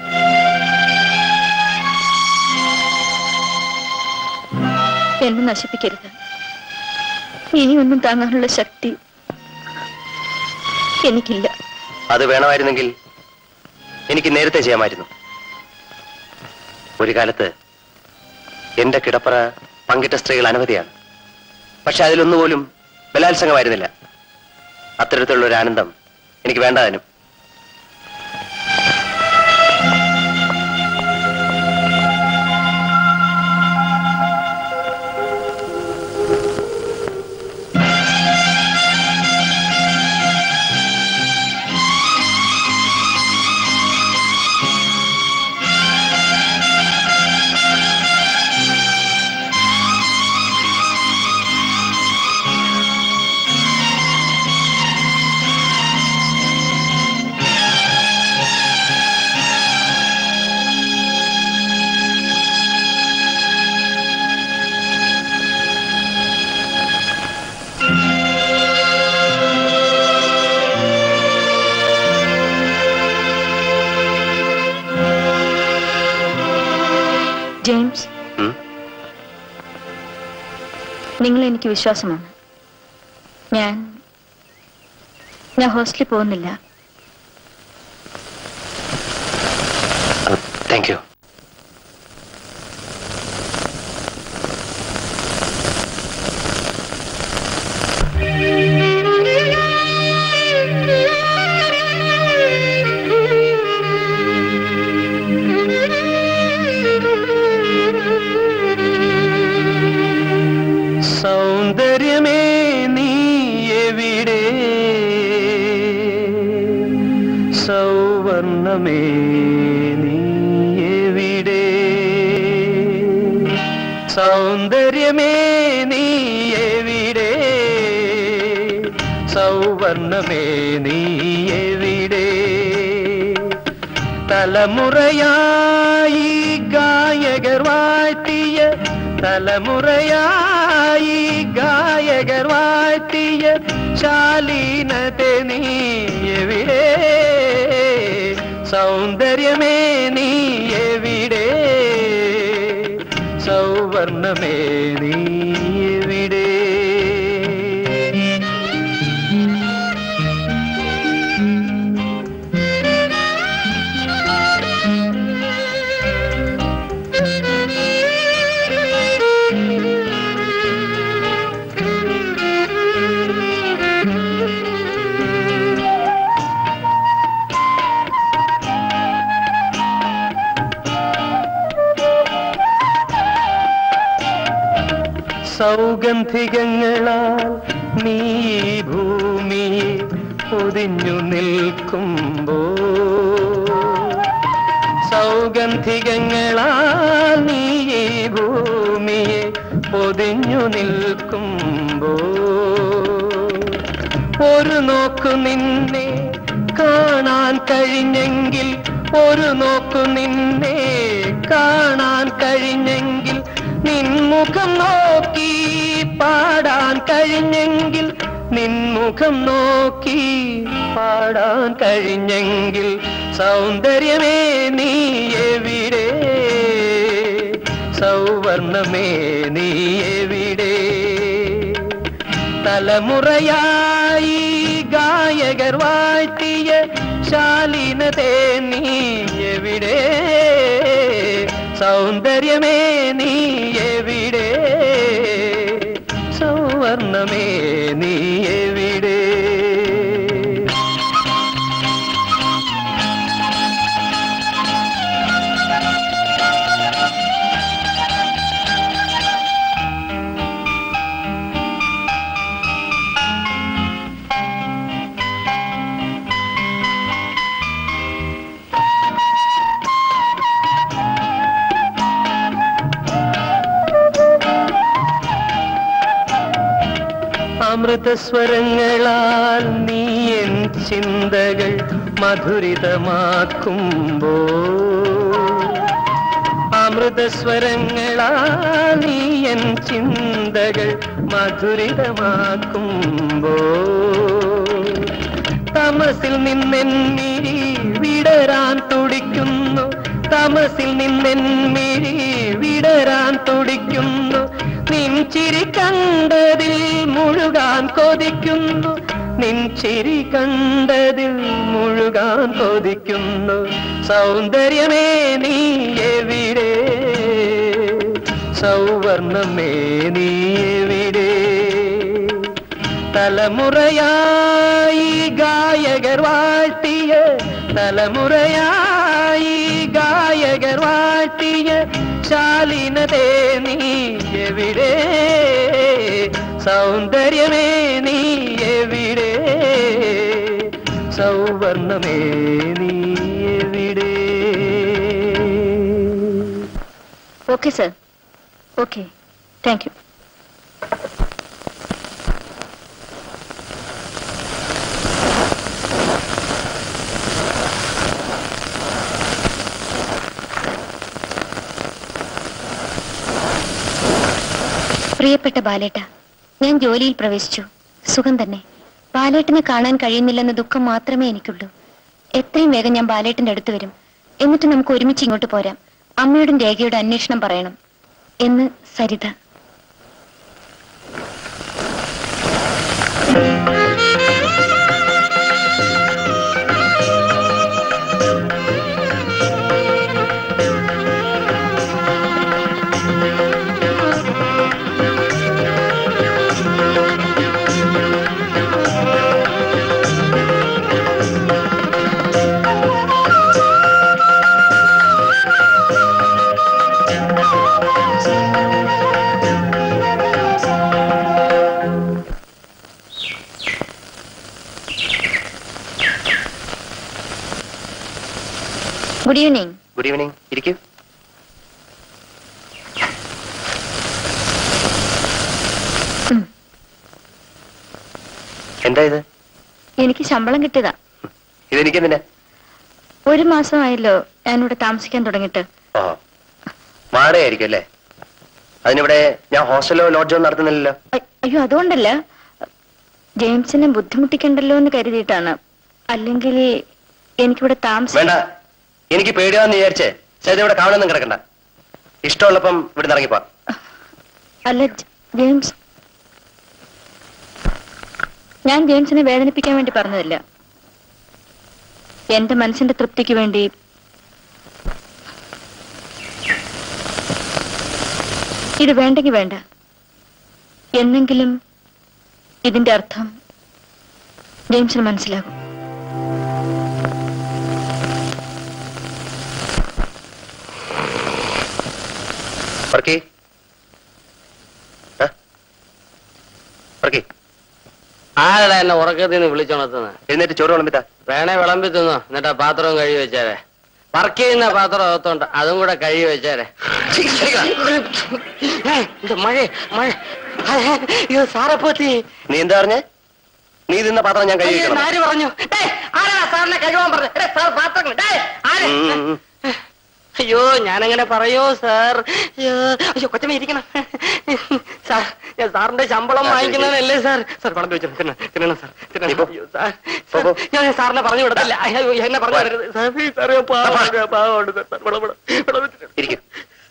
എന്നെ നശിപ്പിക്കരുത് ഇനിയൊന്നും താങ്ങാനുള്ള ശക്തി എനിക്കില്ല അത് വേണമായിരുന്നെങ്കിൽ എനിക്ക് നേരത്തെ ചെയ്യാമായിരുന്നു ഒരു കാലത്ത് എന്റെ കിടപ്പറ പങ്കിട്ട സ്ത്രീകൾ അനവധിയാണ് പക്ഷെ അതിലൊന്നുപോലും ബലാത്സംഗമായിരുന്നില്ല അത്തരത്തിലുള്ള ഒരു ആനന്ദം എനിക്ക് വേണ്ടതിനും ജെയിംസ് ഉം? നിങ്ങൾ എനിക്ക് വിശ്വാസമാണ് ഞാൻ ഞാൻ ഹോസ്റ്റലിൽ പോകുന്നില്ല താങ്ക് യു സൗന്ദര്യമേ നീ എവിടെ സൗവർണമേ നീ എവിടെ സൗന്ദര്യമേ നീ എവിടെ സൗവർണമേ നീ എവിടെ തലമുറയായി ഗായകർ വാഴ്ത്തിയ തലമുറയായി ഗായകർ വാഴ്ത്തിയ ശാലീനത നീ എവിടെ സൗന്ദര്യമേ നീ എവിടെ സൗവർണമേ നീ എവിടെ സൗഗന്ധികങ്ങളാൽ നീ ഈ ഭൂമിയെ പൊതിഞ്ഞു നിൽക്കുമ്പോ സൗഗന്ധികങ്ങളാൽ നീ ഈ ഭൂമിയെ പൊതിഞ്ഞു നിൽക്കുമ്പോ ഒരു നോക്കു നിന്നെ കാണാൻ കഴിഞ്ഞെങ്കിൽ ഒരു നോക്കു നിന്നെ കാണാൻ കഴിഞ്ഞെങ്കിൽ നിൻമുഖം നോക്കി പാടാൻ കഴിഞ്ഞെങ്കിൽ നിൻമുഖം നോക്കി പാടാൻ കഴിഞ്ഞെങ്കിൽ സൗന്ദര്യമേ നീ എവിടെ സൗവർണമേ നീ എവിടെ തലമുറയായി ഗായകർ വാഴ്ത്തിയ ശാലീനതേ നീ എവിടെ സൗന്ദര്യമേ നീ എവിടെ സൗവർണമേ നീ എവിടെ അമൃതസ്വരങ്ങളാൽ നീ എൻ ചിന്തകൾ മധുരിതമാക്കുമ്പോ അമൃതസ്വരങ്ങളാൽ നീ എൻ ചിന്തകൾ മധുരിതമാക്കുമ്പോ തമസിൽ നിന്നെന്നിരി വിടരാൻ തുടിക്കുന്നു തമസിൽ നിന്നെന്നിരി വിടരാൻ തുടിക്കുന്നു നിൻ ചിരി കണ്ടതിൽ മുഴുകാൻ കൊതിക്കുന്നു നിൻ ചിരി കണ്ടതിൽ മുഴുകാൻ കൊതിക്കുന്നു സൗന്ദര്യമേ നീ എവിടെ സൗവർണമേ നീ എവിടെ തലമുറയായി ഗായകർ വാഴ്ത്തിയ തലമുറയായി ഗായകർ വാഴ്ത്തിയ ശാലിനതേ നീ എവിടെ സൗന്ദര്യമേ നീ എവിടെ സൗവർണമേ നീ എവിടെ okay sir okay thank you പ്രിയപ്പെട്ട ബാലേട്ട ഞാൻ ജോലിയിൽ പ്രവേശിച്ചു സുഖം തന്നെ ബാലേട്ടനെ കാണാൻ കഴിയുന്നില്ലെന്ന ദുഃഖം മാത്രമേ എനിക്കുള്ളൂ എത്രയും വേഗം ഞാൻ ബാലേട്ടന്റെ അടുത്ത് വരും എന്നിട്ട് നമുക്ക് ഒരുമിച്ച് ഇങ്ങോട്ട് പോരാം അമ്മയോടും രേഖയുടെ അന്വേഷണം പറയണം എന്ന് Saritha good evening good evening ഇരിക്കൂ എന്താ ഇത് എനിക്ക് ശമ്പളം കിട്ടിയതാ ഇതെനിക്കെന്തിനാ ഒരു മാസമായല്ലോ ഞാനിവിടെ താമസിക്കാൻ തുടങ്ങിയിട്ട് ഓ വാടകയായിരിക്കും അല്ലേ അതിനിവിടെ ഞാൻ ഹോസ്റ്റലോ ലോഡ്ജോ നടത്തുന്നില്ലല്ലോ അ- അയ്യോ അതുകൊണ്ടല്ല ജെയിംസിനെ ബുദ്ധിമുട്ടിക്കണ്ടല്ലോ എന്ന് കരുതിയിട്ടാണ് അല്ലെങ്കിൽ എനിക്കിവിടെ താമസം വേണ്ട എനിക്ക് പേടിയാന്ന് വിചാരിച്ചേ സരിത ഇവിടെ കാണുന്നൊന്നും കിടക്കണ്ട ഇഷ്ടമുള്ളപ്പം ഇവിടെ ഇറങ്ങിപ്പോ അല്ല ജ- ജെയിംസ് ഞാൻ ജെയിംസിനെ വേദനിപ്പിക്കാൻ വേണ്ടി പറഞ്ഞതല്ല എന്റെ മനസ്സിന്റെ തൃപ്തിക്ക് വേണ്ടി ഇത് വേണ്ടെങ്കിൽ വേണ്ട എന്നെങ്കിലും ഇതിന്റെ അർത്ഥം ജെയിംസിന് മനസ്സിലാകും പറക്കി പറക്കി ആരടാ എന്നെ ഉറക്കത്തിൽ നിന്ന് വിളിച്ചുണർത്തുന്നത് എഴുന്നേറ്റ് ചോറ് വിളമ്പിത്താ വേണേ വിളമ്പി തിന്നോ എന്നിട്ട് ആ പാത്രവും കഴുകി വെച്ചേരെ വർക്ക് ചെയ്യുന്ന പാത്രം അകത്തോണ്ട് അതും കൂടെ കഴുകി വെച്ചേരെ ഏയ്, ഇത് മഴ മഴ അയ്യോ സാറെ പോത്തി നീ എന്താ പറഞ്ഞേ നീ തിന്ന പാത്രം ഞാൻ കൈ അയ്യോ, ആര് പറഞ്ഞു ഡേയ്, ആരാ സാറിനെ കഴുകാൻ പറഞ്ഞു ഡേയ്, സാർ പാത്രങ്ങൾ ഡേയ്, ആര്? അയ്യോ ഞാനങ്ങനെ പറയോ സാർ അയ്യോ അയ്യോ കൊച്ചമ്മ ഇരിക്കണം സാർ ഞാൻ സാറിന്റെ ശമ്പളം വാങ്ങിക്കുന്നതല്ലേ സാർ സാർ പണം വെച്ചു തിന്ന തിന്നണം സാർ തിന്നണം അയ്യോ സാർ സാർ, ഞാൻ സാറിനെ പറഞ്ഞു വിടത്തില്ല അയ്യോ എന്നെ പറഞ്ഞു വരരുത് സാർ സാറേ പാവം പാവമുണ്ട് സാർ സാർ വിട വിട വിട വെച്ചിട്ട് ഇരിക്കും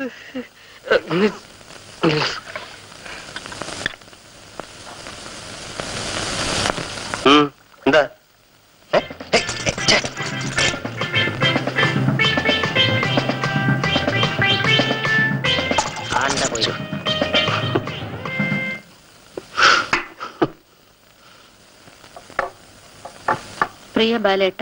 എന്താ ഏ? ഏയ്, ഏയ്, ഛെ. ആണ്ട പോയി പ്രിയ ബാലേട്ട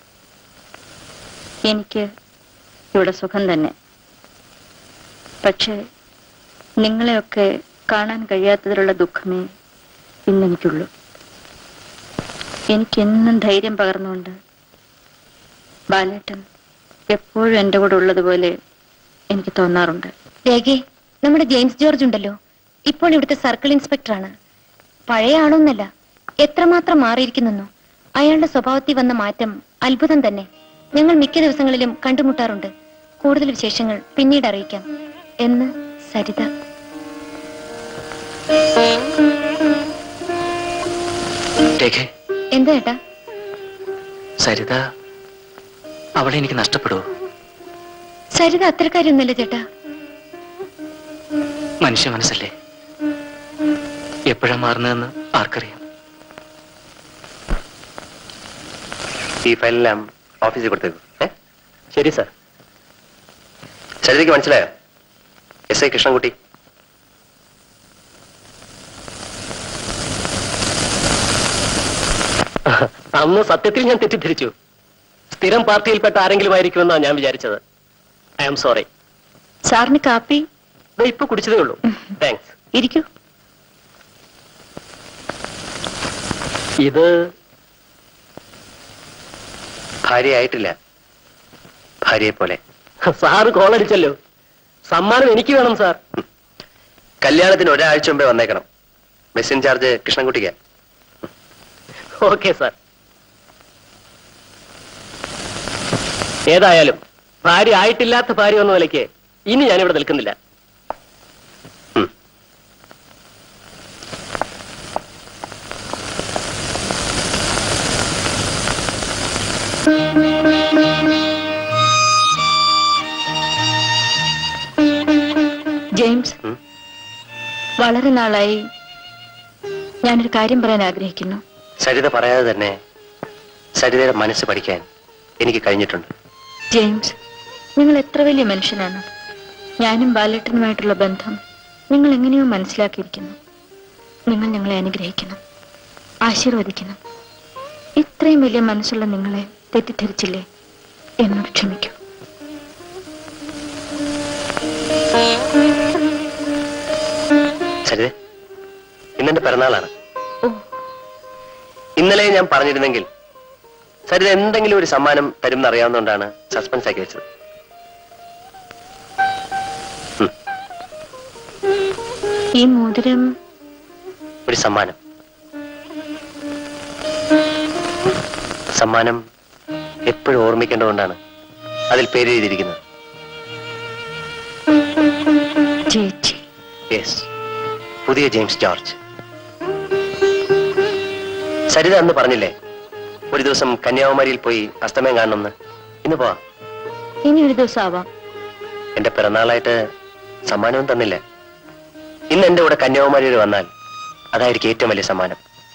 എനിക്ക് ഇവിടെ സുഖം തന്നെ പക്ഷേ നിങ്ങളെയൊക്കെ കാണാൻ കഴിയാത്തതിലുള്ള ദുഃഖമേ ഇന്നെനിക്കുള്ളൂ എനിക്കെന്നും ധൈര്യം പകർന്നുകൊണ്ട് ബാലേട്ടൻ എപ്പോഴും എൻ്റെ കൂടെ ഉള്ളതുപോലെ എനിക്ക് തോന്നാറുണ്ട് രേഖേ നമ്മുടെ ജെയിംസ് ജോർജ് ഉണ്ടല്ലോ ഇപ്പോൾ ഇവിടുത്തെ സർക്കിൾ ഇൻസ്പെക്ടറാണ് പഴയ ആളൊന്നല്ല എത്രമാത്രം മാറിയിരിക്കുന്നു അയാളുടെ സ്വഭാവത്തിൽ വന്ന മാറ്റം അത്ഭുതം തന്നെ ഞങ്ങൾ മിക്ക ദിവസങ്ങളിലും കണ്ടുമുട്ടാറുണ്ട് കൂടുതൽ വിശേഷങ്ങൾ പിന്നീട് അറിയിക്കാം എന്ന് സരിത രേഖേ എന്താ ഏട്ടാ സരിത അവളെ എനിക്ക് നഷ്ടപ്പെടുവോ സരിത അത്തരക്കാരൊന്നുമല്ല ചേട്ടാ മനുഷ്യ മനസ്സല്ലേ എപ്പോഴാ മാറുന്നതെന്ന് ആർക്കറിയാം ഈ ഫയലെല്ലാം ഓഫീസിൽ കൊടുത്തേക്കും ഏ ശരി സാർ സരിതയ്ക്ക് മനസ്സിലായോ എസ് ഐ കൃഷ്ണൻകുട്ടി അന്ന് സത്യത്തിൽ ഞാൻ തെറ്റിദ്ധരിച്ചു സ്ഥിരം പാർട്ടിയിൽപ്പെട്ട ആരെങ്കിലും ആയിരിക്കുമെന്നാണ് ഞാൻ വിചാരിച്ചത് ഐ ആം സോറി സാറിന് കാപ്പി ഇപ്പൊ കുടിച്ചതേ ഉള്ളൂ താങ്ക്സ് ഇരിക്കൂ ഇത് ഭാര്യയായിട്ടില്ല ഭാര്യയെ പോലെ സാറ് കോളടിച്ചല്ലോ സമ്മാനം എനിക്ക് വേണം സാർ കല്യാണത്തിന് ഒരാഴ്ച മുമ്പേ വന്നേക്കണം ബസ് ഇൻചാർജ് കൃഷ്ണൻകുട്ടിക്ക് ഓക്കെ സാർ ഏതായാലും ഭാര്യ ആയിട്ടില്ലാത്ത ഭാര്യ എന്ന നിലയ്ക്ക് ഇനി ഞാനിവിടെ നിൽക്കുന്നില്ല ജെയിംസ് വളരെ നാളായി ഞാനൊരു കാര്യം പറയാൻ ആഗ്രഹിക്കുന്നു സരിത പറയാതെ തന്നെ സരിതയുടെ മനസ്സ് പഠിക്കാൻ എനിക്ക് കഴിഞ്ഞിട്ടുണ്ട് ജെയിംസ് നിങ്ങൾ എത്ര വലിയ മനുഷ്യനാണ് ഞാനും ബാലേട്ടനുമായിട്ടുള്ള ബന്ധം നിങ്ങൾ എങ്ങനെയോ മനസ്സിലാക്കിയിരിക്കുന്നു നിങ്ങൾ ഞങ്ങളെ അനുഗ്രഹിക്കണം ആശീർവദിക്കണം ഇത്രയും വലിയ മനസ്സുള്ള നിങ്ങളെ തെറ്റിദ്ധരിച്ചില്ലേ എന്നോട് ക്ഷമിക്കൂ സരിത ഇന്നെന്റെ പിറന്നാളാണ് ഇന്നലെ ഞാൻ പറഞ്ഞിരുന്നെങ്കിൽ സരിത എന്തെങ്കിലും ഒരു സമ്മാനം തരും അറിയാവുന്നതുകൊണ്ടാണ് സസ്പെൻസ് ആക്കി വെച്ചത് ഈ മോതിരം ഒരു സമ്മാനം സമ്മാനം എപ്പോഴും ഓർമ്മിക്കേണ്ടതുകൊണ്ടാണ് അതിൽ പേര് എഴുതിയിരിക്കുന്നത് ചേച്ചി യെസ് പുതിയ ജെയിംസ് ജോർജ് സരിത അന്ന് പറഞ്ഞില്ലേ ഒരു ദിവസം കന്യാകുമാരിയിൽ പോയി അസ്തമയം കാണണമെന്ന് ഇന്ന് പോവാം ഇനി ഒരു ദിവസം ആവാം എന്റെ പിറന്നാളായിട്ട് സമ്മാനവും തന്നില്ല ഇന്ന് എന്റെ കൂടെ കന്യാകുമാരിയിൽ വന്നാൽ അതായിരിക്കും ഏറ്റവും വലിയ സമ്മാനം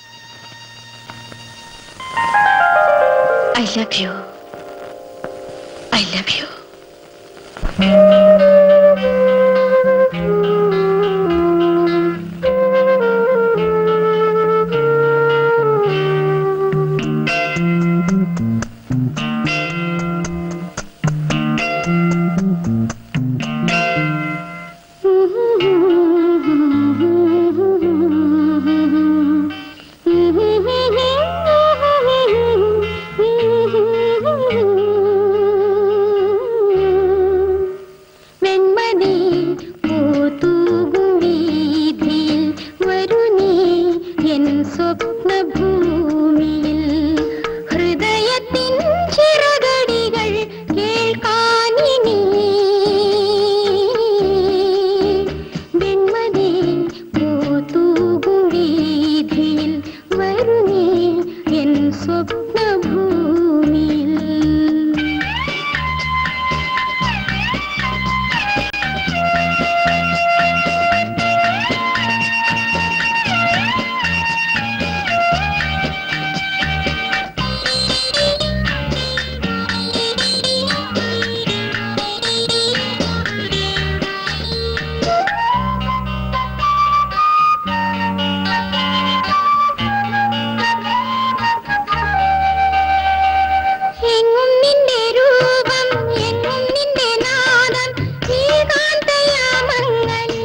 I love you I love you Mm-hmm. സ്വപ്നഭൂമിയിൽ ഹൃദയത്തിൻ ചിറകടികൾ കേൾക്കാനിനി വെൺമതി പൂത്തൂകും വീഥിയിൽ വരുന്നേ എൻ സ്വപ്നഭൂമിയിൽ എങ്ങും നിന്റെ രൂപം എങ്ങും നിന്റെ നാദം ഏകാന്തയാമങ്ങളിൽ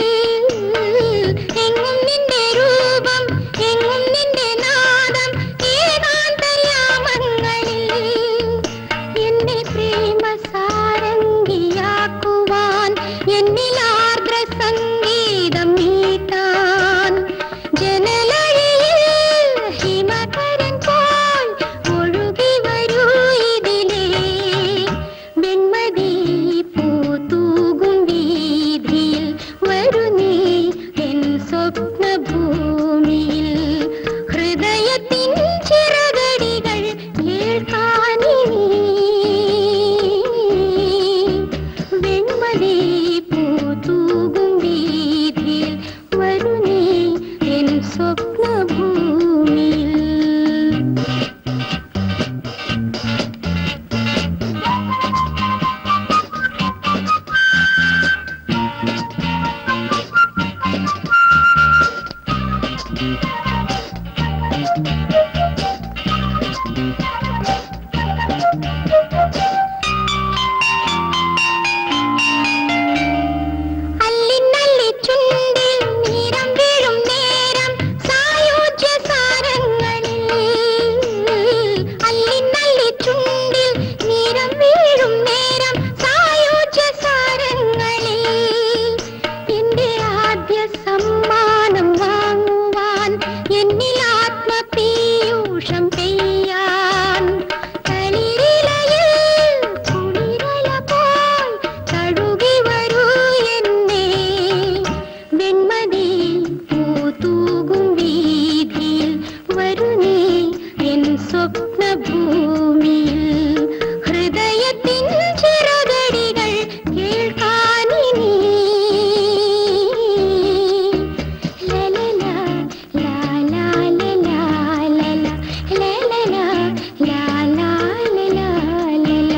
എങ്ങും നിന്റെ രൂപം എങ്ങും നിന്റെ നാദം ഏകാന്തയാമങ്ങളിൽ എന്നെ പ്രേമ സാരംഗിയാക്കുവാൻ എന്നിൽ ആർദ്ര സംഗീതം മീട്ടാൻ ജനലഴിയിൽ ഹിമകരൻ പോൽ ഒഴുകി വരൂ ഇതിലേ വെൺമതി പൂത്തൂകും വീതിയിൽ വരൂ നീ എൻ സ്വപ്നഭൂമിയിൽ ഹൃദയത്തിൻ ചിറകടികൾ കേൾക്കാനിനി വെൺമതി പൂത്തൂകും വീതിയിൽ വരൂ നീ എൻ സ്വപ്നഭൂമിയിൽ അല്ലിന്നല്ലി ചുണ്ടിൽ നീരം വീഴും നേരം സായോജ്യ സാരങ്ങളിൽ അല്ലിന്നല്ലി ചുണ്ടിൽ നീരം വീഴും നേരം സായോജ്യ സാരങ്ങളിൽ എന്റെ ആദ്യ സമ്മാനം വാങ്ങുവാൻ എന്നിൽ ആത്മപീയൂഷം പെയ്യാൻ തളിരിലയിൽ കുളിരല പോൽ തഴുകി വരൂ എന്നെ വെൺമതി പൂത്തൂകും വീതിയിൽ വരൂ നീ എൻ സ്വപ്നഭൂമിയിൽ ഹൃദയത്തിൻ ചിറകടികൾ കേൾക്കാനിനി ലലല, ലാലാ, ലലാ, ലല, ലലല, ലാലാ, ലലാ, ലലാ.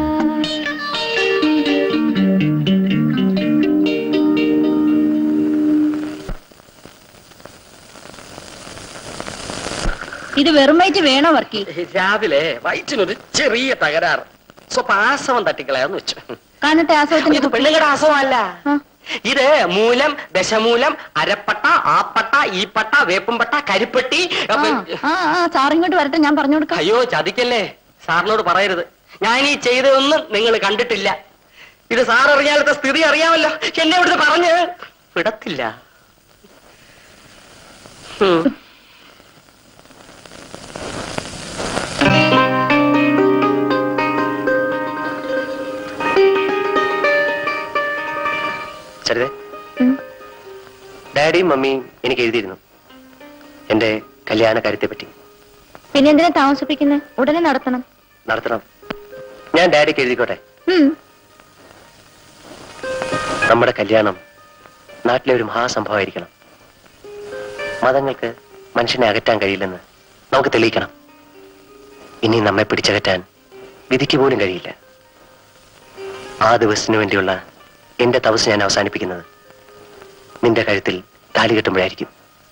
ഇത് വെറും വയറ്റ് വേണോ വർക്കി രാവിലെ വയറ്റിനൊരു ചെറിയ തകരാറ് സ്വപ്പം ആസവം തട്ടിക്കളയാന്ന് വെച്ചു കാണട്ടെ ആസവത്തിന്റെ ഇത് പെണ്ണുങ്ങളുടെ ആസവമല്ല ഇത് മൂലം ദശമൂലം അരപ്പട്ട ആപ്പട്ട ഈപ്പട്ട വേപ്പുംപട്ട കരിപ്പെട്ടി അപ്പൊ- ആ ആ സാറിങ്ങോട്ട് വരട്ടെ ഞാൻ പറഞ്ഞു കൊടുക്കാം അയ്യോ ചതിക്കല്ലേ സാറിനോട് പറയരുത് ഞാൻ ഈ ചെയ്തതൊന്നും നിങ്ങൾ കണ്ടിട്ടില്ല ഇത് സാർ അറിയാത്ത സ്ഥിതി അറിയാമല്ലോ എന്നെ ഇവിടുന്ന് പറഞ്ഞ് വിടത്തില്ല ഉം. ചരിതേ ഡാഡിയും മമ്മിയും എനിക്ക് എഴുതിയിരുന്നു എന്റെ കല്യാണ കാര്യത്തെ പറ്റി പിന്നെ എന്തിനാ താമസിപ്പിക്കുന്നത് ഉടനെ നടത്തണം നടത്തണം ഞാൻ ഡാഡിക്ക് എഴുതിക്കോട്ടെ ഉം. നമ്മുടെ കല്യാണം നാട്ടിലെ ഒരു മഹാസംഭവമായിരിക്കണം മതങ്ങൾക്ക് മനുഷ്യനെ അകറ്റാൻ കഴിയില്ലെന്ന് നമുക്ക് തെളിയിക്കണം ഇനി നമ്മെ പിടിച്ചകറ്റാൻ വിധിക്ക് പോലും കഴിയില്ല ആ ദിവസത്തിനു വേണ്ടിയുള്ള എന്റെ തപസ് ഞാൻ അവസാനിപ്പിക്കുന്നത് നിന്റെ കഴുത്തിൽ താലി കെട്ടുമ്പോഴായിരിക്കും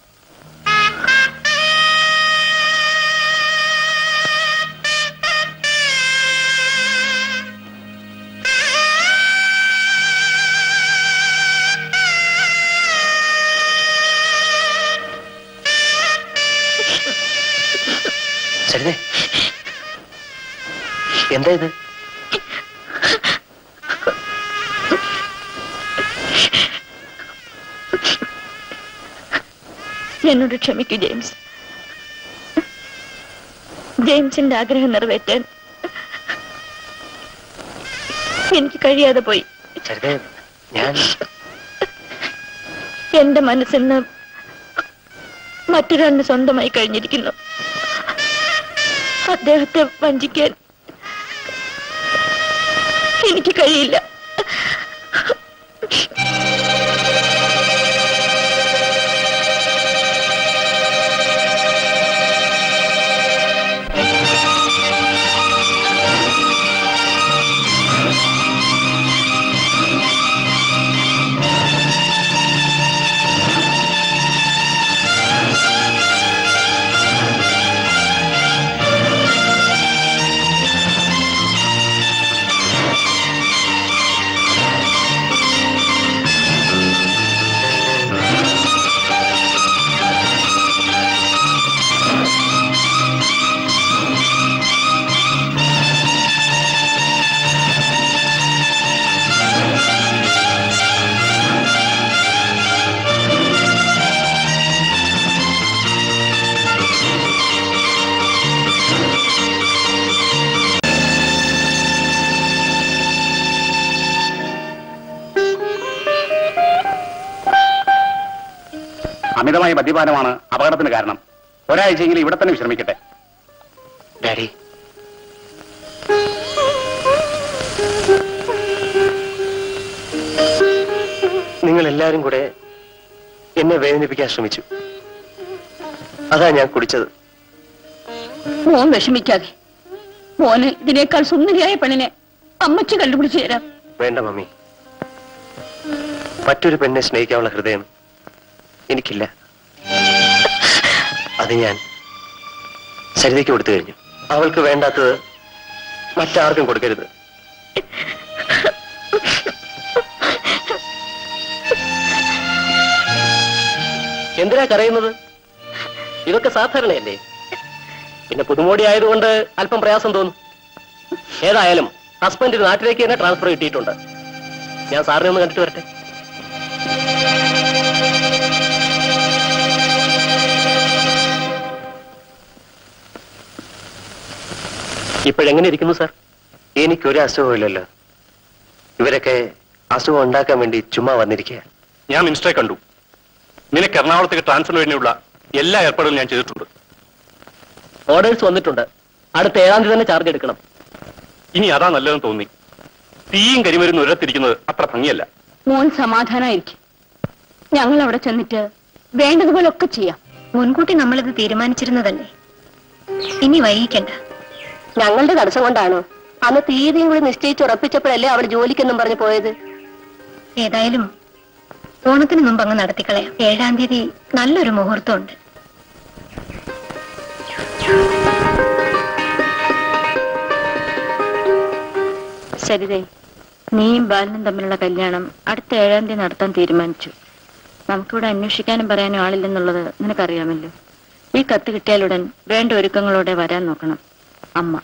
സരിതേ എന്താ ഇത് എന്നോട് ക്ഷമിക്കൂ ജെയിംസ് ജെയിംസിന്റെ ആഗ്രഹം നിറവേറ്റാൻ എനിക്ക് കഴിയാതെ പോയി സരിത ഞാൻ എന്റെ മനസ്സിന്ന് മറ്റൊരാളിന് സ്വന്തമായി കഴിഞ്ഞിരിക്കുന്നു അദ്ദേഹത്തെ വഞ്ചിക്കാൻ എനിക്ക് കഴിയില്ല അമിതമായ മദ്യപാനമാണ് അപകടത്തിന് കാരണം ഒരാഴ്ചയെങ്കിലും ഇവിടെ തന്നെ വിശ്രമിക്കട്ടെ ഡാഡി നിങ്ങൾ എല്ലാരും കൂടെ എന്നെ വേദനിപ്പിക്കാൻ ശ്രമിച്ചു അതാ ഞാൻ കുടിച്ചത് മോൻ വിഷമിക്കാതെ മോന് ഇതിനേക്കാൾ സുന്ദരിയായ പെണ്ണിനെ അമ്മച്ചി കണ്ടുപിടിച്ചു തരാം വേണ്ട മമ്മി മറ്റൊരു പെണ്ണെ സ്നേഹിക്കാനുള്ള ഹൃദയം എനിക്കില്ല അത് ഞാൻ സരിതയ്ക്ക് കൊടുത്തു കഴിഞ്ഞു അവൾക്ക് വേണ്ടാത്തത് മറ്റാർക്കും കൊടുക്കരുത് എന്തിനാ കരയുന്നത് ഇതൊക്കെ സാധാരണയല്ലേ പിന്നെ പുതുമോടി ആയതുകൊണ്ട് അല്പം പ്രയാസം തോന്നും ഏതായാലും ഹസ്ബൻഡ് നാട്ടിലേക്ക് തന്നെ ട്രാൻസ്ഫർ കിട്ടിയിട്ടുണ്ട് ഞാൻ സാറിനെ ഒന്ന് കണ്ടിട്ട് വരട്ടെ ഇപ്പോഴെങ്ങനെ ഇരിക്കുന്നു സാർ എനിക്കൊരു അസുഖമില്ലല്ലോ ഇവരൊക്കെ അസുഖം ഉണ്ടാക്കാൻ വേണ്ടി ചുമ്മാ വന്നിരിക്കുക ഞാൻ മിനിസ്റ്ററെ കണ്ടു നിനക്ക് എറണാകുളത്തേക്ക് ട്രാൻസ്ഫർ വേണ്ടിയുള്ള എല്ലാ ഏർപ്പാടുകളും ഞാൻ ചെയ്തിട്ടുണ്ട് ഓർഡേഴ്സ് വന്നിട്ടുണ്ട് അടുത്ത ഏഴാം തീയതി തന്നെ ചാർജ് എടുക്കണം ഇനി അതാ നല്ലതെന്ന് തോന്നി തീയും കരിമരുന്ന് ഒരിടത്തിരിക്കുന്നത് അത്ര ഭംഗിയല്ല മോൻ സമാധാനമായിരിക്കും ഞങ്ങൾ അവിടെ ചെന്നിട്ട് വേണ്ടതുപോലെ ഒക്കെ ചെയ്യാം മുൻകൂട്ടി നമ്മളിത് തീരുമാനിച്ചിരുന്നതല്ലേ ഇനി വൈകിക്കണ്ട ഞങ്ങളുടെ തടസ്സം കൊണ്ടാണോ അന്ന് തീയതിയും കൂടി നിശ്ചയിച്ച് ഉറപ്പിച്ചപ്പോഴല്ലേ അവൾ ജോലിക്കെന്നും പറഞ്ഞു പോയത് ഏതായാലും ഓണത്തിന് മുമ്പ് അങ്ങ് നടത്തിക്കളയാം ഏഴാം തീയതി നല്ലൊരു മുഹൂർത്തമുണ്ട് സരിതേ നീയും ബാലനും തമ്മിലുള്ള കല്യാണം അടുത്ത ഏഴാം തീയതി നടത്താൻ തീരുമാനിച്ചു നമുക്കിവിടെ അന്വേഷിക്കാനും പറയാനും ആളില്ലെന്നുള്ളത് നിനക്കറിയാമല്ലോ ഈ കത്ത് കിട്ടിയാലുടൻ വേണ്ട ഒരുക്കങ്ങളോടെ വരാൻ നോക്കണം അമ്മ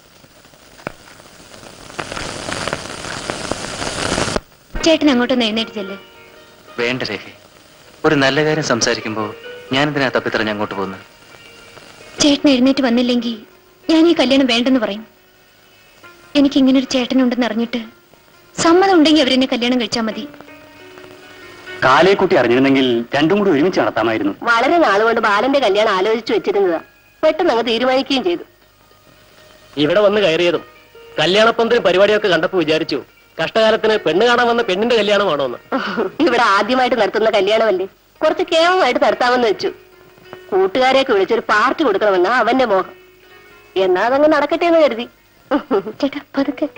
ചേട്ടൻ അങ്ങോട്ടൊന്ന് എഴുന്നേറ്റ് ചെല്ല് വേണ്ട രേഖ ഒരു നല്ല കാര്യം സംസാരിക്കുമ്പോ ഞാനെന്തിനാ തപ്പിത്തറഞ്ഞ് അങ്ങോട്ട് പോകുന്നത് ചേട്ടൻ എഴുന്നേറ്റ് വന്നില്ലെങ്കിൽ ഞാൻ ഈ കല്യാണം വേണ്ടെന്ന് പറയും എനിക്ക് ഇങ്ങനെ ഒരു ചേട്ടനുണ്ടെന്ന് അറിഞ്ഞിട്ട് സമ്മതം ഉണ്ടെങ്കിൽ അവരെന്നെ കല്യാണം കഴിച്ചാൽ മതി കാലേക്കുട്ടി അറിഞ്ഞിരുന്നെങ്കിൽ രണ്ടും കൂടി ഒരുമിച്ച് നടത്താമായിരുന്നു വളരെ നാളുകൊണ്ട് ബാലന്റെ കല്യാണം ആലോചിച്ചു വെച്ചിരുന്നതാ പെട്ടെന്ന് അങ്ങ് തീരുമാനിക്കുകയും ചെയ്തു ഇവിടെ വന്ന് കയറിയതും കല്യാണപ്പന്തലും പരിപാടിയൊക്കെ കണ്ടപ്പോ വിചാരിച്ചു കഷ്ടകാലത്തിന് പെണ്ണ് കാണാൻ വന്ന പെണ്ണിന്റെ കല്യാണമാണോ എന്ന് ഇവിടെ ആദ്യമായിട്ട് നടത്തുന്ന കല്യാണമല്ലേ കുറച്ച് കേവലമായിട്ട് നടത്താമെന്ന് വെച്ചു കൂട്ടുകാരെയൊക്കെ വിളിച്ചൊരു പാർട്ടി കൊടുക്കണമെന്നാ അവന്റെ മോഹം എന്നാ അതങ്ങ് നടക്കട്ടെ എന്ന് കരുതി ചേട്ടാ പതുക്കെ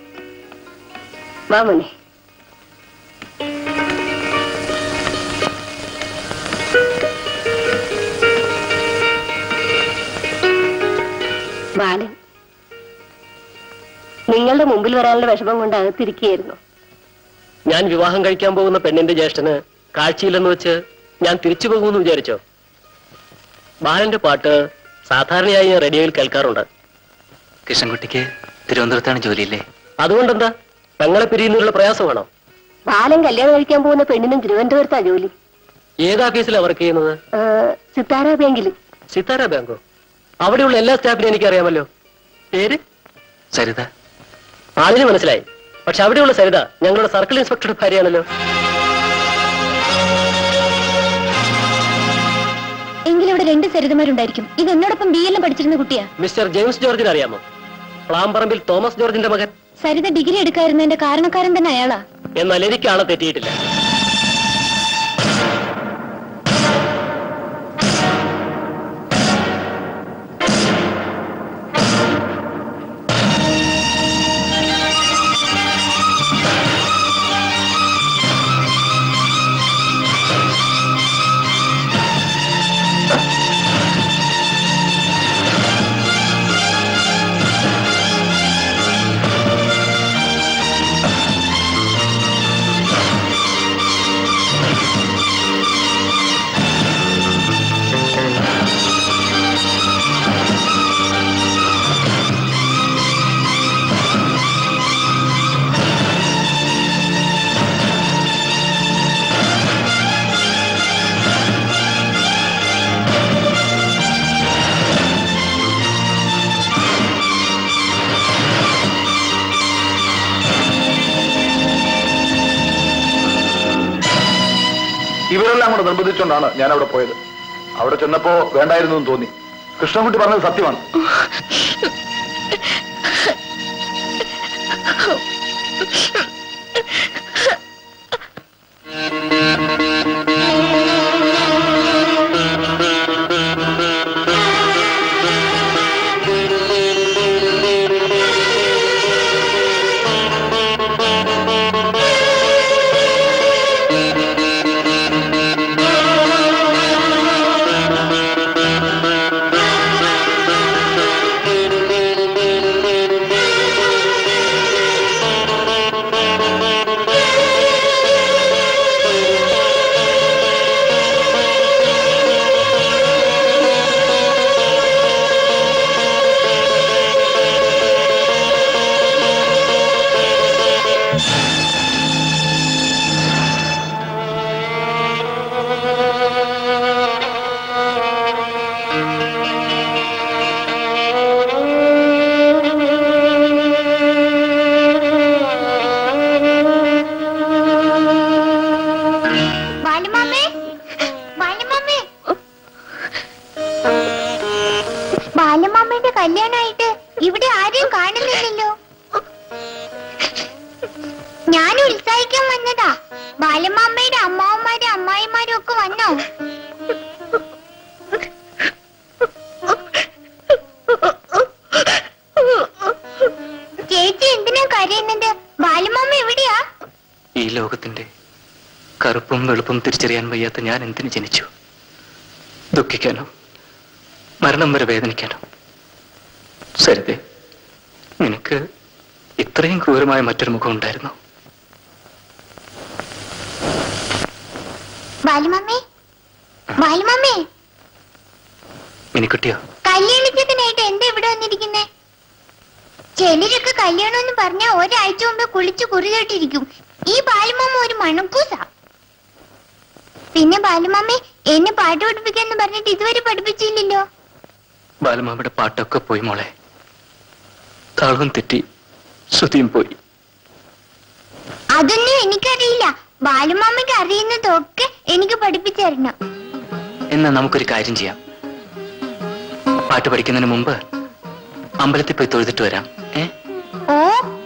വാ മോനെ ബാലൻ നിങ്ങളുടെ മുമ്പിൽ വരാനുള്ള വിഷമം കൊണ്ട് അകത്തിരിക്കുകയായിരുന്നു ഞാൻ വിവാഹം കഴിക്കാൻ പോകുന്ന പെണ്ണിന്റെ ജ്യേഷ്ഠന് കാഴ്ചയില്ലെന്ന് വെച്ച് ഞാൻ തിരിച്ചു പോകുമെന്ന് വിചാരിച്ചോ ബാലന്റെ പാട്ട് സാധാരണയായി ഞാൻ റേഡിയോയിൽ കേൾക്കാറുണ്ട് കൃഷ്ണൻകുട്ടിക്ക് തിരുവനന്തപുരത്താണ് ജോലിയില്ലേ അതുകൊണ്ടെന്താ പെങ്ങളെ പിരിയുന്നതിനുള്ള പ്രയാസമാണോ ബാലൻ കല്യാണം കഴിക്കാൻ പോകുന്ന പെണ്ണിനും തിരുവനന്തപുരത്താ ജോലി ഏത് ഓഫീസിലാണ് വർക്ക് ചെയ്യുന്നത് ആ, സിത്താര ബാങ്കിൽ സിത്താര ബാങ്കോ അവിടെയുള്ള എല്ലാ സ്റ്റാഫിനെയും എനിക്കറിയാമല്ലോ പേര് സരിത ആളിന് മനസ്സിലായി പക്ഷെ അവിടെയുള്ള സരിത ഞങ്ങളുടെ സർക്കിൾ ഇൻസ്പെക്ടറുടെ ഭാര്യയാണല്ലോ എങ്കിലും ഇവിടെ രണ്ട് സരിതമാരുണ്ടായിരിക്കും ഇത് എന്നോടൊപ്പം ബി എല്ലാം പഠിച്ചിരുന്ന കുട്ടിയാ മിസ്റ്റർ ജെയിംസ് ജോർജിനെ അറിയാമോ പ്ലാംപറമ്പിൽ തോമസ് ജോർജിന്റെ മകൻ സരിത ഡിഗ്രി എടുക്കായിരുന്നതിന്റെ കാരണക്കാരൻ തന്നെ അയാളാ എന്നാൽ എനിക്ക് ആളെ തെറ്റിയിട്ടില്ല ഇവരെല്ലാം കൂടെ നിർബന്ധിച്ചുകൊണ്ടാണ് ഞാൻ അവിടെ പോയത് അവിടെ ചെന്നപ്പോ വേണ്ടായിരുന്നു എന്ന് തോന്നി കൃഷ്ണൻകുട്ടി പറഞ്ഞത് സത്യമാണ് ബാലുമാമേ ബാലുമാമേ ബാലമാമയുടെ കല്യാണമായിട്ട് ഇവിടെ ആരെയും കാണുന്നില്ലല്ലോ ഞാൻ ഉത്സാഹിക്കാൻ വന്നതാ ബാലമാമയുടെ അമ്മാവന്മാരും അമ്മായിമാരും ഒക്കെ വന്നോ ചേച്ചി എന്തിനാ കരയുന്നത് ബാലമാമ എവിടെയാ ഈ ലോകത്തിന്റെ കറുപ്പും വെളുപ്പും തിരിച്ചറിയാൻ വയ്യാത്ത ഞാൻ എന്തിനു ജനിച്ചു ദുഃഖിക്കാനോ മരണം വരെ വേദനിക്കാനോ സരിതേ നിനക്ക് ഇത്രയും ക്രൂരമായ മറ്റൊരു മുഖം ഉണ്ടായിരുന്നു ബാലുമാമേ ബാലുമാമേ മിനിക്കുട്ടിയോ കല്യാണിച്ചതിനായിട്ട് എന്താ ഇവിടെ വന്നിരിക്കുന്നേ ചിലരൊക്കെ കല്യാണം എന്ന് പറഞ്ഞാൽ ഒരാഴ്ച മുമ്പ് കുളിച്ച് കുറിതോട്ടിരിക്കും ഈ ബാലുമാമ ഒരു മണക്കൂസ പിന്നെ ബാലുമാമേ എന്നെ പാട്ട് പഠിപ്പിക്കാന്ന് പറഞ്ഞിട്ട് ഇതുവരെ പഠിപ്പിച്ചില്ലല്ലോ ബാലമാമയുടെ പാട്ടൊക്കെ പോയി മോളെ താളവും തെറ്റി ശ്രുതിയും പോയി അതൊന്നും എനിക്കറിയില്ല ബാലുമാമയ്ക്ക് അറിയുന്നതൊക്കെ എനിക്ക് പഠിപ്പിച്ചു തരണം എന്നാ നമുക്കൊരു കാര്യം ചെയ്യാം പാട്ട് പഠിക്കുന്നതിന് മുമ്പ് അമ്പലത്തിൽ പോയി തൊഴുതിട്ട് വരാം ഏ ഓ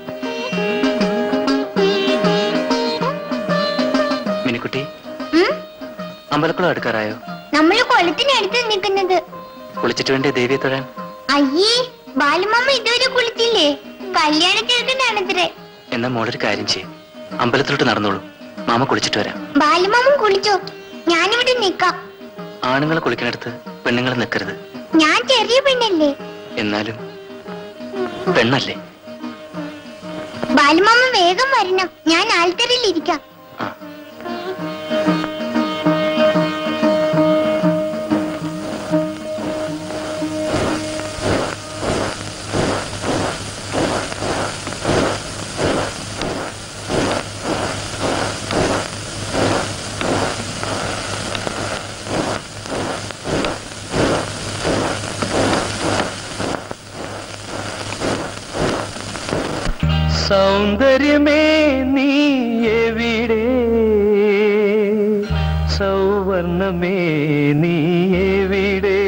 മിനിക്കുട്ടി ഉം, അമ്പലക്കുളം എടുക്കാറായോ നമ്മള് കുളത്തിനടുത്ത് നിൽക്കുന്നത് കുളിച്ചിട്ട് വേണ്ടേ ദേവിയെ തൊഴാൻ അയ്യേ ബാലുമാമ ഇതുവരെ കുളിച്ചില്ലേ കല്യാണ ചെറുക്കനാണത്രേ എന്നാ മോളൊരു കാര്യം ചെയ്യും അമ്പലത്തിലോട്ട് നടന്നോളൂ മാമ കുളിച്ചിട്ട് വരാം ബാലുമാമൻ കുളിച്ചോ ഞാനിവിടെ നിക്കാം ആണുങ്ങൾ കുളിക്കുന്നിടത്ത് പെണ്ണുങ്ങൾ നിൽക്കരുത് ഞാൻ ചെറിയ പെണ്ണല്ലേ എന്നാലും പെണ്ണല്ലേ ബാലുമാമ വേഗം വരണം ഞാൻ ആൽത്തറിൽ ഇരിക്കാം സൗന്ദര്യമേ നീ എവിടെ സൗവർണമേ നീ എവിടെ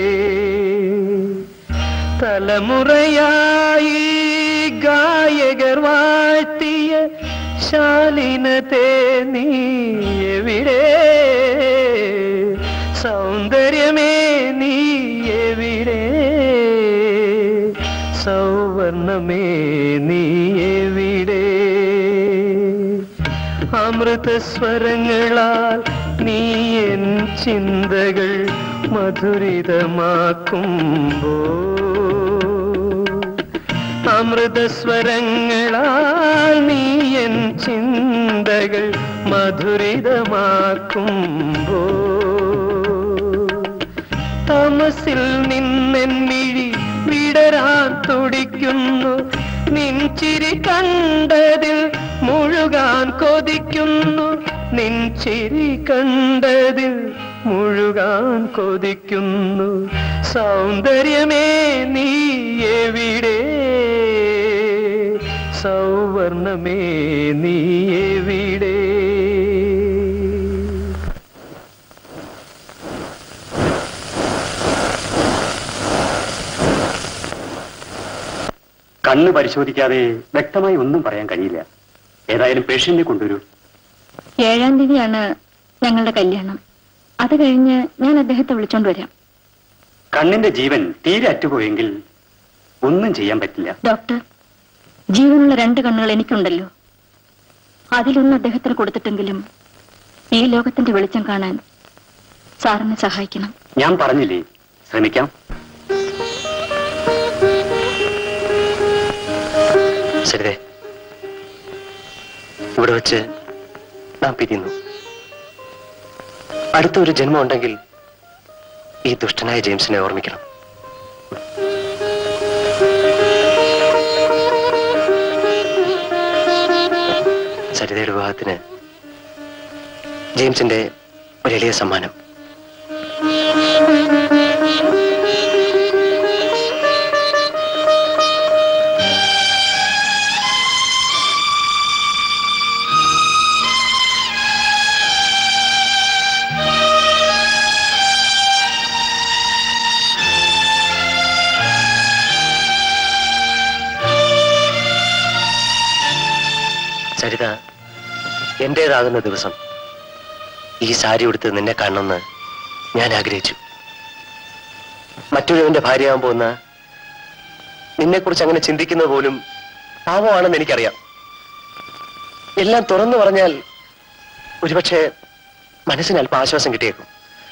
തലമുറയായി ഗായകർ വാഴ്ത്തിയ ശാലിനത്തെ നീ എവിടെ സൗന്ദര്യമേ നീ എവിടെ സൗവർണമേ നീ എവിടെ അമൃതസ്വരങ്ങളാൽ നീ എൻ ചിന്തകൾ മധുരിതമാക്കുമ്പോ അമൃതസ്വരങ്ങളാൽ നീ എൻ ചിന്തകൾ മധുരിതമാക്കുമ്പോ തമസിൽ നിന്നെൻ മിഴി വിടരാൻ തുടിക്കുന്നു നിൻ ചിരി കണ്ടതിൽ മുഴുകാൻ കൊതിക്കുന്നു നിൻ ചിരി കണ്ടതിൽ മുഴുകാൻ കൊതിക്കുന്നു സൗന്ദര്യമേ നീ എവിടെ സൗവർണമേ നീ എവിടെ കണ്ണ് പരിശോധിക്കാതെ വ്യക്തമായി ഒന്നും പറയാൻ കഴിയില്ല ഏതായാലും പേഷ്യന്റിനെ കൊണ്ടുവരൂ ഏഴാം തീയതിയാണ് ഞങ്ങളുടെ കല്യാണം അത് കഴിഞ്ഞ് ഞാൻ അദ്ദേഹത്തെ വിളിച്ചോണ്ട് വരാം കണ്ണിന്റെ ജീവൻ തീരെ അറ്റുപോയെങ്കിൽ ഒന്നും ചെയ്യാൻ പറ്റില്ല ഡോക്ടർ ജീവനുള്ള രണ്ട് കണ്ണുകൾ എനിക്കുണ്ടല്ലോ അതിലൊന്ന് അദ്ദേഹത്തിന് കൊടുത്തിട്ടെങ്കിലും ഈ ലോകത്തിന്റെ വെളിച്ചം കാണാൻ സാറിനെ സഹായിക്കണം ഞാൻ പറഞ്ഞില്ലേ ശ്രമിക്കാം സരിതേ ഇവിടെ വെച്ച് നാം പിരിയുന്നു അടുത്ത ഒരു ജന്മം ഉണ്ടെങ്കിൽ ഈ ദുഷ്ടനായ ജെയിംസിനെ ഓർമ്മിക്കണം സരിതയുടെ വിവാഹത്തിന് ജെയിംസിന്റെ ഒരു എളിയ സമ്മാനം സരിത എന്റേതാകുന്ന ദിവസം ഈ സാരി ഉടുത്ത് നിന്നെ കാണണമെന്ന് ഞാൻ ആഗ്രഹിച്ചു മറ്റൊരുവന്റെ ഭാര്യയാകാൻ പോകുന്ന നിന്നെക്കുറിച്ച് അങ്ങനെ ചിന്തിക്കുന്നത് പോലും പാവമാണെന്ന് എനിക്കറിയാം എല്ലാം തുറന്നു പറഞ്ഞാൽ ഒരുപക്ഷെ മനസ്സിന് അല്പം ആശ്വാസം കിട്ടിയേക്കും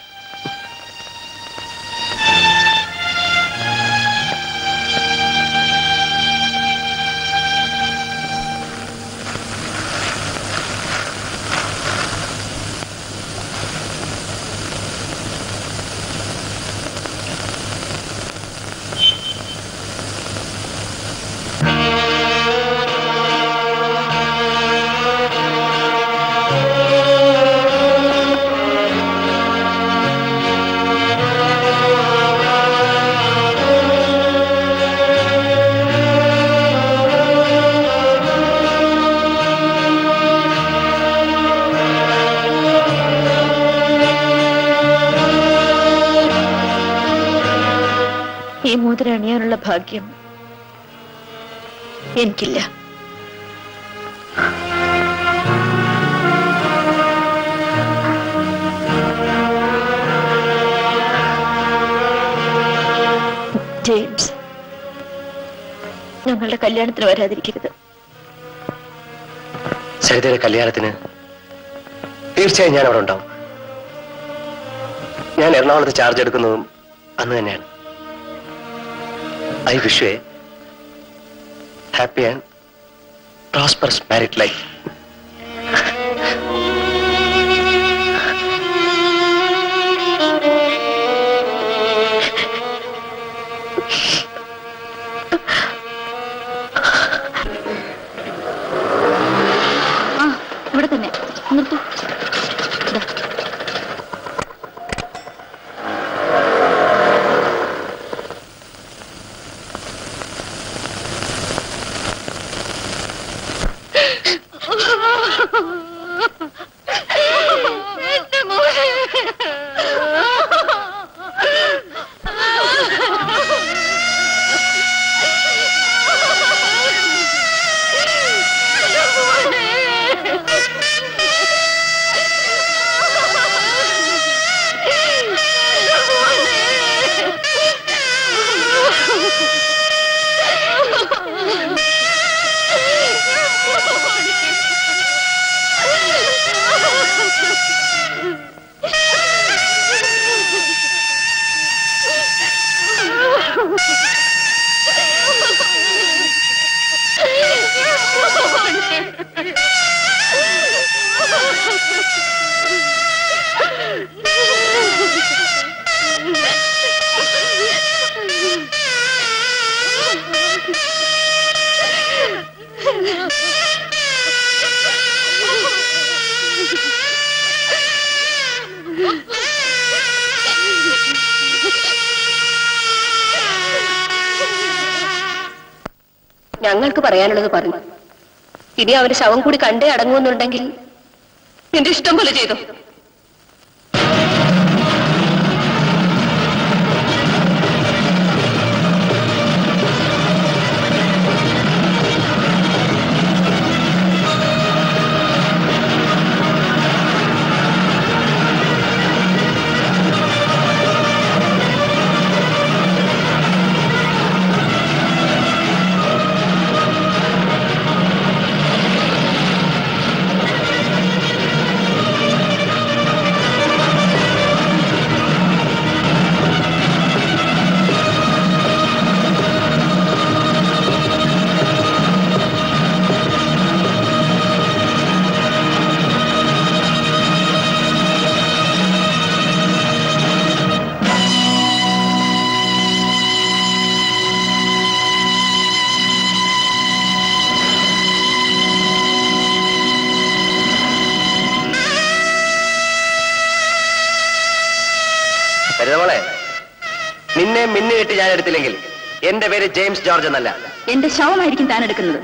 ഈ മോതിരം അണിയാനുള്ള ഭാഗ്യം എനിക്കില്ല ജെയിംസ് ഞങ്ങളുടെ കല്യാണത്തിന് വരാതിരിക്കരുത് സരിതയുടെ കല്യാണത്തിന് തീർച്ചയായും ഞാൻ അവിടെ ഉണ്ടാവും ഞാൻ എറണാകുളത്ത് ചാർജ് എടുക്കുന്നതും അന്ന് തന്നെയാണ് I wish a happy and prosperous married life ആ ഇവിടെ തന്നെ നിർത്തൂ ദാ. ഞങ്ങൾക്ക് പറയാനുള്ളത് പറഞ്ഞു ഇനി അവന്റെ ശവം കൂടി കണ്ടേ അടങ്ങുമെന്നുണ്ടെങ്കിൽ നിന്റെ ഇഷ്ടം പോലെ ചെയ്തു കരുതമോളെ നിന്നെ മിന്നുകെട്ടി ഞാൻ എടുത്തില്ലെങ്കിൽ എന്റെ പേര് ജെയിംസ് ജോർജ് എന്നല്ല എന്റെ ശവമായിരിക്കും താൻ എടുക്കുന്നത്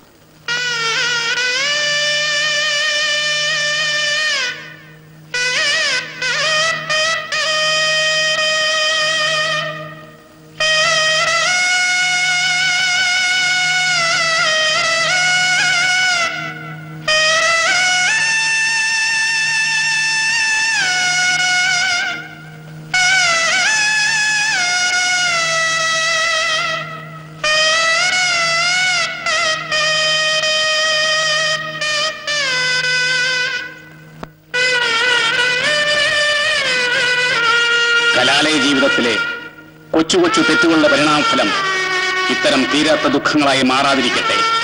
കലാലയ ജീവിതത്തിലെ കൊച്ചു കൊച്ചു തെറ്റുകളുടെ പരിണാമഫലം ഇത്തരം തീരാത്ത ദുഃഖങ്ങളായി മാറാതിരിക്കട്ടെ